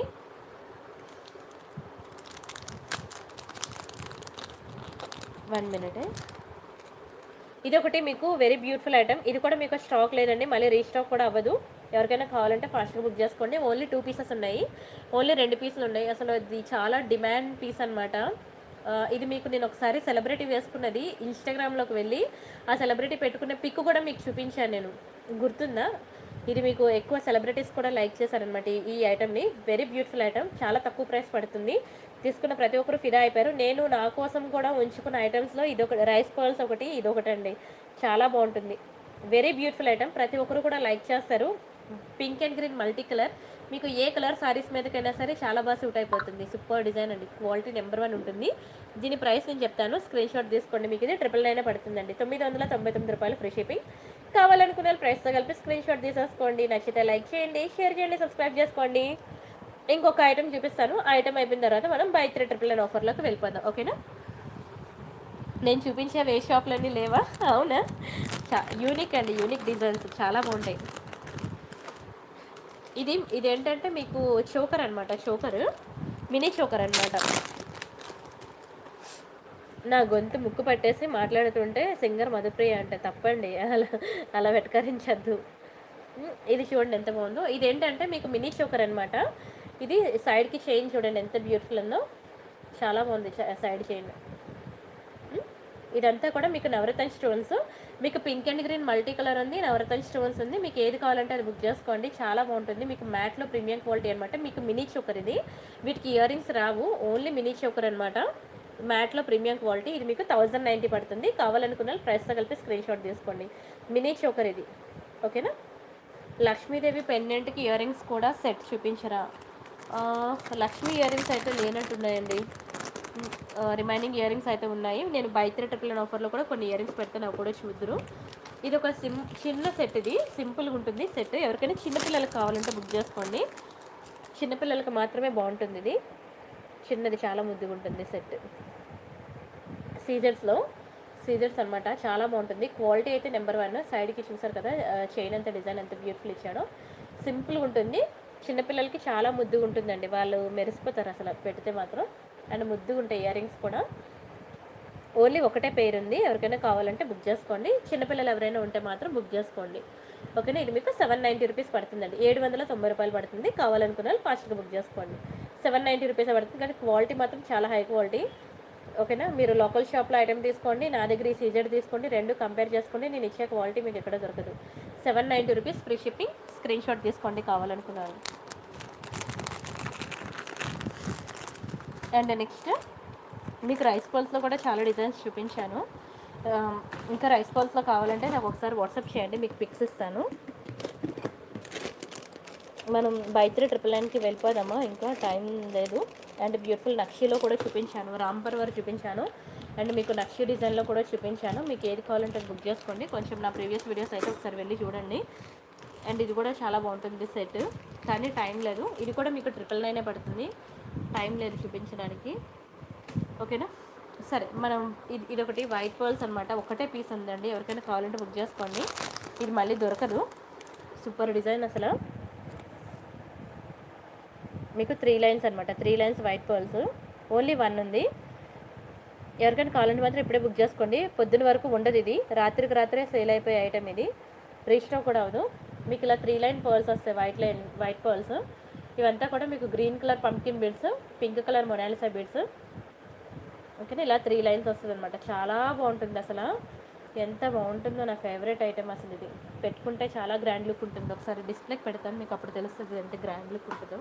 వన్ మినిట్ ఇది ఒకటి మీకు వెరీ బ్యూటిఫుల్ ఐటమ్ ఇది కూడా మీకు స్టాక్ లేదండి మళ్ళీ రీస్టాక్ కూడా అవ్వదు ఎవరికైనా కావాలంటే ఫాస్ట్గా బుక్ చేసుకోండి ఓన్లీ టూ పీసెస్ ఉన్నాయి ఓన్లీ రెండు పీసులు ఉన్నాయి అసలు ఇది చాలా డిమాండ్ పీస్ అనమాట ఇది మీకు నేను ఒకసారి సెలబ్రిటీ వేసుకున్నది ఇన్స్టాగ్రామ్లోకి వెళ్ళి ఆ సెలబ్రిటీ పెట్టుకున్న పిక్ కూడా మీకు చూపించాను నేను గుర్తుందా ఇది మీకు ఎక్కువ సెలబ్రిటీస్ కూడా లైక్ చేశారనమాట ఈ- ఈ ఐటమ్ని వెరీ బ్యూటిఫుల్ ఐటమ్ చాలా తక్కువ ప్రైస్ పడుతుంది తీసుకున్న ప్రతి ఒక్కరు ఫిదా అయిపోయారు నేను నా కోసం కూడా ఉంచుకున్న ఐటమ్స్లో ఇది ఒక రైస్ పర్ల్స్ ఒకటి ఇది ఒకటి అండి చాలా బాగుంటుంది వెరీ బ్యూటిఫుల్ ఐటమ్ ప్రతి ఒక్కరు కూడా లైక్ చేస్తారు pink and green multi colour మీకు ఏ కలర్ సారీస్ మీదకైనా సరే చాలా బాగా సూట్ అయిపోతుంది సూపర్ డిజైన్ అండి క్వాలిటీ నెంబర్ వన్ ఉంటుంది దీని ప్రైస్ నేను చెప్తాను స్క్రీన్ షాట్ తీసుకోండి మీకు ఇది ట్రిపుల్ నైన్ పడుతుందండి తొమ్మిది వందల తొంభై తొమ్మిది రూపాయలు ఫ్రీ షిప్పింగ్ కావాలనుకున్న వాళ్ళు ప్రైస్తో కలిపి స్క్రీన్ షాట్ తీసేసుకోండి నచ్చితే లైక్ చేయండి షేర్ చేయండి సబ్స్క్రైబ్ చేసుకోండి ఇంకొక ఐటమ్ చూపిస్తాను ఆ ఐటమ్ అయిపోయిన తర్వాత మనం బై త్రీ ట్రిపుల్ నైన్ ఆఫర్లోకి వెళ్ళిపోదాం ఓకేనా నేను చూపించే వే షాప్లన్నీ లేవా అవునా చా యూనిక్ అండి యూనిక్ డిజైన్స్ చాలా బాగుంటాయి ఇది ఇది ఏంటంటే మీకు చోకర్ అనమాట చోకర్ మినీ చోకర్ అనమాట నా గొంతు ముక్కు పట్టేసి మాట్లాడుతుంటే సింగర్ మధుప్రియ అంటే తప్పండి అలా అలా వెటకరించద్దు ఉమ్, ఇది చూడండి ఎంత బాగుందో ఇది ఏంటంటే మీకు మినీ చోకర్ అనమాట ఇది సైడ్కి చైన్ చూడండి ఎంత బ్యూటిఫుల్ ఉందో చాలా బాగుంది చ- సైడ్ చైన్ ఉమ్, ఇదంతా కూడా మీకు నవరత్న స్టోన్స్ మీకు pink and green multi colour ఉంది నవరత్న స్టోన్స్ ఉంది మీకు ఏది కావాలంటే అది బుక్ చేసుకోండి చాలా బాగుంటుంది మీకు మ్యాట్లో ప్రీమియం క్వాలిటీ అనమాట మీకు మినీ చోకర్ ఇది వీటికి ఇయర్ రింగ్స్ రావు ఓన్లీ మినీ చోకర్ అనమాట మ్యాట్లో ప్రీమియం క్వాలిటీ ఇది మీకు థౌజండ్ నైంటీ పడుతుంది కావాలనుకున్న వాళ్ళు ప్రైస్తో కలిపి స్క్రీన్ షాట్ తీసుకోండి మినీ చోకర్ ఇది ఓకేనా లక్ష్మీదేవి పెండెంట్కి ఇయర్ రింగ్స్ కూడా సెట్ చూపించరా ఆ, లక్ష్మీ ఇయర్ రింగ్స్ అయితే లేనట్టున్నాయండి రిమైనింగ్ ఇయర్ రింగ్స్ అయితే ఉన్నాయి నేను బై త్రీ ట్రిపుల్ నైన్ ఆఫర్లో కూడా కొన్ని ఇయర్ రింగ్స్ పెడతాను అవి కూడా చూద్దరు ఇది ఒక సిమ్ చిన్న సెట్ ఇది సింపుల్గా ఉంటుంది సెట్ ఎవరికైనా చిన్నపిల్లలకు కావాలంటే బుక్ చేసుకోండి చిన్నపిల్లలకి మాత్రమే బాగుంటుంది ఇది చిన్నది చాలా ముద్దుగా ఉంటుంది సెట్ సీజర్స్లో సీజర్స్ అన్నమాట చాలా బాగుంటుంది క్వాలిటీ అయితే నెంబర్ వన్ సైడ్కి చూసారు కదా చైన్ అంత డిజైన్ ఎంత బ్యూటిఫుల్ ఇచ్చాడో సింపుల్గా ఉంటుంది చిన్నపిల్లలకి చాలా ముద్దుగా ఉంటుందండి వాళ్ళు మెరిసిపోతారు అసలు అది పెడితే మాత్రం అండ్ ముద్దుగా ఉంటాయి ఇయర్ రింగ్స్ కూడా ఓన్లీ ఒకటే పేరు ఉంది ఎవరికైనా కావాలంటే బుక్ చేసుకోండి చిన్నపిల్లలు ఎవరైనా ఉంటే మాత్రం బుక్ చేసుకోండి ఓకేనా ఇది మీకు సెవెన్ నైంటీ రూపీస్ పడుతుందండి ఏడు వందల తొంభై రూపాయలు పడుతుంది కావాలనుకున్న వాళ్ళు ఫాస్ట్గా బుక్ చేసుకోండి సెవెన్ నైంటీ రూపీస్ పడుతుంది కానీ క్వాలిటీ మాత్రం చాలా హై క్వాలిటీ ఓకేనా మీరు లోకల్ షాప్లో ఐటమ్ తీసుకోండి నా దగ్గర ఈ సీజెడ్ తీసుకోండి రెండు కంపేర్ చేసుకోండి నేను ఇచ్చే క్వాలిటీ మీకు ఎక్కడ దొరకదు seven ninety rupees free shipping screen shot తీసుకోండి కావాలనుకున్నాను అండ్ నెక్స్ట్ మీకు రైస్ పల్స్లో కూడా చాలా డిజైన్స్ చూపించాను ఆ, ఇంకా రైస్ బాల్స్లో కావాలంటే నాకు ఒకసారి వాట్సాప్ చేయండి మీకు పిక్స్ ఇస్తాను మనం బైత్రి ట్రిపుల్ నైన్కి వెళ్ళిపోదామా ఇంకా టైం లేదు అండ్ బ్యూటిఫుల్ నక్షీలో కూడా చూపించాను రాంపర్ వరకు చూపించాను అండ్ మీకు నక్షి డిజైన్లో కూడా చూపించాను మీకు ఏది కావాలంటే అది బుక్ చేసుకోండి కొంచెం నా ప్రీవియస్ వీడియోస్ అయితే ఒకసారి వెళ్ళి చూడండి అండ్ ఇది కూడా చాలా బాగుంటుంది సెట్ కానీ టైం లేదు ఇది కూడా మీకు ట్రిపుల్ నైనే పడుతుంది టైం లేదు చూపించడానికి ఓకేనా సరే మనం ఇది ఇది ఒకటి వైట్ పర్ల్స్ అనమాట ఒకటే పీస్ ఉందండి ఎవరికైనా కావాలంటే బుక్ చేసుకోండి ఇది మళ్ళీ దొరకదు సూపర్ డిజైన్ అసలు మీకు త్రీ లైన్స్ అనమాట three lines white pearls only one ఉంది ఎవరికైనా కావాలంటే మాత్రం ఇప్పుడే బుక్ చేసుకోండి పొద్దున వరకు ఉండదు ఇది రాత్రికి రాత్రే సేల్ అయిపోయే ఐటమ్ ఇది రీస్టాక్ కూడా అవదు మీకు ఇలా త్రీ లైన్ పర్ల్స్ వస్తాయి వైట్ లైన్ వైట్ పర్ల్స్ ఇవంతా కూడా మీకు green colour pumpkin beads pink colour Mona Lisa beads ఓకేనా ఇలా త్రీ లైన్స్ వస్తుంది అనమాట చాలా బాగుంటుంది అసలు ఎంత బాగుంటుందో నా ఫేవరెట్ ఐటమ్ అసలు ఇది పెట్టుకుంటే చాలా గ్రాండ్ లుక్ ఉంటుంది ఒకసారి డిస్ప్లేకి పెడతాను మీకు అప్పుడు తెలుస్తుంది ఎంత గ్రాండ్ లుక్ ఉంటుందో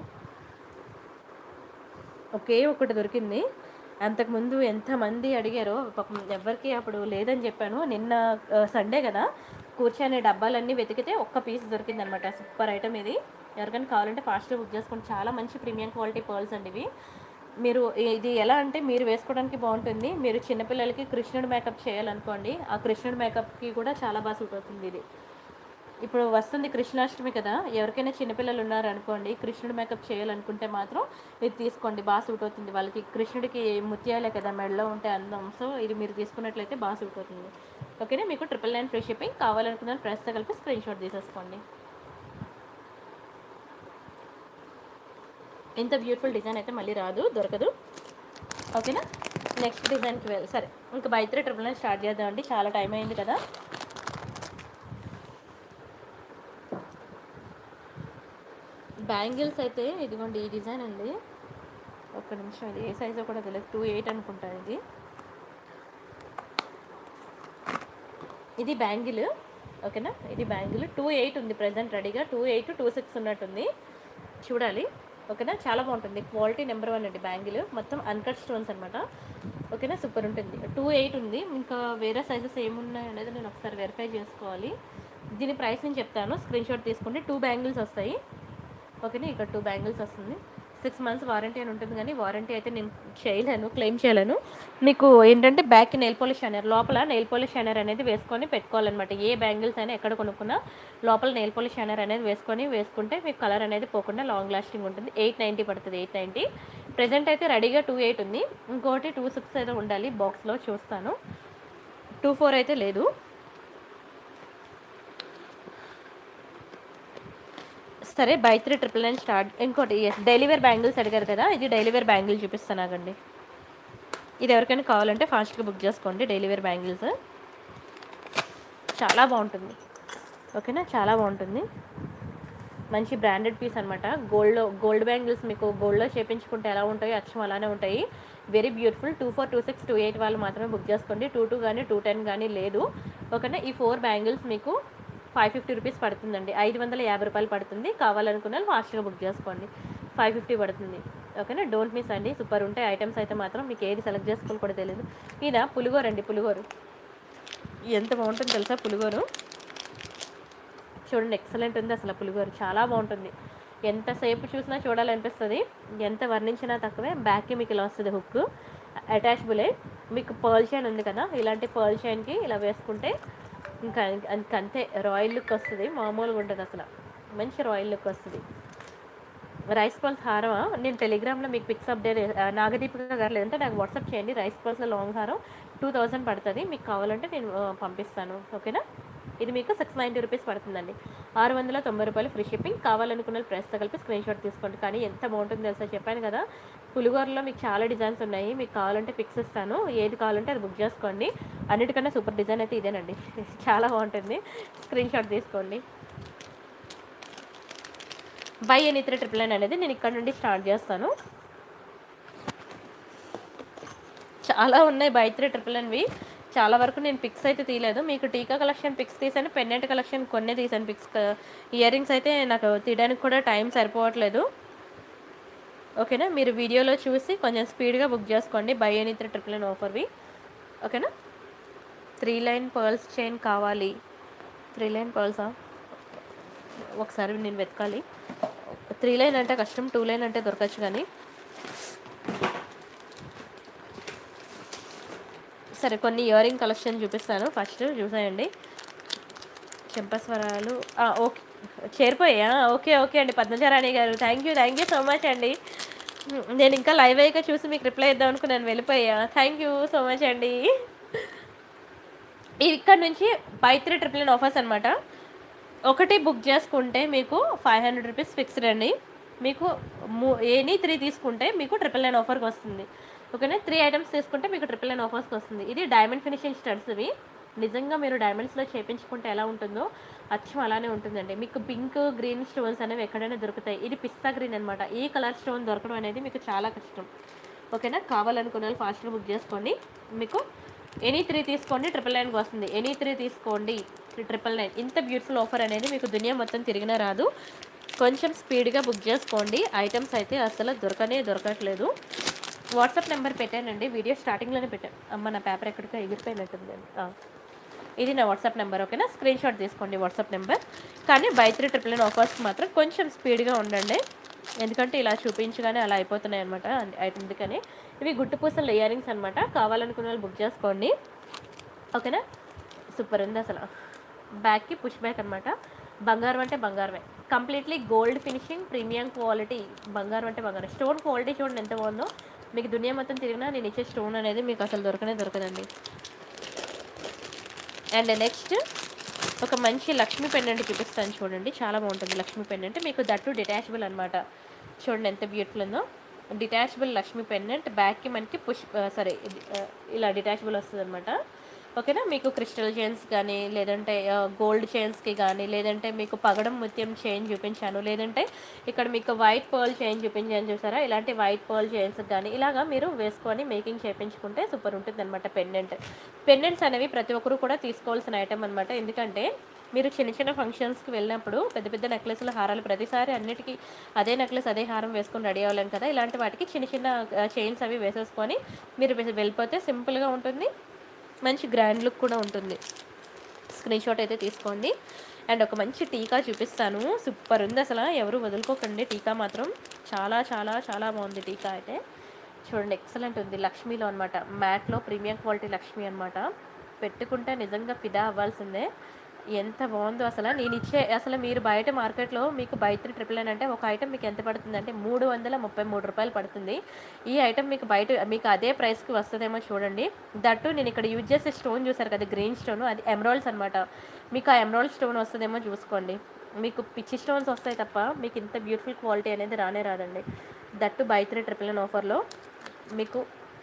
ఒకే ఒకటి దొరికింది అంతకుముందు ఎంతమంది అడిగారో పాపం ఎవరికి అప్పుడు లేదని చెప్పాను నిన్న సండే కదా కూర్చొని డబ్బాలన్నీ వెతికితే ఒక్క పీస్ దొరికింది అనమాట సూపర్ ఐటమ్ ఇది ఎవరికైనా కావాలంటే ఫాస్ట్గా బుక్ చేసుకోండి చాలా మంచి ప్రీమియం క్వాలిటీ పర్ల్స్ అండి ఇవి మీరు ఇది ఎలా అంటే మీరు వేసుకోవడానికి బాగుంటుంది మీరు చిన్నపిల్లలకి కృష్ణుడు మేకప్ చేయాలనుకోండి ఆ కృష్ణుడు మేకప్కి కూడా చాలా బాగా సూట్ అవుతుంది ఇది ఇప్పుడు వస్తుంది కృష్ణాష్టమి కదా ఎవరికైనా చిన్నపిల్లలు ఉన్నారు అనుకోండి కృష్ణుడు మేకప్ చేయాలనుకుంటే మాత్రం ఇది తీసుకోండి బాగా సూట్ అవుతుంది వాళ్ళకి కృష్ణుడికి ముత్యాలే కదా మెడలో ఉంటే అందం సో ఇది మీరు తీసుకున్నట్లయితే బాగా సూట్ అవుతుంది ఓకేనా మీకు ట్రిపుల్ నైన్ ఫ్రీ షిప్పింగ్ కావాలనుకున్న ప్రెస్తో కలిపి స్క్రీన్ షాట్ తీసేసుకోండి ఇంత బ్యూటిఫుల్ డిజైన్ అయితే మళ్ళీ రాదు దొరకదు ఓకేనా నెక్స్ట్ డిజైన్కి వెళ్ళి సరే ఇంకా బైత్రీ ట్రిపుల్ నైన్ స్టార్ట్ చేద్దామండి చాలా టైం అయింది కదా బ్యాంగిల్స్ అయితే ఇదిగోండి ఈ డిజైన్ అండి ఒక్క నిమిషం ఇది ఏ సైజో కూడా తెలియదు టూ ఎయిట్ అనుకుంటాను ఇది ఇది బ్యాంగిల్ ఓకేనా ఇది బ్యాంగిల్ టూ ఎయిట్ ఉంది ప్రజెంట్ రెడీగా టూ ఎయిట్ టూ సిక్స్ ఉన్నట్టుంది చూడాలి ఓకేనా చాలా బాగుంటుంది క్వాలిటీ నెంబర్ వన్ అండి బ్యాంగిల్ మొత్తం అన్కట్ స్టోన్స్ అనమాట ఓకేనా సూపర్ ఉంటుంది టూ ఎయిట్ ఉంది ఇంకా వేరే సైజెస్ ఏమున్నాయి అనేది నేను ఒకసారి వెరిఫై చేసుకోవాలి దీని ప్రైస్ నేను చెప్తాను స్క్రీన్ షాట్ తీసుకుంటే టూ బ్యాంగిల్స్ వస్తాయి ఓకేనా ఇక్కడ టూ బ్యాంగిల్స్ వస్తుంది సిక్స్ మంత్స్ వారంటీ అని ఉంటుంది కానీ వారంటీ అయితే నేను చేయలేను క్లెయిమ్ చేయలేను మీకు ఏంటంటే బ్యాక్ నెయిల్ పాలిష్ షైనర్ లోపల నెయిల్ పాలిష్ షైనర్ అనేది వేసుకొని పెట్టుకోవాలన్నమాట ఏ బ్యాంగిల్స్ అయినా ఎక్కడ కొనుక్కున్నా లోపల నెయిల్ పాలిష్ షైనర్ అనేది వేసుకొని వేసుకుంటే మీకు కలర్ అనేది పోకుండా లాంగ్ లాస్టింగ్ ఉంటుంది ఎయిట్ నైంటీ పడుతుంది ఎయిట్ నైంటీ ప్రజెంట్ అయితే రెడీగా టూ ఎయిట్ ఉంది ఇంకోటి టూ సిక్స్ అయితే ఉండాలి బాక్స్లో చూస్తాను టూ ఫోర్ అయితే లేదు సరే buy three triple nine start ఇంకోటి డెలివరీ బ్యాంగిల్స్ అడిగారు కదా ఇది డెలివరీ బ్యాంగిల్ చూపిస్తాను ఆగండి ఇది ఎవరికైనా కావాలంటే ఫాస్ట్గా బుక్ చేసుకోండి డెలివరీ బ్యాంగిల్స్ చాలా బాగుంటుంది ఓకేనా చాలా బాగుంటుంది మంచి బ్రాండెడ్ పీస్ అనమాట గోల్డ్లో గోల్డ్ బ్యాంగిల్స్ మీకు గోల్డ్లో చేపించుకుంటే ఎలా ఉంటాయో అచ్చం అలానే ఉంటాయి very beautiful two four two six two eight వాళ్ళు మాత్రమే బుక్ చేసుకోండి టూ టూ కానీ టూ టెన్ కానీ లేదు ఓకేనా ఈ ఫోర్ బ్యాంగిల్స్ మీకు ఫైవ్ ఫిఫ్టీ రూపీస్ పడుతుందండి ఐదు వందల యాభై రూపాయలు పడుతుంది కావాలనుకున్న వాళ్ళు ఫాస్ట్గా బుక్ చేసుకోండి ఫైవ్ ఫిఫ్టీ పడుతుంది ఓకేనా డోంట్ మిస్ అండి సూపర్ ఉంటాయి ఐటమ్స్ అయితే మాత్రం మీకు ఏది సెలెక్ట్ చేసుకోవాలి కూడా తెలియదు ఈయన పులిగోరు అండి పులిగోరు ఎంత బాగుంటుంది తెలుసా పులిగోరు చూడండి ఎక్సలెంట్ ఉంది అసలు పులిగోరు చాలా బాగుంటుంది ఎంతసేపు చూసినా చూడాలనిపిస్తుంది ఎంత వర్ణించినా తక్కువే బ్యాక్కి మీకు ఇలా వస్తుంది హుక్ అటాచబులే మీకు పర్ల్ చైన్ ఉంది కదా ఇలాంటి పర్ల్ చైన్కి ఇలా వేసుకుంటే ఇంకా ఇంక అంతే రాయల్ లుక్ వస్తుంది మామూలుగా ఉంటుంది అసలు మంచి రాయల్ లుక్ వస్తుంది రైస్ పల్స్ హారమా నేను టెలిగ్రామ్లో మీకు పిక్స్ అప్డేట్ నాగదీపిక గారు లేదంటే నాకు వాట్సాప్ చేయండి రైస్ పల్స్లో లాంగ్ హారం టూ థౌజండ్ పడుతుంది మీకు కావాలంటే నేను ఆ, పంపిస్తాను ఓకేనా ఇది మీకు సిక్స్ నైంటీ రూపీస్ పడుతుందండి ఆరు వందల తొంభై రూపాయలు ఫ్రీ షిప్పింగ్ కావాలనుకున్న ప్రైస్తో కలిపి స్క్రీన్ షాట్ తీసుకోండి కానీ ఎంత బాగుంటుందో తెలుసా చెప్పాను కదా పులిగోరలో మీకు చాలా డిజైన్స్ ఉన్నాయి మీకు కావాలంటే పిక్స్ ఇస్తాను ఏది కావాలంటే అది బుక్ చేసుకోండి అన్నిటికన్నా సూపర్ డిజైన్ అయితే ఇదేనండి చాలా బాగుంటుంది స్క్రీన్ షాట్ తీసుకోండి buy any three triple nine అనేది నేను ఇక్కడ నుండి స్టార్ట్ చేస్తాను చాలా ఉన్నాయి బై త్రీ ట్రిపుల్ ఎన్వి చాలా వరకు నేను పిక్స్ అయితే తీయలేదు మీకు టీకా కలెక్షన్ పిక్స్ తీసాను పెన్నెంట్ కలెక్షన్ కొన్నే తీసాను పిక్స్ ఇయర్ రింగ్స్ అయితే నాకు తీయడానికి కూడా టైం సరిపోవట్లేదు ఓకేనా మీరు వీడియోలో చూసి కొంచెం స్పీడ్గా బుక్ చేసుకోండి buy any three triple nine ఆఫర్వి ఓకేనా త్రీ లైన్ పర్ల్స్ చైన్ కావాలి త్రీ లైన్ పర్ల్సా ఒకసారి నేను వెతకాలి త్రీ లైన్ అంటే కష్టం టూ లైన్ అంటే దొరకచ్చు కానీ సరే కొన్ని ఇయర్ రింగ్ కలెక్షన్ చూపిస్తాను ఫస్ట్ చూసేయండి చెంపస్వరాలు ఆ, ఓకే చేరిపోయా ఓకే ఓకే అండి పద్మచారాణి గారు thank you thank you so much అండి నేను ఇంకా లైవ్ అయ్యాక చూసి మీకు రిప్లై ఇద్దాం అనుకున్నాను వెళ్ళిపోయా థ్యాంక్ యూ సో మచ్ అండి ఇక్కడ నుంచి buy three triple nine offers అనమాట ఒకటి బుక్ చేసుకుంటే మీకు ఫైవ్ హండ్రెడ్ రూపీస్ ఫిక్స్డ్ అండి మీకు ఎనీ త్రీ తీసుకుంటే మీకు ట్రిపుల్ నైన్ ఆఫర్కి వస్తుంది ఓకేనా త్రీ ఐటమ్స్ తీసుకుంటే మీకు ట్రిపుల్ నైన్ ఆఫర్స్కి వస్తుంది ఇది డైమండ్ ఫినిషింగ్ స్టడ్స్ ఇవి నిజంగా మీరు డైమండ్స్లో చేపించుకుంటే ఎలా ఉంటుందో అచ్చం అలానే ఉంటుందండి మీకు పింక్ గ్రీన్ స్టోన్స్ అనేవి ఎక్కడైనా దొరుకుతాయి ఇది పిస్తా గ్రీన్ అనమాట ఈ కలర్ స్టోన్ దొరకడం అనేది మీకు చాలా కష్టం ఓకేనా కావాలనుకున్న వాళ్ళు ఫాస్ట్గా బుక్ చేసుకోండి మీకు ఎనీ త్రీ తీసుకోండి ట్రిపుల్ నైన్కి వస్తుంది ఎనీ త్రీ తీసుకోండి ట్రిపుల్ నైన్ ఇంత బ్యూటిఫుల్ ఆఫర్ అనేది మీకు దునియా మొత్తం తిరిగినా రాదు కొంచెం స్పీడ్గా బుక్ చేసుకోండి ఐటమ్స్ అయితే అసలు దొరకనే దొరకట్లేదు వాట్సాప్ నెంబర్ పెట్టానండి వీడియో స్టార్టింగ్లోనే పెట్టాను అమ్మ నా పేపర్ ఎక్కడికో ఎగిరిపోయినట్టుంది ఆ. ఇది నా వాట్సాప్ నెంబర్ ఓకేనా స్క్రీన్ షాట్ తీసుకోండి వాట్సాప్ నెంబర్ కానీ బై త్రీ ట్రిపుల్ నైన్ ఆఫర్స్కి మాత్రం కొంచెం స్పీడ్గా ఉండండి ఎందుకంటే ఇలా చూపించగానే అలా అయిపోతున్నాయి అనమాట అందుకని ఇవి గుట్టు పూసల ఇయర్ రింగ్స్ అనమాట కావాలనుకున్న వాళ్ళు బుక్ చేసుకోండి ఓకేనా సూపర్ ఉంది అసలు బ్యాక్కి పుష్ బ్యాక్ అనమాట బంగారం అంటే బంగారమే completely gold finishing premium quality బంగారం అంటే బంగారం స్టోన్ క్వాలిటీ చూడండి ఎంత బాగుందో మీకు దునియా మొత్తం తిరిగినా నేను ఇచ్చే స్టోన్ అనేది మీకు అసలు దొరకనే దొరకదండి అండ్ నెక్స్ట్ ఒక మంచి లక్ష్మీ పెండెంట్ చూపిస్తాను చూడండి చాలా బాగుంటుంది లక్ష్మీ పెండెంట్ మీకు దట్టు డిటాచబుల్ అనమాట చూడండి ఎంత బ్యూటిఫుల్ ఉందో డిటాచబుల్ లక్ష్మీ పెండెంట్ బ్యాక్కి మనకి పుష్ సారీ ఇలా డిటాచబుల్ వస్తుంది అనమాట ఓకేనా మీకు క్రిస్టల్ చైన్స్ కానీ లేదంటే గోల్డ్ చైన్స్కి కానీ లేదంటే మీకు పగడం ముత్యం చైన్ చూపించాను లేదంటే ఇక్కడ మీకు వైట్ పర్ల్ చైన్ చూపించాను చూసారా ఇలాంటి వైట్ పర్ల్ చైన్స్ కానీ ఇలాగా మీరు వేసుకొని మేకింగ్ చేయించుకుంటే సూపర్ ఉంటుంది అనమాట పెండెంట్ పెండెంట్స్ అనేవి ప్రతి ఒక్కరు కూడా తీసుకోవాల్సిన ఐటమ్ అనమాట ఎందుకంటే మీరు చిన్న చిన్న ఫంక్షన్స్కి వెళ్ళినప్పుడు పెద్ద పెద్ద నెక్లెస్లు హారాలు ప్రతిసారి అన్నిటికీ అదే నెక్లెస్ అదే హారం వేసుకొని రెడీ అవ్వలేం కదా ఇలాంటి వాటికి చిన్న చిన్న చైన్స్ అవి వేసేసుకొని మీరు వె- వెళ్ళిపోతే సింపుల్గా ఉంటుంది మంచి గ్రాండ్ లుక్ కూడా ఉంటుంది స్క్రీన్ షాట్ అయితే తీసుకోండి అండ్ ఒక మంచి టీకా చూపిస్తాను సూపర్ ఉంది అసలు ఎవరు వదులుకోకండి టీకా మాత్రం చాలా చాలా చాలా బాగుంది టీకా అయితే చూడండి ఎక్సలెంట్ ఉంది లక్ష్మీలో అనమాట మ్యాట్లో ప్రీమియం క్వాలిటీ లక్ష్మి అనమాట పెట్టుకుంటే నిజంగా ఫిదా అవ్వాల్సిందే ఎంత బాగుందో అసలు నేను ఇచ్చే అసలు మీరు బయట మార్కెట్లో మీకు బయట ట్రిపుల్ నైన్ అంటే ఒక ఐటమ్ మీకు ఎంత పడుతుంది అంటే మూడు వందల ముప్పై మూడు రూపాయలు పడుతుంది ఈ ఐటమ్ మీకు బయట మీకు అదే ప్రైస్కి వస్తుందేమో చూడండి దట్టు నేను ఇక్కడ యూజ్ చేసే స్టోన్ చూసారు కదా గ్రీన్ స్టోన్ అది ఎమరాల్డ్స్ అనమాట మీకు ఆ ఎమరాల్డ్ స్టోన్ వస్తుందేమో చూసుకోండి మీకు పిచ్చి స్టోన్స్ వస్తాయి తప్ప మీకు ఇంత బ్యూటిఫుల్ క్వాలిటీ అనేది రానే రాదండి that buy three triple nine ఆఫర్లో మీకు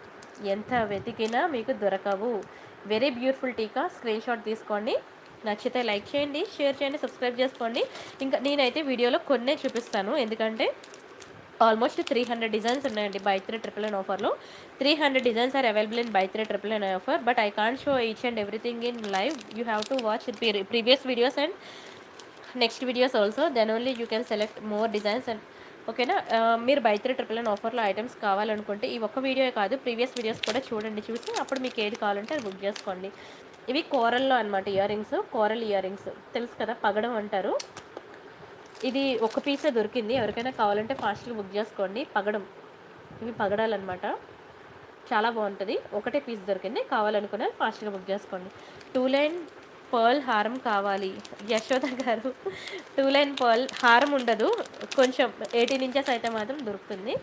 ఎంత వెతికినా మీకు దొరకవు వెరీ బ్యూటిఫుల్ టీకా స్క్రీన్ షాట్ తీసుకోండి నచ్చితే లైక్ చేయండి షేర్ చేయండి సబ్స్క్రైబ్ చేసుకోండి ఇంకా నేనైతే వీడియోలో కొన్నే చూపిస్తాను ఎందుకంటే ఆల్మోస్ట్ త్రీ హండ్రెడ్ డిజైన్స్ ఉన్నాయండి బై త్రీ ట్రిపుల్ నైన్ ఆఫర్లో three hundred designs are available in buy three triple nine offer but I can't show each and everything in live you have to watch previous videos and next videos also then only you can select more designs and ఓకేనా ఆ, మీరు buy three triple nine ఆఫర్లో items కావాలనుకుంటే ఈ ఒక్క video కాదు previous videos కూడా చూడండి చూసి అప్పుడు మీకు ఏది కావాలంటే అది బుక్ చేసుకోండి ఇవి కోరల్లో అనమాట year earrings coral earrings తెలుసు కదా పగడం అంటారు ఇది ఒక పీసే దొరికింది ఎవరికైనా కావాలంటే ఫాస్ట్గా బుక్ చేసుకోండి పగడం ఇవి పగడాలన్నమాట చాలా బాగుంటుంది ఒకటే పీస్ దొరికింది కావాలనుకున్న ఫాస్ట్గా బుక్ చేసుకోండి టూ లైన్ పర్ల్ హారం కావాలి యశోద గారు టూ లైన్ పర్ల్ హారం ఉండదు కొంచెం ఎయిటీన్ ఇంచెస్ అయితే మాత్రం దొరుకుతుంది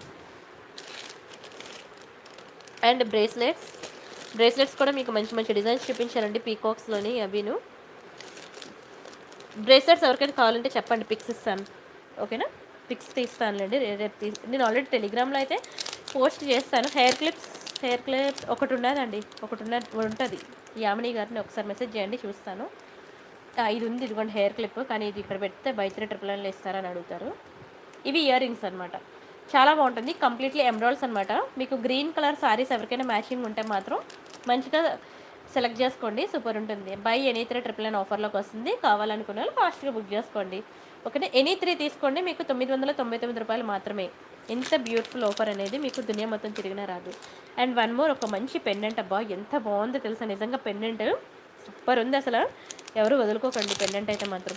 అండ్ బ్రేస్లెట్స్ బ్రేస్లెట్స్ కూడా మీకు మంచి మంచి డిజైన్స్ చూపించారండి పీకాక్స్లోని అవిను బ్రేస్లెట్స్ ఎవరికైనా కావాలంటే చెప్పండి పిక్స్ ఇస్తాను ఓకేనా పిక్స్ తీస్తానులేండి రే- రేపు తీ నేను ఆల్రెడీ టెలిగ్రామ్లో అయితే పోస్ట్ చేస్తాను హెయిర్ క్లిప్స్ హెయిర్ క్లిప్స్ ఒకటి ఉన్నదండి ఒకటి ఉన్న ఉంటుంది యామిని గారిని ఒకసారి మెసేజ్ చేయండి చూస్తాను ఆ, ఇది ఉంది ఇదిగోండి హెయిర్ క్లిప్ కానీ ఇది ఇక్కడ పెడితే బై త్రీ ట్రిపుల్ నైన్లో ఇస్తారని అడుగుతారు ఇవి ఇయర్ రింగ్స్ అనమాట చాలా బాగుంటుంది కంప్లీట్లీ ఎమరాల్డ్స్ అనమాట మీకు గ్రీన్ కలర్ సారీస్ ఎవరికైనా మ్యాచింగ్ ఉంటే మాత్రం మంచిగా సెలెక్ట్ చేసుకోండి సూపర్ ఉంటుంది buy any three triple nine ఆఫర్లోకి వస్తుంది కావాలనుకున్న వాళ్ళు ఫాస్ట్గా బుక్ చేసుకోండి ఓకేనా ఎనీ త్రీ తీసుకోండి మీకు తొమ్మిది వందల తొంభై తొమ్మిది రూపాయలు మాత్రమే ఎంత బ్యూటిఫుల్ ఆఫర్ అనేది మీకు దునియా మొత్తం తిరిగినా రాదు అండ్ వన్ మోర్ ఒక మంచి పెండెంట్ అబ్బా ఎంత బాగుందో తెలుసా నిజంగా పెండెంట్ సూపర్ ఉంది అసలు ఎవరు వదులుకోకండి పెండెంట్ అయితే మాత్రం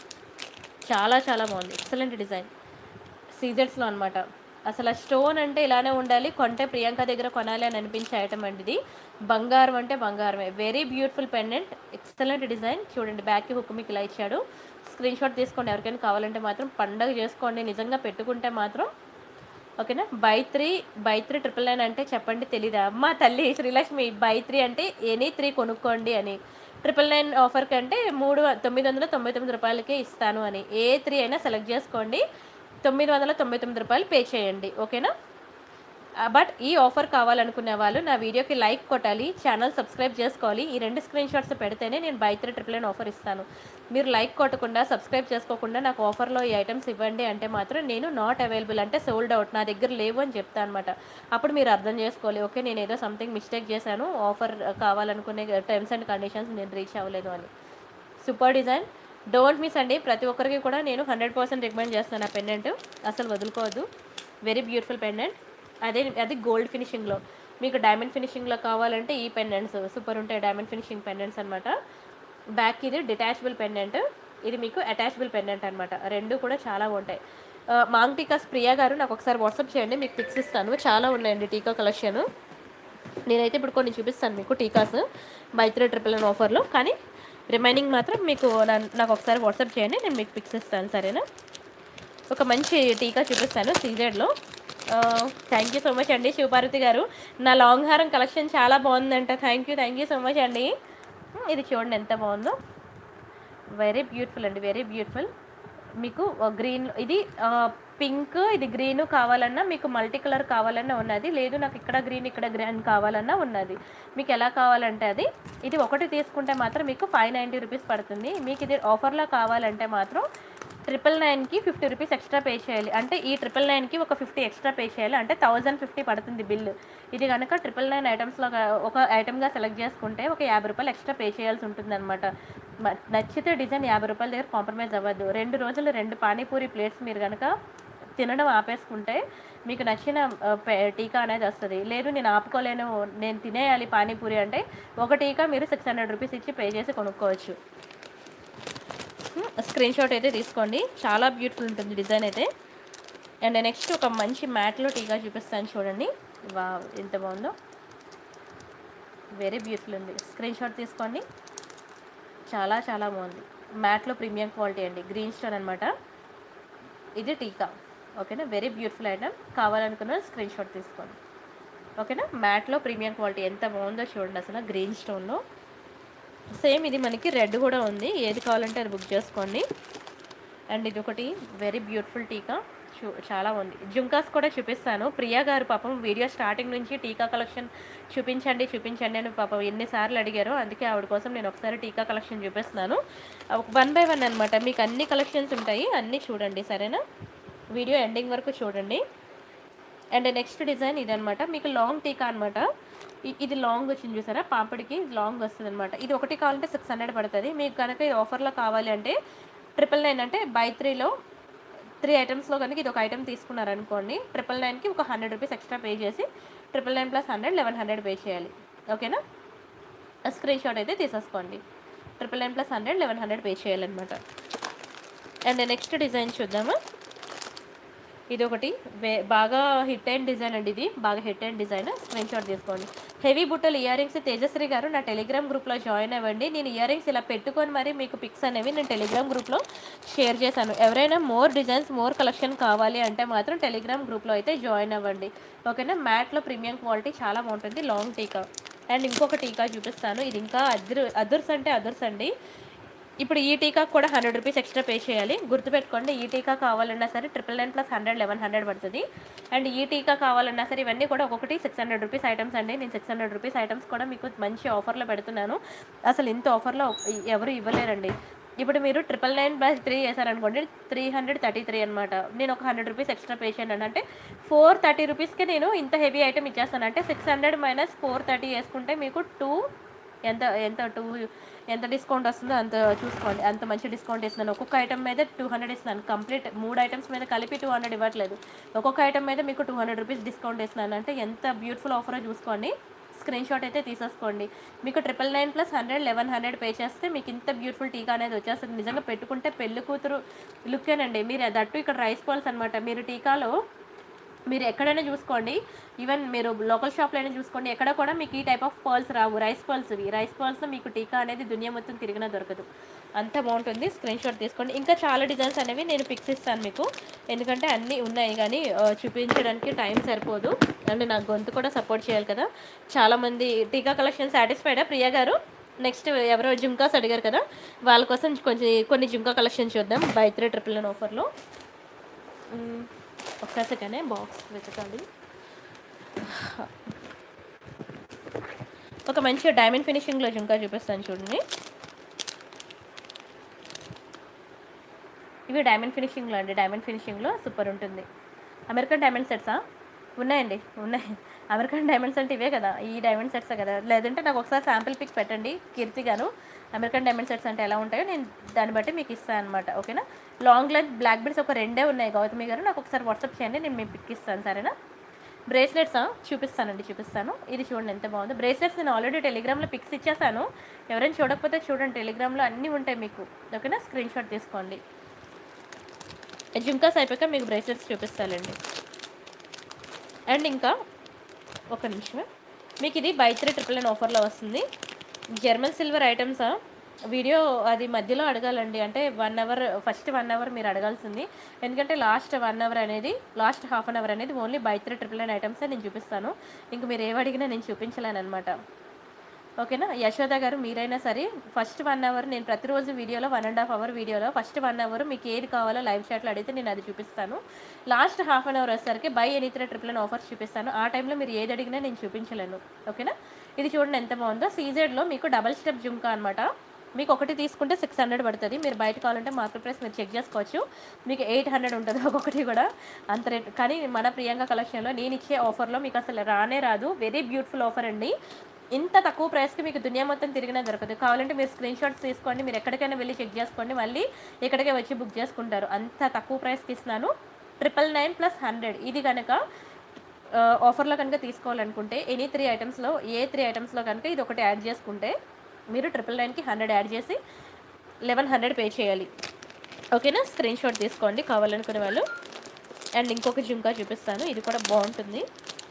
చాలా చాలా బాగుంది ఎక్సలెంట్ డిజైన్ సీజర్స్లో అనమాట అసలు ఆ స్టోన్ అంటే ఇలానే ఉండాలి కొంటే ప్రియాంక దగ్గర కొనాలి అని అనిపించే ఐటమ్ అండి ఇది బంగారం అంటే బంగారమే very beautiful pendant excellent design చూడండి బ్యాక్కి హుక్ మీకు ఇలా ఇచ్చాడు స్క్రీన్ షాట్ తీసుకోండి ఎవరికైనా కావాలంటే మాత్రం పండగ చేసుకోండి నిజంగా పెట్టుకుంటే మాత్రం ఓకేనా buy three buy three triple nine అంటే చెప్పండి తెలీదా అమ్మ తల్లి శ్రీలక్ష్మి బై త్రీ అంటే ఎనీ త్రీ కొనుక్కోండి అని ట్రిపుల్ నైన్ ఆఫర్ కంటే మూడు తొమ్మిది వందల తొంభై తొమ్మిది రూపాయలకే ఇస్తాను అని ఏ త్రీ అయినా సెలెక్ట్ చేసుకోండి తొమ్మిది వందల తొంభై తొమ్మిది రూపాయలు పే చేయండి ఓకేనా బట్ ఈ ఆఫర్ కావాలనుకునే వాళ్ళు నా వీడియోకి లైక్ కొట్టాలి ఛానల్ సబ్స్క్రైబ్ చేసుకోవాలి ఈ రెండు స్క్రీన్ షాట్స్ పెడితేనే నేను buy three triple nine offer ఇస్తాను మీరు లైక్ కొట్టకుండా సబ్స్క్రైబ్ చేసుకోకుండా నాకు ఆఫర్లో ఈ ఐటమ్స్ ఇవ్వండి అంటే మాత్రం నేను నాట్ అవైలబుల్ అంటే సోల్డ్ అవుట్ నా దగ్గర లేవు అని చెప్తాను అనమాట అప్పుడు మీరు అర్థం చేసుకోవాలి ఓకే నేను ఏదో సంథింగ్ మిస్టేక్ చేశాను ఆఫర్ కావాలనుకునే టర్మ్స్ అండ్ కండిషన్స్ నేను రీచ్ అవ్వలేదు అని సూపర్ డిజైన్ డోంట్ మిస్ అండి ప్రతి ఒక్కరికి కూడా నేను హండ్రెడ్ పర్సెంట్ రికమెండ్ చేస్తాను ఆ పెండెంట్ అసలు వదులుకోవద్దు వెరీ బ్యూటిఫుల్ పెండెంట్ అదే అది గోల్డ్ ఫినిషింగ్లో మీకు డైమండ్ ఫినిషింగ్లో కావాలంటే ఈ పెండెంట్స్ సూపర్ ఉంటాయి డైమండ్ ఫినిషింగ్ పెండెంట్స్ అనమాట బ్యాక్ ఇది డిటాచబుల్ పెండెంట్ ఇది మీకు అటాచబుల్ పెండెంట్ అనమాట రెండు కూడా చాలా ఉంటాయి ఆ, మాంగ్ టీకాస్ ప్రియా గారు నాకు ఒకసారి వాట్సాప్ చేయండి మీకు పిక్స్ ఇస్తాను చాలా ఉన్నాయండి టీకా కలెక్షన్ నేనైతే ఇప్పుడు కొన్ని చూపిస్తాను మీకు టీకాస్ బై త్రీ ట్రిపుల్ నైన్ ఆఫర్లో కానీ రిమైనింగ్ మాత్రం మీకు నా- నాకు ఒకసారి వాట్సాప్ చేయండి నేను మీకు పిక్స్ ఇస్తాను సరేనా ఒక మంచి టీకా చూపిస్తాను సీజెడ్లో థ్యాంక్ యూ సో మచ్ అండి శివపార్వతి గారు నా లాంగ్ హారం కలెక్షన్ చాలా బాగుందంట thank you thank you so much అండి ఉమ్, ఇది చూడండి ఎంత బాగుందో వెరీ బ్యూటిఫుల్ అండి వెరీ బ్యూటిఫుల్ మీకు గ్రీన్ ఇది పింక్ ఇది గ్రీన్ కావాలన్నా మీకు మల్టీ కలర్ కావాలన్నా ఉన్నది లేదు నాకు ఇక్కడ గ్రీన్ ఇక్కడ గ్రీన్ కావాలన్నా ఉన్నది మీకు ఎలా కావాలంటే అది ఇది ఒకటి తీసుకుంటే మాత్రం మీకు ఫైవ్ నైంటీ రూపీస్ పడుతుంది మీకు ఇది ఆఫర్లో కావాలంటే మాత్రం ట్రిపుల్ నైన్కి ఫిఫ్టీ రూపీస్ ఎక్స్ట్రా పే చేయాలి అంటే ఈ ట్రిపుల్ నైన్కి ఒక ఫిఫ్టీ ఎక్స్ట్రా పే చేయాలి అంటే థౌజండ్ ఫిఫ్టీ పడుతుంది బిల్ ఇది కనుక ట్రిపుల్ నైన్ ఐటమ్స్లో ఒక ఐటమ్గా సెలెక్ట్ చేసుకుంటే ఒక యాభై రూపాయలు ఎక్స్ట్రా పే చేయాల్సి ఉంటుంది అనమాట నచ్చితే డిజైన్ యాభై రూపాయల దగ్గర కాంప్రమైజ్ అవ్వద్దు రెండు రోజులు రెండు పానీపూరి ప్లేట్స్ మీరు కనుక తినడం ఆపేసుకుంటే మీకు నచ్చిన ఆ, పే- టీకా అనేది వస్తుంది లేదు నేను ఆపుకోలేను నేను తినేయాలి పానీపూరి అంటే ఒక టీకా మీరు సిక్స్ హండ్రెడ్ రూపీస్ ఇచ్చి పే చేసి కొనుక్కోవచ్చు స్క్రీన్ షాట్ అయితే తీసుకోండి చాలా బ్యూటిఫుల్ ఉంటుంది డిజైన్ అయితే అండ్ నెక్స్ట్ ఒక మంచి మ్యాట్లో టీకా చూపిస్తాను చూడండి వా ఎంత బాగుందో వెరీ బ్యూటిఫుల్ ఉంది స్క్రీన్ షాట్ తీసుకోండి చాలా చాలా బాగుంది మ్యాట్లో ప్రీమియం క్వాలిటీ అండి గ్రీన్ స్టోన్ అనమాట ఇది టీకా ఓకేనా వెరీ బ్యూటిఫుల్ ఐటమ్ కావాలనుకున్న స్క్రీన్ షాట్ తీసుకోండి ఓకేనా మ్యాట్లో ప్రీమియం క్వాలిటీ ఎంత బాగుందో చూడండి అసలు గ్రీన్ స్టోన్లో సేమ్ ఇది మనకి రెడ్ కూడా ఉంది ఏది కావాలంటే అది బుక్ చేసుకోండి అండ్ ఇది ఒకటి వెరీ బ్యూటిఫుల్ టీకా చూ చాలా ఉంది జుంకాస్ కూడా చూపిస్తాను ప్రియా గారు పాపం వీడియో స్టార్టింగ్ నుంచి టీకా కలెక్షన్ చూపించండి చూపించండి అని పాపం ఎన్నిసార్లు అడిగారు అందుకే ఆవిడ కోసం నేను ఒకసారి టీకా కలెక్షన్ చూపిస్తున్నాను వన్ బై వన్ అనమాట మీకు అన్ని కలెక్షన్స్ ఉంటాయి అన్నీ చూడండి సరేనా వీడియో ఎండింగ్ వరకు చూడండి అండ్ నెక్స్ట్ డిజైన్ ఇదనమాట మీకు లాంగ్ టీకా అనమాట ఇది లాంగ్ వచ్చింది చూసారా పాపడికి లాంగ్ వస్తుంది అనమాట ఇది ఒకటి కావాలంటే సిక్స్ హండ్రెడ్ పడుతుంది మీకు కనుక ఇది ఆఫర్లో కావాలి అంటే ట్రిపుల్ నైన్ అంటే బై త్రీలో త్రీ ఐటమ్స్లో కనుక ఇది ఒక ఐటమ్ తీసుకున్నారనుకోండి ట్రిపుల్ నైన్కి ఒక హండ్రెడ్ రూపీస్ ఎక్స్ట్రా పే చేసి triple nine plus hundred eleven hundred pay చేయాలి ఓకేనా స్క్రీన్ షాట్ అయితే తీసేసుకోండి triple nine plus hundred eleven hundred pay చేయాలన్నమాట అండ్ నెక్స్ట్ డిజైన్ చూద్దామా ఇది ఒకటి వే- బాగా హిట్ అండ్ డిజైన్ అండి ఇది బాగా hit and design screen shot తీసుకోండి హెవీ బుట్టలు ఇయర్ రింగ్స్ తేజశ్రీ గారు నా టెలిగ్రామ్ గ్రూప్లో జాయిన్ అవ్వండి నేను ఇయర్ రింగ్స్ ఇలా పెట్టుకొని మరి మీకు పిక్స్ అనేవి నేను టెలిగ్రామ్ గ్రూప్లో షేర్ చేశాను ఎవరైనా మోర్ డిజైన్స్ మోర్ కలెక్షన్ కావాలి అంటే మాత్రం టెలిగ్రామ్ గ్రూప్లో అయితే జాయిన్ అవ్వండి ఓకేనా మ్యాట్లో ప్రీమియం క్వాలిటీ చాలా బాగుంటుంది లాంగ్ టీకా అండ్ ఇంకొక టీకా చూపిస్తాను ఇది ఇంకా అదురు అదుర్స్ అంటే అదుర్స్ అండి ఇప్పుడు ఈ టీకా కూడా హండ్రెడ్ రూపీస్ ఎక్స్ట్రా పే చేయాలి గుర్తుపెట్టుకోండి ఈ టీకా కావాలన్నా సరే triple nine plus hundred eleven hundred పడుతుంది అండ్ ఈ టీకా కావాలన్నా సరే ఇవన్నీ కూడా ఒక్కొక్కటి సిక్స్ హండ్రెడ్ రూపీస్ ఐటమ్స్ అండి నేను సిక్స్ హండ్రెడ్ రూపీస్ ఐటమ్స్ కూడా మీకు మంచి ఆఫర్లో పెడుతున్నాను అసలు ఇంత ఆఫర్లో ఎవరు ఇవ్వలేరండి ఇప్పుడు మీరు ట్రిపుల్ నైన్ ప్లస్ త్రీ చేశారనుకోండి త్రీ హండ్రెడ్ థర్టీ త్రీ అనమాట నేను ఒక హండ్రెడ్ రూపీస్ ఎక్స్ట్రా పే చేయండి అంటే ఫోర్ థర్టీ రూపీస్కి నేను ఇంత హెవీ ఐటమ్ ఇచ్చేస్తాను అంటే six hundred minus four thirty వేసుకుంటే మీకు టూ ఎంత ఎంత టూ ఎంత డిస్కౌంట్ వస్తుందో అంత చూసుకోండి అంత మంచి డిస్కౌంట్ ఇస్తున్నాను ఒక్కొక్క ఐటమ్ మీద టూ హండ్రెడ్ ఇస్తున్నాను కంప్లీట్ మూడు ఐటమ్స్ మీద కలిపి టూ హండ్రెడ్ ఇవ్వట్లేదు ఒక్కొక్క ఐటమ్ మీద మీకు టూ హండ్రెడ్ రూపీస్ డిస్కౌంట్ ఇస్తున్నాను అంటే ఎంత బ్యూటిఫుల్ ఆఫరో చూసుకోండి స్క్రీన్ షాట్ అయితే తీసేసుకోండి మీకు triple nine plus hundred eleven hundred pay చేస్తే మీకు ఇంత బ్యూటిఫుల్ టీకా అనేది వచ్చేస్తుంది నిజంగా పెట్టుకుంటే పెళ్లి కూతురు లుక్కేనండి మీరు దట్టు ఇక్కడ రైస్ బాల్స్ అనమాట మీరు టీకాలో మీరు ఎక్కడైనా చూసుకోండి ఈవెన్ మీరు లోకల్ షాప్లో అయినా చూసుకోండి ఎక్కడ కూడా మీకు ఈ టైప్ ఆఫ్ పర్ల్స్ రావు రైస్ పర్ల్స్ ఇవి రైస్ పర్ల్స్లో మీకు టీకా అనేది దునియా మొత్తం తిరిగినా దొరకదు అంత బాగుంటుంది స్క్రీన్ షాట్ తీసుకోండి ఇంకా చాలా డిజైన్స్ అనేవి నేను పిక్స్ ఇస్తాను మీకు ఎందుకంటే అన్నీ ఉన్నాయి కానీ ఆ, చూపించడానికి టైం సరిపోదు అండ్ నా గొంతు కూడా సపోర్ట్ చేయాలి కదా చాలామంది టీకా కలెక్షన్ సాటిస్ఫైడా ప్రియా గారు నెక్స్ట్ ఎవరో జుంకాస్ అడిగారు కదా వాళ్ళ కోసం కొంచెం కొన్ని జుంకా కలెక్షన్ చూద్దాం బై త్రీ ట్రిపుల్ నైన్ ఆఫర్లో మ్మ్. ఒక్క సెకండే బాక్స్ వెతకాలి ఒక మంచి డైమండ్ ఫినిషింగ్లో జుంకా చూపిస్తాను చూడండి ఇవి డైమండ్ ఫినిషింగ్లో అండి డైమండ్ ఫినిషింగ్లో సూపర్ ఉంటుంది అమెరికన్ డైమండ్ సెట్సా ఉన్నాయండి ఉన్నాయి అమెరికన్ డైమండ్స్ అంటే ఇవే కదా ఈ డైమండ్ సెట్సే కదా లేదంటే నాకు ఒకసారి శాంపిల్ పిక్ పెట్టండి కీర్తి గారు అమెరికన్ డైమండ్ సెట్స్ అంటే ఎలా ఉంటాయో నేను దాన్ని బట్టి మీకు ఇస్తాను అనమాట ఓకేనా లాంగ్ లెంత్ బ్లాక్ బెడ్స్ ఒక రెండే ఉన్నాయి గౌతమి గారు నాకు ఒకసారి వాట్సాప్ చేయండి నేను మీకు పిక్ ఇస్తాను సరేనా బ్రేస్లెట్సా చూపిస్తానండి చూపిస్తాను ఇది చూడండి ఎంత బాగుందో బ్రేస్లెట్స్ నేను ఆల్రెడీ టెలిగ్రామ్లో పిక్స్ ఇచ్చేసాను ఎవరైనా చూడకపోతే చూడండి టెలిగ్రామ్లో అన్నీ ఉంటాయి మీకు ఓకేనా స్క్రీన్ షాట్ తీసుకోండి జుంకాస్ అయిపోయాక మీకు బ్రేస్లెట్స్ చూపిస్తానండి అండ్ ఇంకా ఒక నిమిషమే మీకు ఇది బై త్రీ ట్రిపుల్ నైన్ ఆఫర్లో వస్తుంది జర్మన్ సిల్వర్ ఐటమ్సా వీడియో అది మధ్యలో అడగాలండి అంటే one hour first one hour మీరు అడగాల్సింది ఎందుకంటే లాస్ట్ వన్ అవర్ అనేది లాస్ట్ హాఫ్ అన్ అవర్ అనేది only buy three triple nine ఐటమ్సే నేను చూపిస్తాను ఇంక మీరు ఏవి అడిగినా నేను చూపించలేను అనమాట ఓకేనా యశోద గారు మీరైనా సరే ఫస్ట్ వన్ అవర్ నేను ప్రతిరోజు వీడియోలో వన్ అండ్ హాఫ్ అవర్ వీడియోలో ఫస్ట్ వన్ అవర్ మీకు ఏది కావాలో లైవ్ చాట్లో అడిగితే నేను అది చూపిస్తాను లాస్ట్ హాఫ్ అన్ అవర్ వచ్చేసరికి buy any three triple offers చూపిస్తాను ఆ టైంలో మీరు ఏది అడిగినా నేను చూపించలేను ఓకేనా ఇది చూడండి ఎంత బాగుందో సీజెడ్లో మీకు డబల్ స్టెప్ జుంకా అనమాట మీకు ఒకటి తీసుకుంటే సిక్స్ హండ్రెడ్ పడుతుంది మీరు బయట కావాలంటే మార్కెట్ ప్రైస్ మీరు చెక్ చేసుకోవచ్చు మీకు ఎయిట్ హండ్రెడ్ ఉంటుంది ఒక్కొక్కటి కూడా అంత రేట్ కానీ మన ప్రియాంక కలెక్షన్లో నేను ఇచ్చే ఆఫర్లో మీకు అసలు రానే రాదు వెరీ బ్యూటిఫుల్ ఆఫర్ అండి ఇంత తక్కువ ప్రైస్కి మీకు దునియా మొత్తం తిరిగినా దొరకదు కావాలంటే మీరు స్క్రీన్ షాట్స్ తీసుకోండి మీరు ఎక్కడికైనా వెళ్ళి చెక్ చేసుకోండి మళ్ళీ ఇక్కడికే వచ్చి బుక్ చేసుకుంటారు అంత తక్కువ ప్రైస్కి ఇస్తున్నాను ట్రిపుల్ నైన్ ప్లస్ హండ్రెడ్ ఇది కనుక ఆఫర్లో కనుక తీసుకోవాలనుకుంటే ఎనీ త్రీ ఐటమ్స్లో ఏ త్రీ ఐటమ్స్లో కనుక ఇది ఒకటి యాడ్ చేసుకుంటే మీరు ట్రిపుల్ నైన్కి హండ్రెడ్ యాడ్ చేసి లెవెన్ హండ్రెడ్ పే చేయాలి ఓకేనా స్క్రీన్ షాట్ తీసుకోండి కావాలనుకునే వాళ్ళు అండ్ ఇంకొక జుంకా చూపిస్తాను ఇది కూడా బాగుంటుంది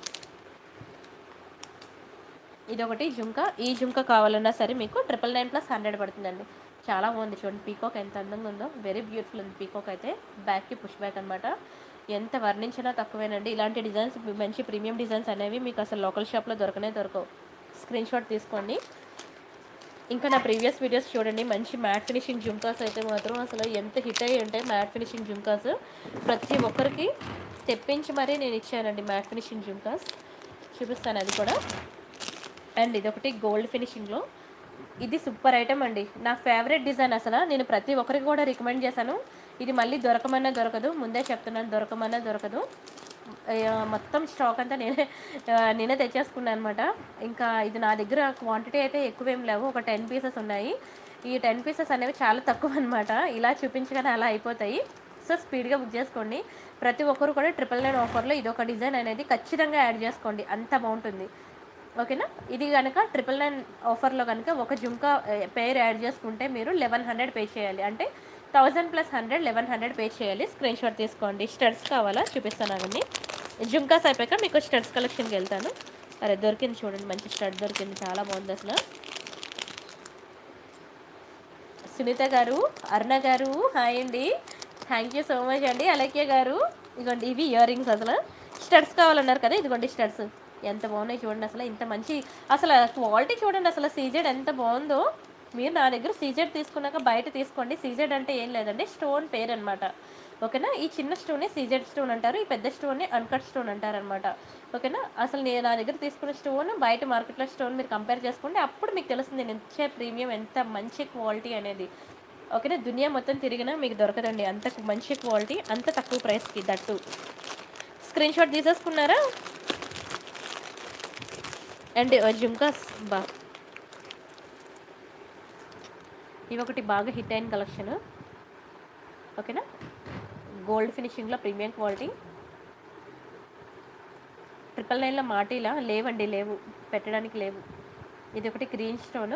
ఇది ఒకటి జుంకా ఈ జుంకా కావాలన్నా సరే మీకు ట్రిపుల్ నైన్ ప్లస్ హండ్రెడ్ పడుతుందండి చాలా బాగుంది చూడండి పీకాక్ ఎంత అందంగా ఉందో వెరీ బ్యూటిఫుల్ ఉంది పీకాక్ అయితే బ్యాక్కి పుష్ బ్యాక్ అనమాట ఎంత వర్ణించినా తక్కువేనండి ఇలాంటి డిజైన్స్ మంచి ప్రీమియం డిజైన్స్ అనేవి మీకు అసలు లోకల్ షాప్లో దొరకనే దొరకవు స్క్రీన్ షాట్ తీసుకోండి ఇంకా నా ప్రీవియస్ వీడియోస్ చూడండి మంచి మ్యాట్ ఫినిషింగ్ జుంకాస్ అయితే మాత్రం అసలు ఎంత హిట్ అయ్యి ఉంటాయి మ్యాట్ ఫినిషింగ్ జుంకాస్ ప్రతి ఒక్కరికి తెప్పించి మరీ నేను ఇచ్చానండి మ్యాట్ ఫినిషింగ్ జుంకాస్ చూపిస్తాను అది కూడా అండ్ ఇది ఒకటి గోల్డ్ ఫినిషింగ్లో ఇది సూపర్ ఐటమ్ అండి నా ఫేవరెట్ డిజైన్ అసలు నేను ప్రతి ఒక్కరికి కూడా రికమెండ్ చేశాను ఇది మళ్ళీ దొరకమన్నా దొరకదు ముందే చెప్తున్నాను దొరకమన్నా దొరకదు ఆ, మొత్తం స్టాక్ అంతా నేనే ఆ, నేనే తెచ్చేసుకున్నాను అనమాట ఇంకా ఇది నా దగ్గర క్వాంటిటీ అయితే ఎక్కువేం లేవు ఒక టెన్ పీసెస్ ఉన్నాయి ఈ టెన్ పీసెస్ అనేవి చాలా తక్కువ అనమాట ఇలా చూపించగానే అలా అయిపోతాయి సో స్పీడ్గా బుక్ చేసుకోండి ప్రతి ఒక్కరు కూడా ట్రిపుల్ నైన్ ఆఫర్లో ఇది ఒక డిజైన్ అనేది ఖచ్చితంగా యాడ్ చేసుకోండి అంత బాగుంటుంది ఓకేనా ఇది కనుక ట్రిపుల్ నైన్ ఆఫర్లో కనుక ఒక జుంకా పేర్ యాడ్ చేసుకుంటే మీరు లెవెన్ హండ్రెడ్ పే చేయాలి అంటే thousand plus hundred eleven hundred pay చేయాలి స్క్రీన్ షాట్ తీసుకోండి స్టడ్స్ కావాలా చూపిస్తాను అవన్నీ జుంకాస్ అయిపోయాక మీకు స్టడ్స్ కలెక్షన్కి వెళ్తాను అరే దొరికింది చూడండి మంచి స్టడ్ దొరికింది చాలా బాగుంది అసలు సునీత గారు అరుణ గారు హాయ్ అండి థ్యాంక్ యూ సో మచ్ అండి అలక్య గారు ఇదిగోండి ఇవి ఇయర్ రింగ్స్ అసలు స్టడ్స్ కావాలన్నారు కదా ఇదిగోండి స్టడ్స్ ఎంత బాగున్నాయి చూడండి అసలు ఇంత మంచి అసలు క్వాలిటీ చూడండి అసలు సీజెడ్ ఎంత బాగుందో మీరు నా దగ్గర సీజెడ్ తీసుకున్నాక బయట తీసుకోండి సీజెడ్ అంటే ఏం లేదండి స్టోన్ పేరు అనమాట ఓకేనా ఈ చిన్న స్టోనే సీజెడ్ స్టోన్ అంటారు ఈ పెద్ద స్టోన్ని అన్కట్ స్టోన్ అంటారు అనమాట ఓకేనా అసలు నేను నా దగ్గర తీసుకున్న స్టోన్ బయట మార్కెట్లో స్టోన్ మీరు కంపేర్ చేసుకోండి అప్పుడు మీకు తెలుస్తుంది నేను ఇచ్చే ప్రీమియం ఎంత మంచి క్వాలిటీ అనేది ఓకేనా దునియా మొత్తం తిరిగినా మీకు దొరకదండి అంత మంచి క్వాలిటీ అంత తక్కువ ప్రైస్కి దట్టు స్క్రీన్ షాట్ తీసేసుకున్నారా అండ్ జుమ్కాస్ బా ఇవి ఒకటి బాగా హిట్ అయిన కలెక్షన్ ఓకేనా గోల్డ్ ఫినిషింగ్లో ప్రీమియం క్వాలిటీ ట్రిపుల్ నైన్లో మాటీలా లేవండి లేవు పెట్టడానికి లేవు ఇది ఒకటి గ్రీన్ స్టోను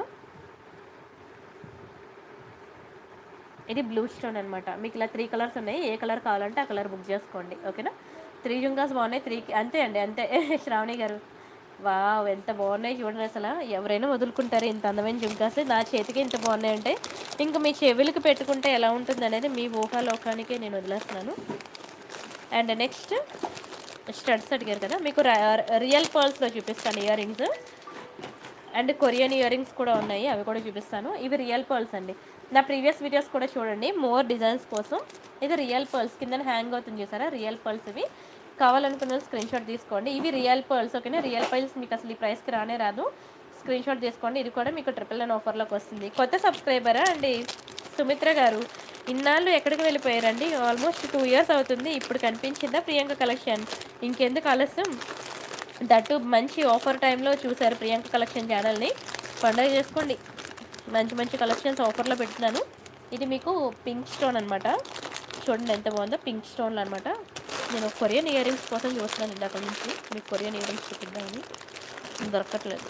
ఇది బ్లూ స్టోన్ అనమాట మీకు ఇలా త్రీ కలర్స్ ఉన్నాయి ఏ కలర్ కావాలంటే ఆ కలర్ బుక్ చేసుకోండి ఓకేనా త్రీ జుంకాస్ బాగున్నాయి త్రీ అంతే అండి అంతే శ్రావణి గారు వావ్ ఎంత బాగున్నాయి చూడండి అసలు ఎవరైనా వదులుకుంటారు ఇంత అందమైన జుంకాస్ నా చేతికి ఇంత బాగున్నాయి అంటే ఇంకా మీ చెవులకు పెట్టుకుంటే ఎలా ఉంటుంది అనేది మీ ఊహాలోకానికే నేను వదిలేస్తున్నాను అండ్ నెక్స్ట్ స్టడ్స్ అడిగారు కదా మీకు రియల్ పర్ల్స్లో చూపిస్తాను earrings and Korean earrings కూడా ఉన్నాయి అవి కూడా చూపిస్తాను ఇవి రియల్ పర్ల్స్ అండి నా ప్రీవియస్ వీడియోస్ కూడా చూడండి మోర్ డిజైన్స్ కోసం ఇది రియల్ పర్ల్స్ కింద హ్యాంగ్ అవుతుంది చూసారా రియల్ పర్ల్స్ ఇవి కావాలనుకున్న స్క్రీన్ షాట్ తీసుకోండి ఇవి రియల్ పర్ల్స్ ఓకేనా రియల్ పర్ల్స్ మీకు అసలు ఈ ప్రైస్కి రానే రాదు స్క్రీన్ షాట్ తీసుకోండి ఇది కూడా మీకు ట్రిపుల్ నైన్ ఆఫర్లోకి వస్తుంది కొత్త సబ్స్క్రైబరా అండి సుమిత్ర గారు ఇన్నాళ్ళు ఎక్కడికి వెళ్ళిపోయారండి ఆల్మోస్ట్ టూ ఇయర్స్ అవుతుంది ఇప్పుడు కనిపించిందా ప్రియాంక కలెక్షన్ ఇంకెందుకు ఆలస్యం దట్టు మంచి ఆఫర్ టైంలో చూసారు ప్రియాంక కలెక్షన్ ఛానల్ని పండగ చేసుకోండి మంచి మంచి కలెక్షన్స్ ఆఫర్లో పెడుతున్నాను ఇది మీకు పింక్ స్టోన్ అనమాట చూడండి ఎంత బాగుందో పింక్ స్టోన్లు అనమాట నేను కొరియన్ ఇయర్ రింగ్స్ కోసం చూస్తున్నాను ఇందాక నుంచి మీకు కొరియన్ ఇయర్ రింగ్స్ చూపిద్దామని దొరకట్లేదు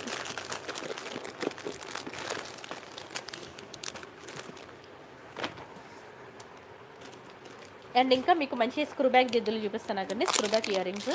అండ్ ఇంకా మీకు మంచి స్క్రూ బ్యాక్ దిద్దులు చూపిస్తాను నాకండి స్క్రూ బ్యాక్ ఇయర్ రింగ్స్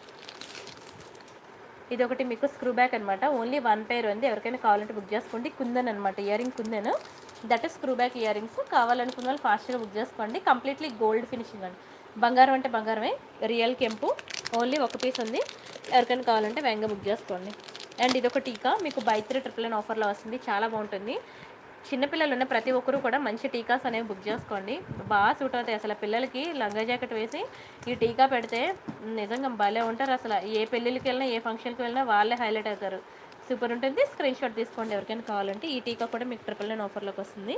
ఇది ఒకటి మీకు స్క్రూ బ్యాక్ అనమాట ఓన్లీ వన్ పేర్ ఉంది ఎవరికైనా కావాలంటే బుక్ చేసుకోండి కుందన్ అనమాట earring kundan that is screw back earrings కావాలనుకున్న వాళ్ళు ఫాస్ట్గా బుక్ చేసుకోండి కంప్లీట్లీ గోల్డ్ ఫినిషింగ్ అండి బంగారం అంటే బంగారమే రియల్ కెంపు ఓన్లీ ఒక పీస్ ఉంది ఎవరికైనా కావాలంటే వేగంగా బుక్ చేసుకోండి అండ్ ఇది ఒక టీకా మీకు బై త్రీ ట్రిపుల్ నైన్ ఆఫర్లో వస్తుంది చాలా బాగుంటుంది చిన్నపిల్లలు ఉన్న ప్రతి ఒక్కరూ కూడా మంచి టీకాస్ అనేవి బుక్ చేసుకోండి బాగా సూట్ అవుతాయి అసలు పిల్లలకి లంగా జాకెట్ వేసి ఈ టీకా పెడితే నిజంగా భలే ఉంటారు అసలు ఏ పెళ్ళిళ్ళకి వెళ్ళినా ఏ ఫంక్షన్కి వెళ్ళినా వాళ్ళే హైలైట్ అవుతారు సూపర్ ఉంటుంది స్క్రీన్ షాట్ తీసుకోండి ఎవరికైనా కావాలంటే ఈ టీకా కూడా మీకు ట్రిపుల్ నైన్ ఆఫర్లోకి వస్తుంది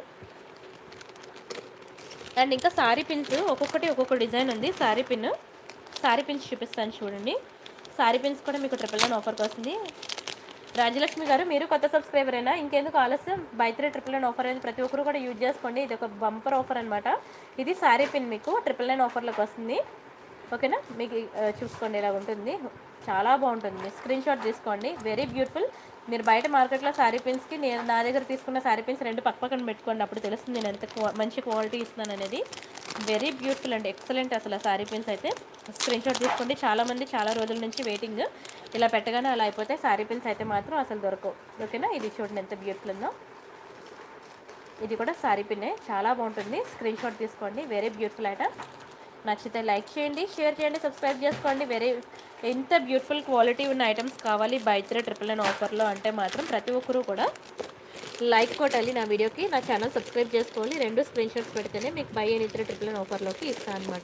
అండ్ ఇంకా సారీ పిన్స్ ఒక్కొక్కటి ఒక్కొక్క డిజైన్ ఉంది సారీ పిన్ సారీ పిన్స్ చూపిస్తాను చూడండి సారీ పిన్స్ కూడా మీకు ట్రిపుల్ నైన్ ఆఫర్కి వస్తుంది రాజలక్ష్మి గారు మీరు కొత్త సబ్స్క్రైబర్ అయినా ఇంకెందుకు ఆలస్యం buy three triple nine offer అనేది ప్రతి ఒక్కరు కూడా యూజ్ చేసుకోండి ఇది ఒక బంపర్ ఆఫర్ అనమాట ఇది సారీ పిన్ మీకు ట్రిపుల్ నైన్ ఆఫర్లోకి వస్తుంది ఓకేనా మీకు ఆ, చూసుకోండి ఇలా ఉంటుంది చాలా బాగుంటుంది స్క్రీన్ షాట్ తీసుకోండి వెరీ బ్యూటిఫుల్ మీరు బయట మార్కెట్లో శారీ పిన్స్కి నేను నా దగ్గర తీసుకున్న శారీ పిన్స్ రెండు పక్క పక్కన పెట్టుకోండి అప్పుడు తెలుస్తుంది నేను ఎంత క్వా- మంచి క్వాలిటీ ఇస్తున్నాను అనేది వెరీ బ్యూటిఫుల్ అండి ఎక్సలెంట్ అసలు ఆ శారీ పిన్స్ అయితే స్క్రీన్ షాట్ తీసుకోండి చాలామంది చాలా రోజుల నుంచి వెయిటింగ్ ఇలా పెట్టగానే అలా అయిపోతే శారీ పిన్స్ అయితే మాత్రం అసలు దొరకవు ఓకేనా ఇది చూడండి ఎంత బ్యూటిఫుల్ ఉందో ఇది కూడా శారీ పిన్నే చాలా బాగుంటుంది స్క్రీన్ షాట్ తీసుకోండి వెరీ బ్యూటిఫుల్ ఐటమ్ నచ్చితే లైక్ చేయండి షేర్ చేయండి సబ్స్క్రైబ్ చేసుకోండి వెరీ ఎంత బ్యూటిఫుల్ క్వాలిటీ ఉన్న ఐటమ్స్ కావాలి బై త్రీ ట్రిపుల్ నైన్ ఆఫర్లో అంటే మాత్రం ప్రతి ఒక్కరూ కూడా లైక్ కొట్టాలి నా వీడియోకి నా ఛానల్ సబ్స్క్రైబ్ చేసుకోవాలి రెండు స్క్రీన్ షాట్స్ పెడితేనే మీకు buy any three triple nine ఆఫర్లోకి ఇస్తాను అనమాట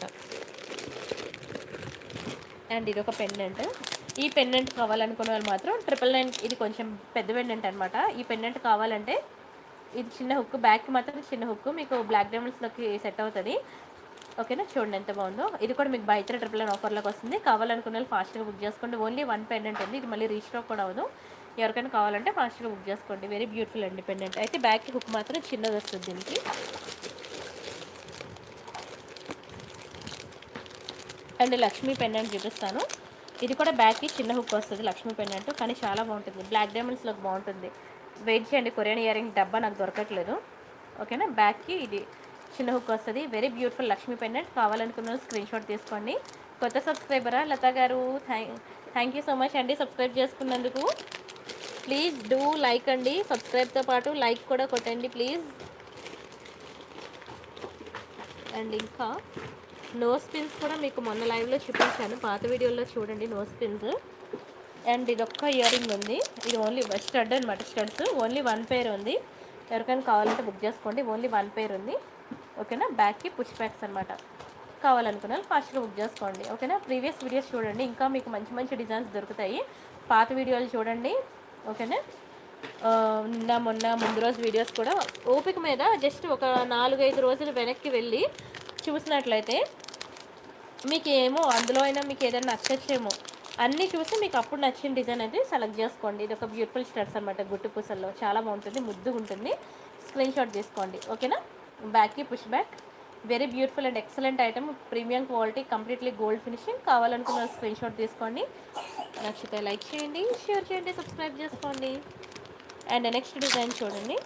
అండ్ ఇది ఒక పెండెంట్ ఈ పెండెంట్ కావాలనుకున్న వాళ్ళు మాత్రం ట్రిపుల్ నైన్ ఇది కొంచెం పెద్ద పెండెంట్ అనమాట ఈ పెండెంట్ కావాలంటే ఇది చిన్న హుక్ బ్యాక్ మాత్రం చిన్న హుక్ మీకు బ్లాక్ డైమండ్స్లోకి సెట్ అవుతుంది ఓకేనా చూడండి ఎంత బాగుందో ఇది కూడా మీకు బై త్రీ ట్రిపుల్ నైన్ ఆఫర్లోకి వస్తుంది కావాలనుకున్న వాళ్ళు ఫాస్ట్గా బుక్ చేసుకోండి ఓన్లీ వన్ పెండెంట్ ఉంది ఇది మళ్ళీ రీస్టాక్ కూడా అవ్వదు ఎవరికైనా కావాలంటే ఫాస్ట్గా బుక్ చేసుకోండి వెరీ బ్యూటిఫుల్ అండి పెండెంట్ అయితే బ్యాక్ హుక్ మాత్రం చిన్నది వస్తుంది దీనికి అండ్ లక్ష్మీ పెండెంట్ చూపిస్తాను ఇది కూడా బ్యాక్కి చిన్న హుక్ వస్తుంది లక్ష్మీ పెండెంట్ కానీ చాలా బాగుంటుంది బ్లాక్ డైమండ్స్లోకి బాగుంటుంది వెయిట్ చేయండి కొరియన్ ఇయర్ రింగ్ డబ్బా నాకు దొరకట్లేదు ఓకేనా బ్యాక్కి ఇది చిన్న హుక్ వస్తుంది వెరీ బ్యూటిఫుల్ లక్ష్మీ పెండెంట్ కావాలనుకున్న స్క్రీన్ షాట్ తీసుకోండి కొత్త సబ్స్క్రైబరా లతా గారు thank thank you so much అండి సబ్స్క్రైబ్ చేసుకున్నందుకు ప్లీజ్ డూ లైక్ అండి సబ్స్క్రైబ్తో పాటు లైక్ కూడా కొట్టండి ప్లీజ్ అండ్ ఇంకా నోస్ పిన్స్ కూడా మీకు మొన్న లైవ్లో చూపించాను పాత వీడియోలో చూడండి నోస్ పిన్స్ అండ్ ఇది ఒక్క ఇయర్ రింగ్ ఉంది ఇది ఓన్లీ స్టడ్ అనమాట స్టడ్స్ ఓన్లీ వన్ పేర్ ఉంది ఎవరికైనా కావాలంటే బుక్ చేసుకోండి ఓన్లీ వన్ పేర్ ఉంది ఓకేనా బ్యాక్కి పుష్ బ్యాక్స్ అనమాట కావాలనుకున్న వాళ్ళు ఫాస్ట్గా బుక్ చేసుకోండి ఓకేనా ప్రీవియస్ వీడియోస్ చూడండి ఇంకా మీకు మంచి మంచి డిజైన్స్ దొరుకుతాయి పాత వీడియోలు చూడండి ఓకేనా ఆ, నిన్న మొన్న ముందు రోజు వీడియోస్ కూడా ఓపిక మీద జస్ట్ ఒక నాలుగైదు రోజులు వెనక్కి వెళ్ళి చూసినట్లయితే మీకు ఏమో అందులో అయినా మీకు ఏదైనా నచ్చచ్చేమో అన్నీ చూసి మీకు అప్పుడు నచ్చిన డిజైన్ అయితే సెలెక్ట్ చేసుకోండి ఇది ఒక బ్యూటిఫుల్ స్టడ్స్ అనమాట గుట్టు పూసల్లో చాలా బాగుంటుంది ముద్దుగా ఉంటుంది స్క్రీన్ షాట్ తీసుకోండి ఓకేనా బ్యాక్కి push back very beautiful and excellent item premium quality completely gold finishing కావాలనుకున్న స్క్రీన్ షాట్ తీసుకోండి నచ్చితే లైక్ చేయండి షేర్ చేయండి సబ్స్క్రైబ్ చేసుకోండి అండ్ నెక్స్ట్ డిజైన్ చూడండి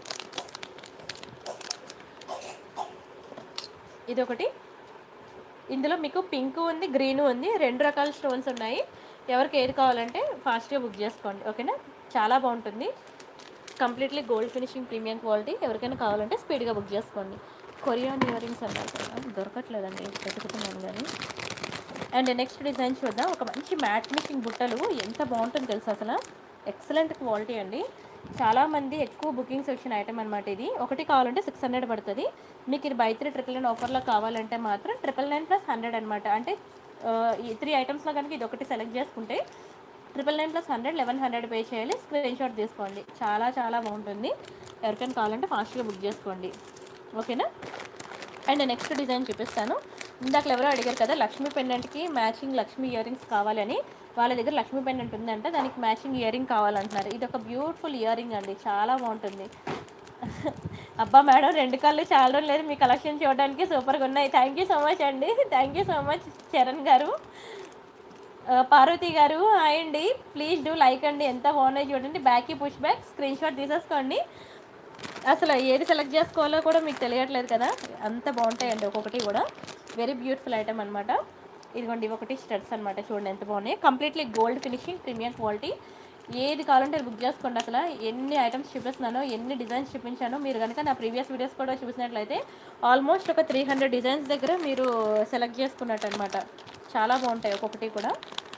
ఇది ఒకటి ఇందులో మీకు పింక్ ఉంది గ్రీన్ ఉంది రెండు రకాల స్టోన్స్ ఉన్నాయి ఎవరికి ఏది కావాలంటే ఫాస్ట్గా బుక్ చేసుకోండి ఓకేనా చాలా బాగుంటుంది completely gold finishing premium quality ఎవరికైనా కావాలంటే స్పీడ్గా బుక్ చేసుకోండి కొరియాన్ ఇయర్ రింగ్స్ అన్నారు కదా దొరకట్లేదండి వెతుకుతున్నాను కానీ అండ్ నెక్స్ట్ డిజైన్ చూద్దాం ఒక మంచి మ్యాట్ ఫినిషింగ్ బుట్టలు ఎంత బాగుంటుందో తెలుసు అసలు ఎక్సలెంట్ క్వాలిటీ అండి చాలామంది ఎక్కువ బుకింగ్స్ వచ్చిన ఐటమ్ అనమాట ఇది ఒకటి కావాలంటే సిక్స్ హండ్రెడ్ పడుతుంది మీకు ఇది బై త్రీ ట్రిపుల్ నైన్ ఆఫర్లో కావాలంటే మాత్రం ట్రిపుల్ నైన్ ప్లస్ హండ్రెడ్ అనమాట అంటే ఆ, ఈ త్రీ ఐటమ్స్లో కనుక ఇది ఒకటి సెలెక్ట్ చేసుకుంటే triple nine plus hundred eleven hundred pay చేయాలి స్క్రీన్ షాట్ తీసుకోండి చాలా చాలా బాగుంటుంది ఎవరికైనా కావాలంటే ఫాస్ట్గా బుక్ చేసుకోండి ఓకేనా అండ్ నెక్స్ట్ డిజైన్ చూపిస్తాను ఇందాక ఎవరో అడిగారు కదా లక్ష్మీ పెండెంట్కి మ్యాచింగ్ లక్ష్మీ ఇయర్ రింగ్స్ కావాలని వాళ్ళ దగ్గర లక్ష్మీ పెండెంట్ ఉందంటే దానికి మ్యాచింగ్ ఇయర్ రింగ్ కావాలంటున్నారు ఇది ఒక బ్యూటిఫుల్ ఇయర్ రింగ్ అండి చాలా బాగుంటుంది అబ్బా మేడం రెండు కళ్ళు చాలా రోజులు లేదు మీ కలెక్షన్ చూడడానికి సూపర్గా ఉన్నాయి థ్యాంక్ యూ సో మచ్ అండి thank you so much Charan గారు ఆ, పార్వతి గారు హాయ్ అండి ప్లీజ్ డూ లైక్ అండి ఎంత బాగున్నాయి చూడండి బ్యాక్కి పుష్ బ్యాక్ స్క్రీన్ షాట్ తీసేసుకోండి అసలు ఏది సెలెక్ట్ చేసుకోవాలో కూడా మీకు తెలియట్లేదు కదా అంత బాగుంటాయండి ఒక్కొక్కటి కూడా వెరీ బ్యూటిఫుల్ ఐటమ్ అనమాట ఇదిగోండి ఇవి ఒకటి స్టడ్స్ అనమాట చూడండి ఎంత బాగున్నాయి completely gold finishing premium quality ఏది కావాలంటే అది బుక్ చేసుకోండి అసలు ఎన్ని ఐటమ్స్ చూపిస్తున్నానో ఎన్ని డిజైన్స్ చూపించానో మీరు కనుక నా ప్రీవియస్ వీడియోస్ కూడా చూసినట్లయితే ఆల్మోస్ట్ ఒక త్రీ హండ్రెడ్ డిజైన్స్ దగ్గర మీరు సెలెక్ట్ చేసుకున్నట్టు అనమాట చాలా బాగుంటాయి ఒక్కొక్కటి కూడా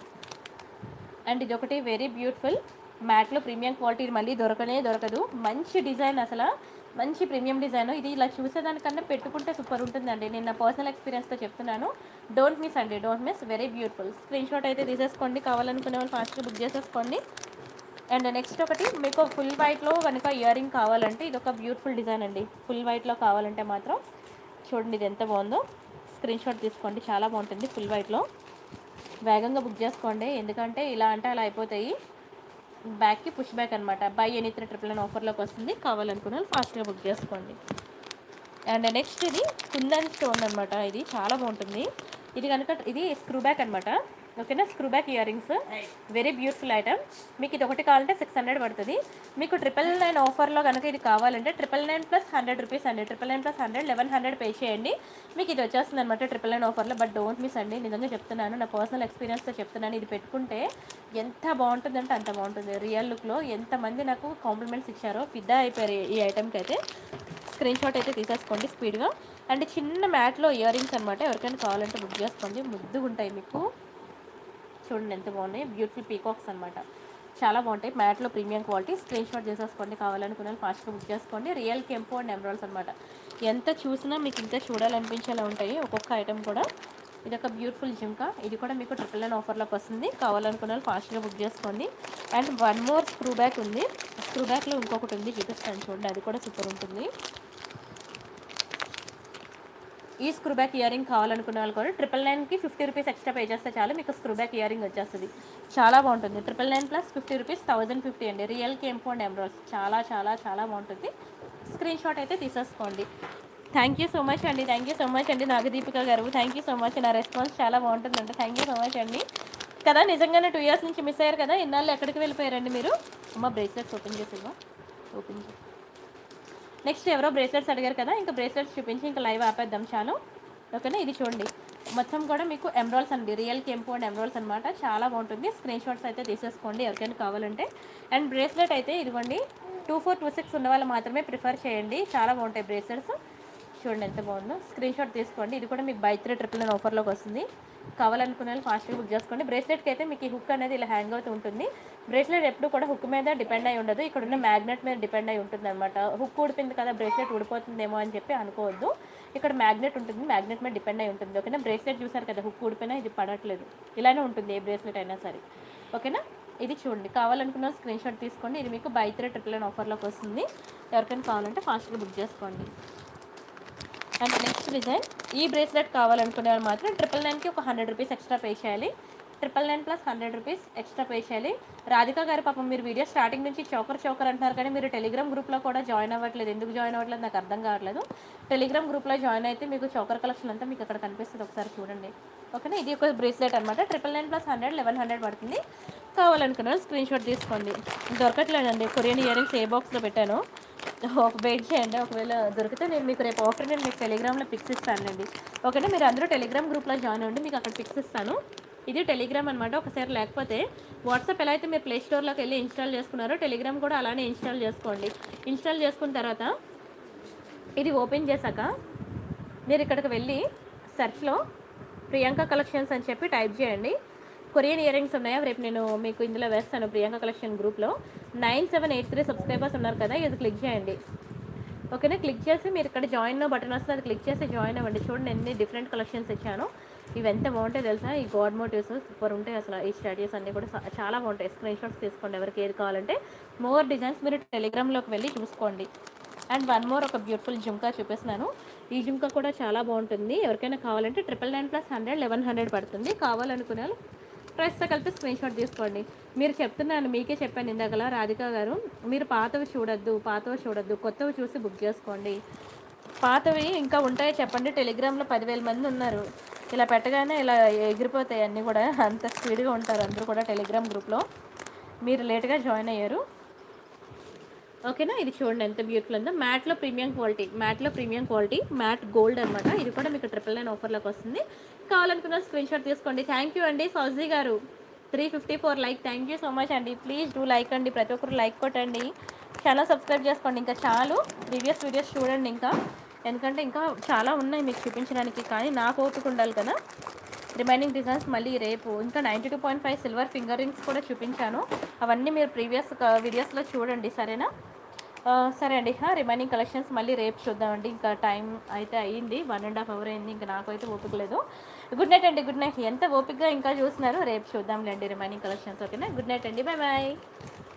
అండ్ ఇది ఒకటి వెరీ బ్యూటిఫుల్ మ్యాట్లో ప్రీమియం క్వాలిటీ ఇది మళ్ళీ దొరకనే దొరకదు మంచి డిజైన్ అసలు మంచి ప్రీమియం డిజైన్ ఇది ఇలా చూసేదానికన్నా పెట్టుకుంటే సూపర్ ఉంటుందండి నేను నా పర్సనల్ ఎక్స్పీరియన్స్తో చెప్తున్నాను డోంట్ మిస్ అండి don't miss very beautiful screen shot అయితే తీసేసుకోండి కావాలనుకునే వాళ్ళు ఫాస్ట్గా బుక్ చేసేసుకోండి అండ్ నెక్స్ట్ ఒకటి మీకు ఫుల్ వైట్లో కనుక ఇయర్ రింగ్ కావాలంటే ఇది ఒక బ్యూటిఫుల్ డిజైన్ అండి ఫుల్ వైట్లో కావాలంటే మాత్రం చూడండి ఇది ఎంత బాగుందో స్క్రీన్ షాట్ తీసుకోండి చాలా బాగుంటుంది ఫుల్ వైట్లో వేగంగా బుక్ చేసుకోండి ఎందుకంటే ఇలా అంటే అలా అయిపోతాయి బ్యాక్కి పుష్ బ్యాక్ అనమాట buy any three triple nine ఆఫర్లోకి వస్తుంది కావాలనుకున్న వాళ్ళు ఫాస్ట్గా బుక్ చేసుకోండి అండ్ నెక్స్ట్ ఇది కుందన్ స్టోన్ అనమాట ఇది చాలా బాగుంటుంది ఇది కనుక ఇది స్క్రూ బ్యాక్ అనమాట ఓకేనా screw back earrings very beautiful item మీకు ఇది ఒకటి కావాలంటే సిక్స్ హండ్రెడ్ పడుతుంది మీకు ట్రిపుల్ నైన్ ఆఫర్లో కనుక ఇది కావాలంటే triple nine plus hundred rupees అండి triple nine plus hundred eleven hundred pay చేయండి మీకు ఇది వచ్చేస్తుంది అనమాట ట్రిపుల్ నైన్ ఆఫర్లో బట్ డోంట్ మిస్ అండి నిజంగా చెప్తున్నాను నా పర్సనల్ ఎక్స్పీరియన్స్తో చెప్తున్నాను ఇది పెట్టుకుంటే ఎంత బాగుంటుందంటే అంత బాగుంటుంది రియల్ లుక్లో ఎంతమంది నాకు కాంప్లిమెంట్స్ ఇచ్చారో ఫిదా అయిపోయారు ఈ ఐటమ్కి అయితే స్క్రీన్ షాట్ అయితే తీసేసుకోండి స్పీడ్గా అండ్ చిన్న మ్యాట్లో ఇయర్ రింగ్స్ అనమాట ఎవరికైనా కావాలంటే బుక్ చేసుకోండి ముద్దుగా ఉంటాయి మీకు చూడండి ఎంత బాగున్నాయి బ్యూటిఫుల్ పీకాక్స్ అనమాట చాలా బాగుంటాయి మ్యాట్లో ప్రీమియం క్వాలిటీ స్క్రీన్ షాట్ చేసేసుకోండి కావాలనుకున్న వాళ్ళు ఫాస్ట్గా బుక్ చేసుకోండి రియల్ కెంపో అండ్ ఎమరాల్స్ అనమాట ఎంత చూసినా మీకు ఇంకా చూడాలనిపించేలా ఉంటాయి ఒక్కొక్క ఐటమ్ కూడా ఇది ఒక బ్యూటిఫుల్ జిమ్కా ఇది కూడా మీకు ట్రిపుల్ నైన్ ఆఫర్లోకి వస్తుంది కావాలనుకున్న వాళ్ళు ఫాస్ట్గా బుక్ చేసుకోండి and one more screw back ఉంది స్క్రూ బ్యాక్లో ఇంకొకటి ఉంది చూపిస్తాను చూడండి అది కూడా సూపర్ ఉంటుంది ఈ స్క్రూ బ్యాక్ ఇయర్ రింగ్ కావాలనుకునే వాళ్ళు కూడా ట్రిపుల్ నైన్కి ఫిఫ్టీ రూపీస్ ఎక్స్ట్రా పే చేస్తే చాలు మీకు స్క్రూ బ్యాక్ ఇయర్ రింగ్ వచ్చేస్తుంది చాలా బాగుంటుంది triple nine plus fifty rupees thousand fifty అండి రియల్ కేంపో అండ్ ఎమరాల్స్ చాలా చాలా చాలా బాగుంటుంది స్క్రీన్ షాట్ అయితే తీసేసుకోండి థ్యాంక్ యూ సో మచ్ అండి థ్యాంక్ యూ సో మచ్ అండి నాగదీపిక గారు థ్యాంక్ యూ సో మచ్ నా రెస్పాన్స్ చాలా బాగుంటుందంట థ్యాంక్ యూ సో మచ్ అండి కదా నిజంగానే టూ ఇయర్స్ నుంచి మిస్ అయ్యారు కదా ఇన్నాళ్ళు ఎక్కడికి వెళ్ళిపోయారండి మీరు అమ్మ బ్రేస్లెట్స్ ఓపెన్ చేసి ఇవ్వ ఓపెన్ చేసి నెక్స్ట్ ఎవరో బ్రేస్లెట్స్ అడిగారు కదా ఇంకా బ్రేస్లెట్స్ చూపించి ఇంకా లైవ్ ఆపేద్దాం చాలు ఓకేనా ఇది చూడండి మొత్తం కూడా మీకు ఎమ్రాల్స్ అండి రియల్ కెంపు అండ్ ఎమ్రాల్స్ అనమాట చాలా బాగుంటుంది స్క్రీన్ షాట్స్ అయితే తీసేసుకోండి ఎవరికైనా కావాలంటే అండ్ బ్రేస్లెట్ అయితే ఇదిగోండి టూ ఫోర్ టూ సిక్స్ ఉన్న వాళ్ళు మాత్రమే ప్రిఫర్ చేయండి చాలా బాగుంటాయి బ్రేస్లెట్స్ చూడండి ఎంత బాగుందో స్క్రీన్ షాట్ తీసుకోండి ఇది కూడా మీకు బై త్రీ ట్రిపుల్ నైన్ ఆఫర్లోకి వస్తుంది కావాలనుకునే వాళ్ళు ఫాస్ట్గా బుక్ చేసుకోండి బ్రేస్లెట్కి అయితే మీకు ఈ హుక్ అనేది ఇలా హ్యాంగ్ అవుతూ ఉంటుంది బ్రేస్లెట్ ఎప్పుడు కూడా హుక్ మీద డిపెండ్ అయి ఉండదు ఇక్కడ ఉన్న మ్యాగ్నెట్ మీద డిపెండ్ అయి ఉంటుంది అనమాట హుక్ ఊడిపోయింది కదా బ్రేస్లెట్ ఊడిపోతుందేమో అని చెప్పి అనుకోవద్దు ఇక్కడ మ్యాగ్నెట్ ఉంటుంది మ్యాగ్నెట్ మీద డిపెండ్ అయి ఉంటుంది ఓకేనా బ్రేస్లెట్ చూసారు కదా హుక్ ఊడిపోయినా ఇది పడట్లేదు ఇలానే ఉంటుంది ఏ బ్రేస్లెట్ అయినా సరే ఓకేనా ఇది చూడండి కావాలనుకున్న స్క్రీన్ షాట్ తీసుకోండి ఇది మీకు బై త్రీ ట్రిపుల్ నైన్ ఆఫర్లోకి వస్తుంది ఎవరికైనా కావాలంటే ఫాస్ట్గా బుక్ చేసుకోండి అండ్ నెక్స్ట్ డిజైన్ ఈ బ్రేస్లెట్ కావాలనుకునే వాళ్ళు మాత్రం ట్రిపుల్ నైన్కి ఒక హండ్రెడ్ రూపీస్ ఎక్స్ట్రా పే చేయాలి triple nine plus hundred rupees extra pay చేయాలి రాధిక గారు పాపం మీరు వీడియో స్టార్టింగ్ నుంచి చౌకర్ చౌకర్ అంటున్నారు కానీ మీరు టెలిగ్రామ్ గ్రూప్లో కూడా జాయిన్ అవ్వట్లేదు ఎందుకు జాయిన్ అవ్వట్లేదు నాకు అర్థం కావట్లేదు టెలిగ్రామ్ గ్రూప్లో జాయిన్ అయితే మీకు చౌకర్ కలెక్షన్ అంతా మీకు అక్కడ కనిపిస్తుంది ఒకసారి చూడండి ఓకేనా ఇది ఒక బ్రేస్లెట్ అనమాట triple nine plus hundred eleven hundred పడుతుంది కావాలనుకున్నారు స్క్రీన్ షాట్ తీసుకోండి దొరకట్లేదండి కొరియన్ ఇయర్ రింగ్స్ ఏ బాక్స్లో పెట్టాను ఒక వెయిట్ చేయండి ఒకవేళ దొరికితే నేను మీకు రేపు ఆఫర్ నేను మీకు టెలిగ్రామ్లో పిక్స్ ఇస్తానండి ఓకేనా మీరు అందరూ టెలిగ్రామ్ గ్రూప్లో జాయిన్ అవ్వండి మీకు అక్కడ పిక్స్ ఇస్తాను ఇది టెలిగ్రామ్ అనమాట ఒకసారి లేకపోతే వాట్సాప్ ఎలా అయితే మీరు ప్లే స్టోర్లోకి వెళ్ళి ఇన్స్టాల్ చేసుకున్నారో టెలిగ్రామ్ కూడా అలానే ఇన్స్టాల్ చేసుకోండి ఇన్స్టాల్ చేసుకున్న తర్వాత ఇది ఓపెన్ చేశాక మీరు ఇక్కడికి వెళ్ళి సెర్చ్లో ప్రియాంక కలెక్షన్స్ అని చెప్పి టైప్ చేయండి కొరియన్ ఇయర్ రింగ్స్ ఉన్నాయా రేపు నేను మీకు ఇందులో వేస్తాను ప్రియాంక కలెక్షన్ గ్రూప్లో nine seven eight three subscribers ఉన్నారు కదా ఇది క్లిక్ చేయండి ఓకేనా క్లిక్ చేసి మీరు ఇక్కడ జాయిన్ బటన్ వస్తుంది అది క్లిక్ చేసి జాయిన్ అవ్వండి చూడండి ఎన్ని డిఫరెంట్ కలెక్షన్స్ ఇచ్చాను ఇవి ఎంత బాగుంటాయి తెలుసా ఈ గాడ్ మోటివ్స్ సూపర్ ఉంటాయి అసలు ఈ స్టడీస్ అన్నీ కూడా చా- చాలా బాగుంటాయి స్క్రీన్ షాట్స్ తీసుకోండి ఎవరికి ఏది కావాలంటే మోర్ డిజైన్స్ మీరు టెలిగ్రామ్లోకి వెళ్ళి చూసుకోండి అండ్ వన్ మోర్ ఒక బ్యూటిఫుల్ జుమ్కా చూపిస్తున్నాను ఈ జుమ్కా కూడా చాలా బాగుంటుంది ఎవరికైనా కావాలంటే triple nine plus hundred eleven hundred పడుతుంది కావాలనుకునే వాళ్ళు ప్రైస్తో కలిపి స్క్రీన్ షాట్ తీసుకోండి మీరు చెప్తున్నాను మీకే చెప్పాను ఇందాకలా రాధిక గారు మీరు పాతవి చూడొద్దు పాతవి చూడొద్దు కొత్తవి చూసి బుక్ చేసుకోండి పాతవి ఇంకా ఉంటాయో చెప్పండి టెలిగ్రామ్లో పదివేల మంది ఉన్నారు ఇలా పెట్టగానే ఇలా ఎగిరిపోతాయి అన్నీ కూడా అంత స్పీడ్గా ఉంటారు అందరూ కూడా టెలిగ్రామ్ గ్రూప్లో మీరు లేట్గా జాయిన్ అయ్యారు ఓకేనా ఇది చూడండి ఎంత బ్యూటిఫుల్ ఉందో మ్యాట్లో ప్రీమియం క్వాలిటీ మ్యాట్లో ప్రీమియం క్వాలిటీ మ్యాట్ గోల్డ్ అనమాట ఇది కూడా మీకు ట్రిపుల్ నైన్ ఆఫర్లోకి వస్తుంది కావాలనుకున్న స్క్రీన్ షాట్ తీసుకోండి థ్యాంక్ యూ అండి ఫౌజీ గారు three fifty four like thank you so much అండి ప్లీజ్ డూ లైక్ అండి ప్రతి ఒక్కరు లైక్ కొట్టండి ఛానల్ సబ్స్క్రైబ్ చేసుకోండి ఇంకా చాలు ప్రీవియస్ వీడియోస్ చూడండి ఇంకా ఎందుకంటే ఇంకా చాలా ఉన్నాయి మీకు చూపించడానికి కానీ నాకు ఓపిక ఉండాలి కదా రిమైనింగ్ డిజైన్స్ మళ్ళీ రేపు ఇంకా ninety two point five silver finger rings కూడా చూపించాను అవన్నీ మీరు ప్రీవియస్ వీడియోస్లో చూడండి సరేనా ఆ, సరే అండి రిమైనింగ్ కలెక్షన్స్ మళ్ళీ రేపు చూద్దామండి ఇంకా టైం అయితే అయ్యింది వన్ అండ్ హాఫ్ అవర్ అయింది ఇంకా నాకైతే ఓపిక లేదు గుడ్ నైట్ అండి గుడ్ నైట్ ఎంత ఓపికగా ఇంకా చూస్తున్నారు రేపు చూద్దాంలేండి రిమైనింగ్ కలెక్షన్స్ ఓకేనా గుడ్ నైట్ అండి బాయ్ బాయ్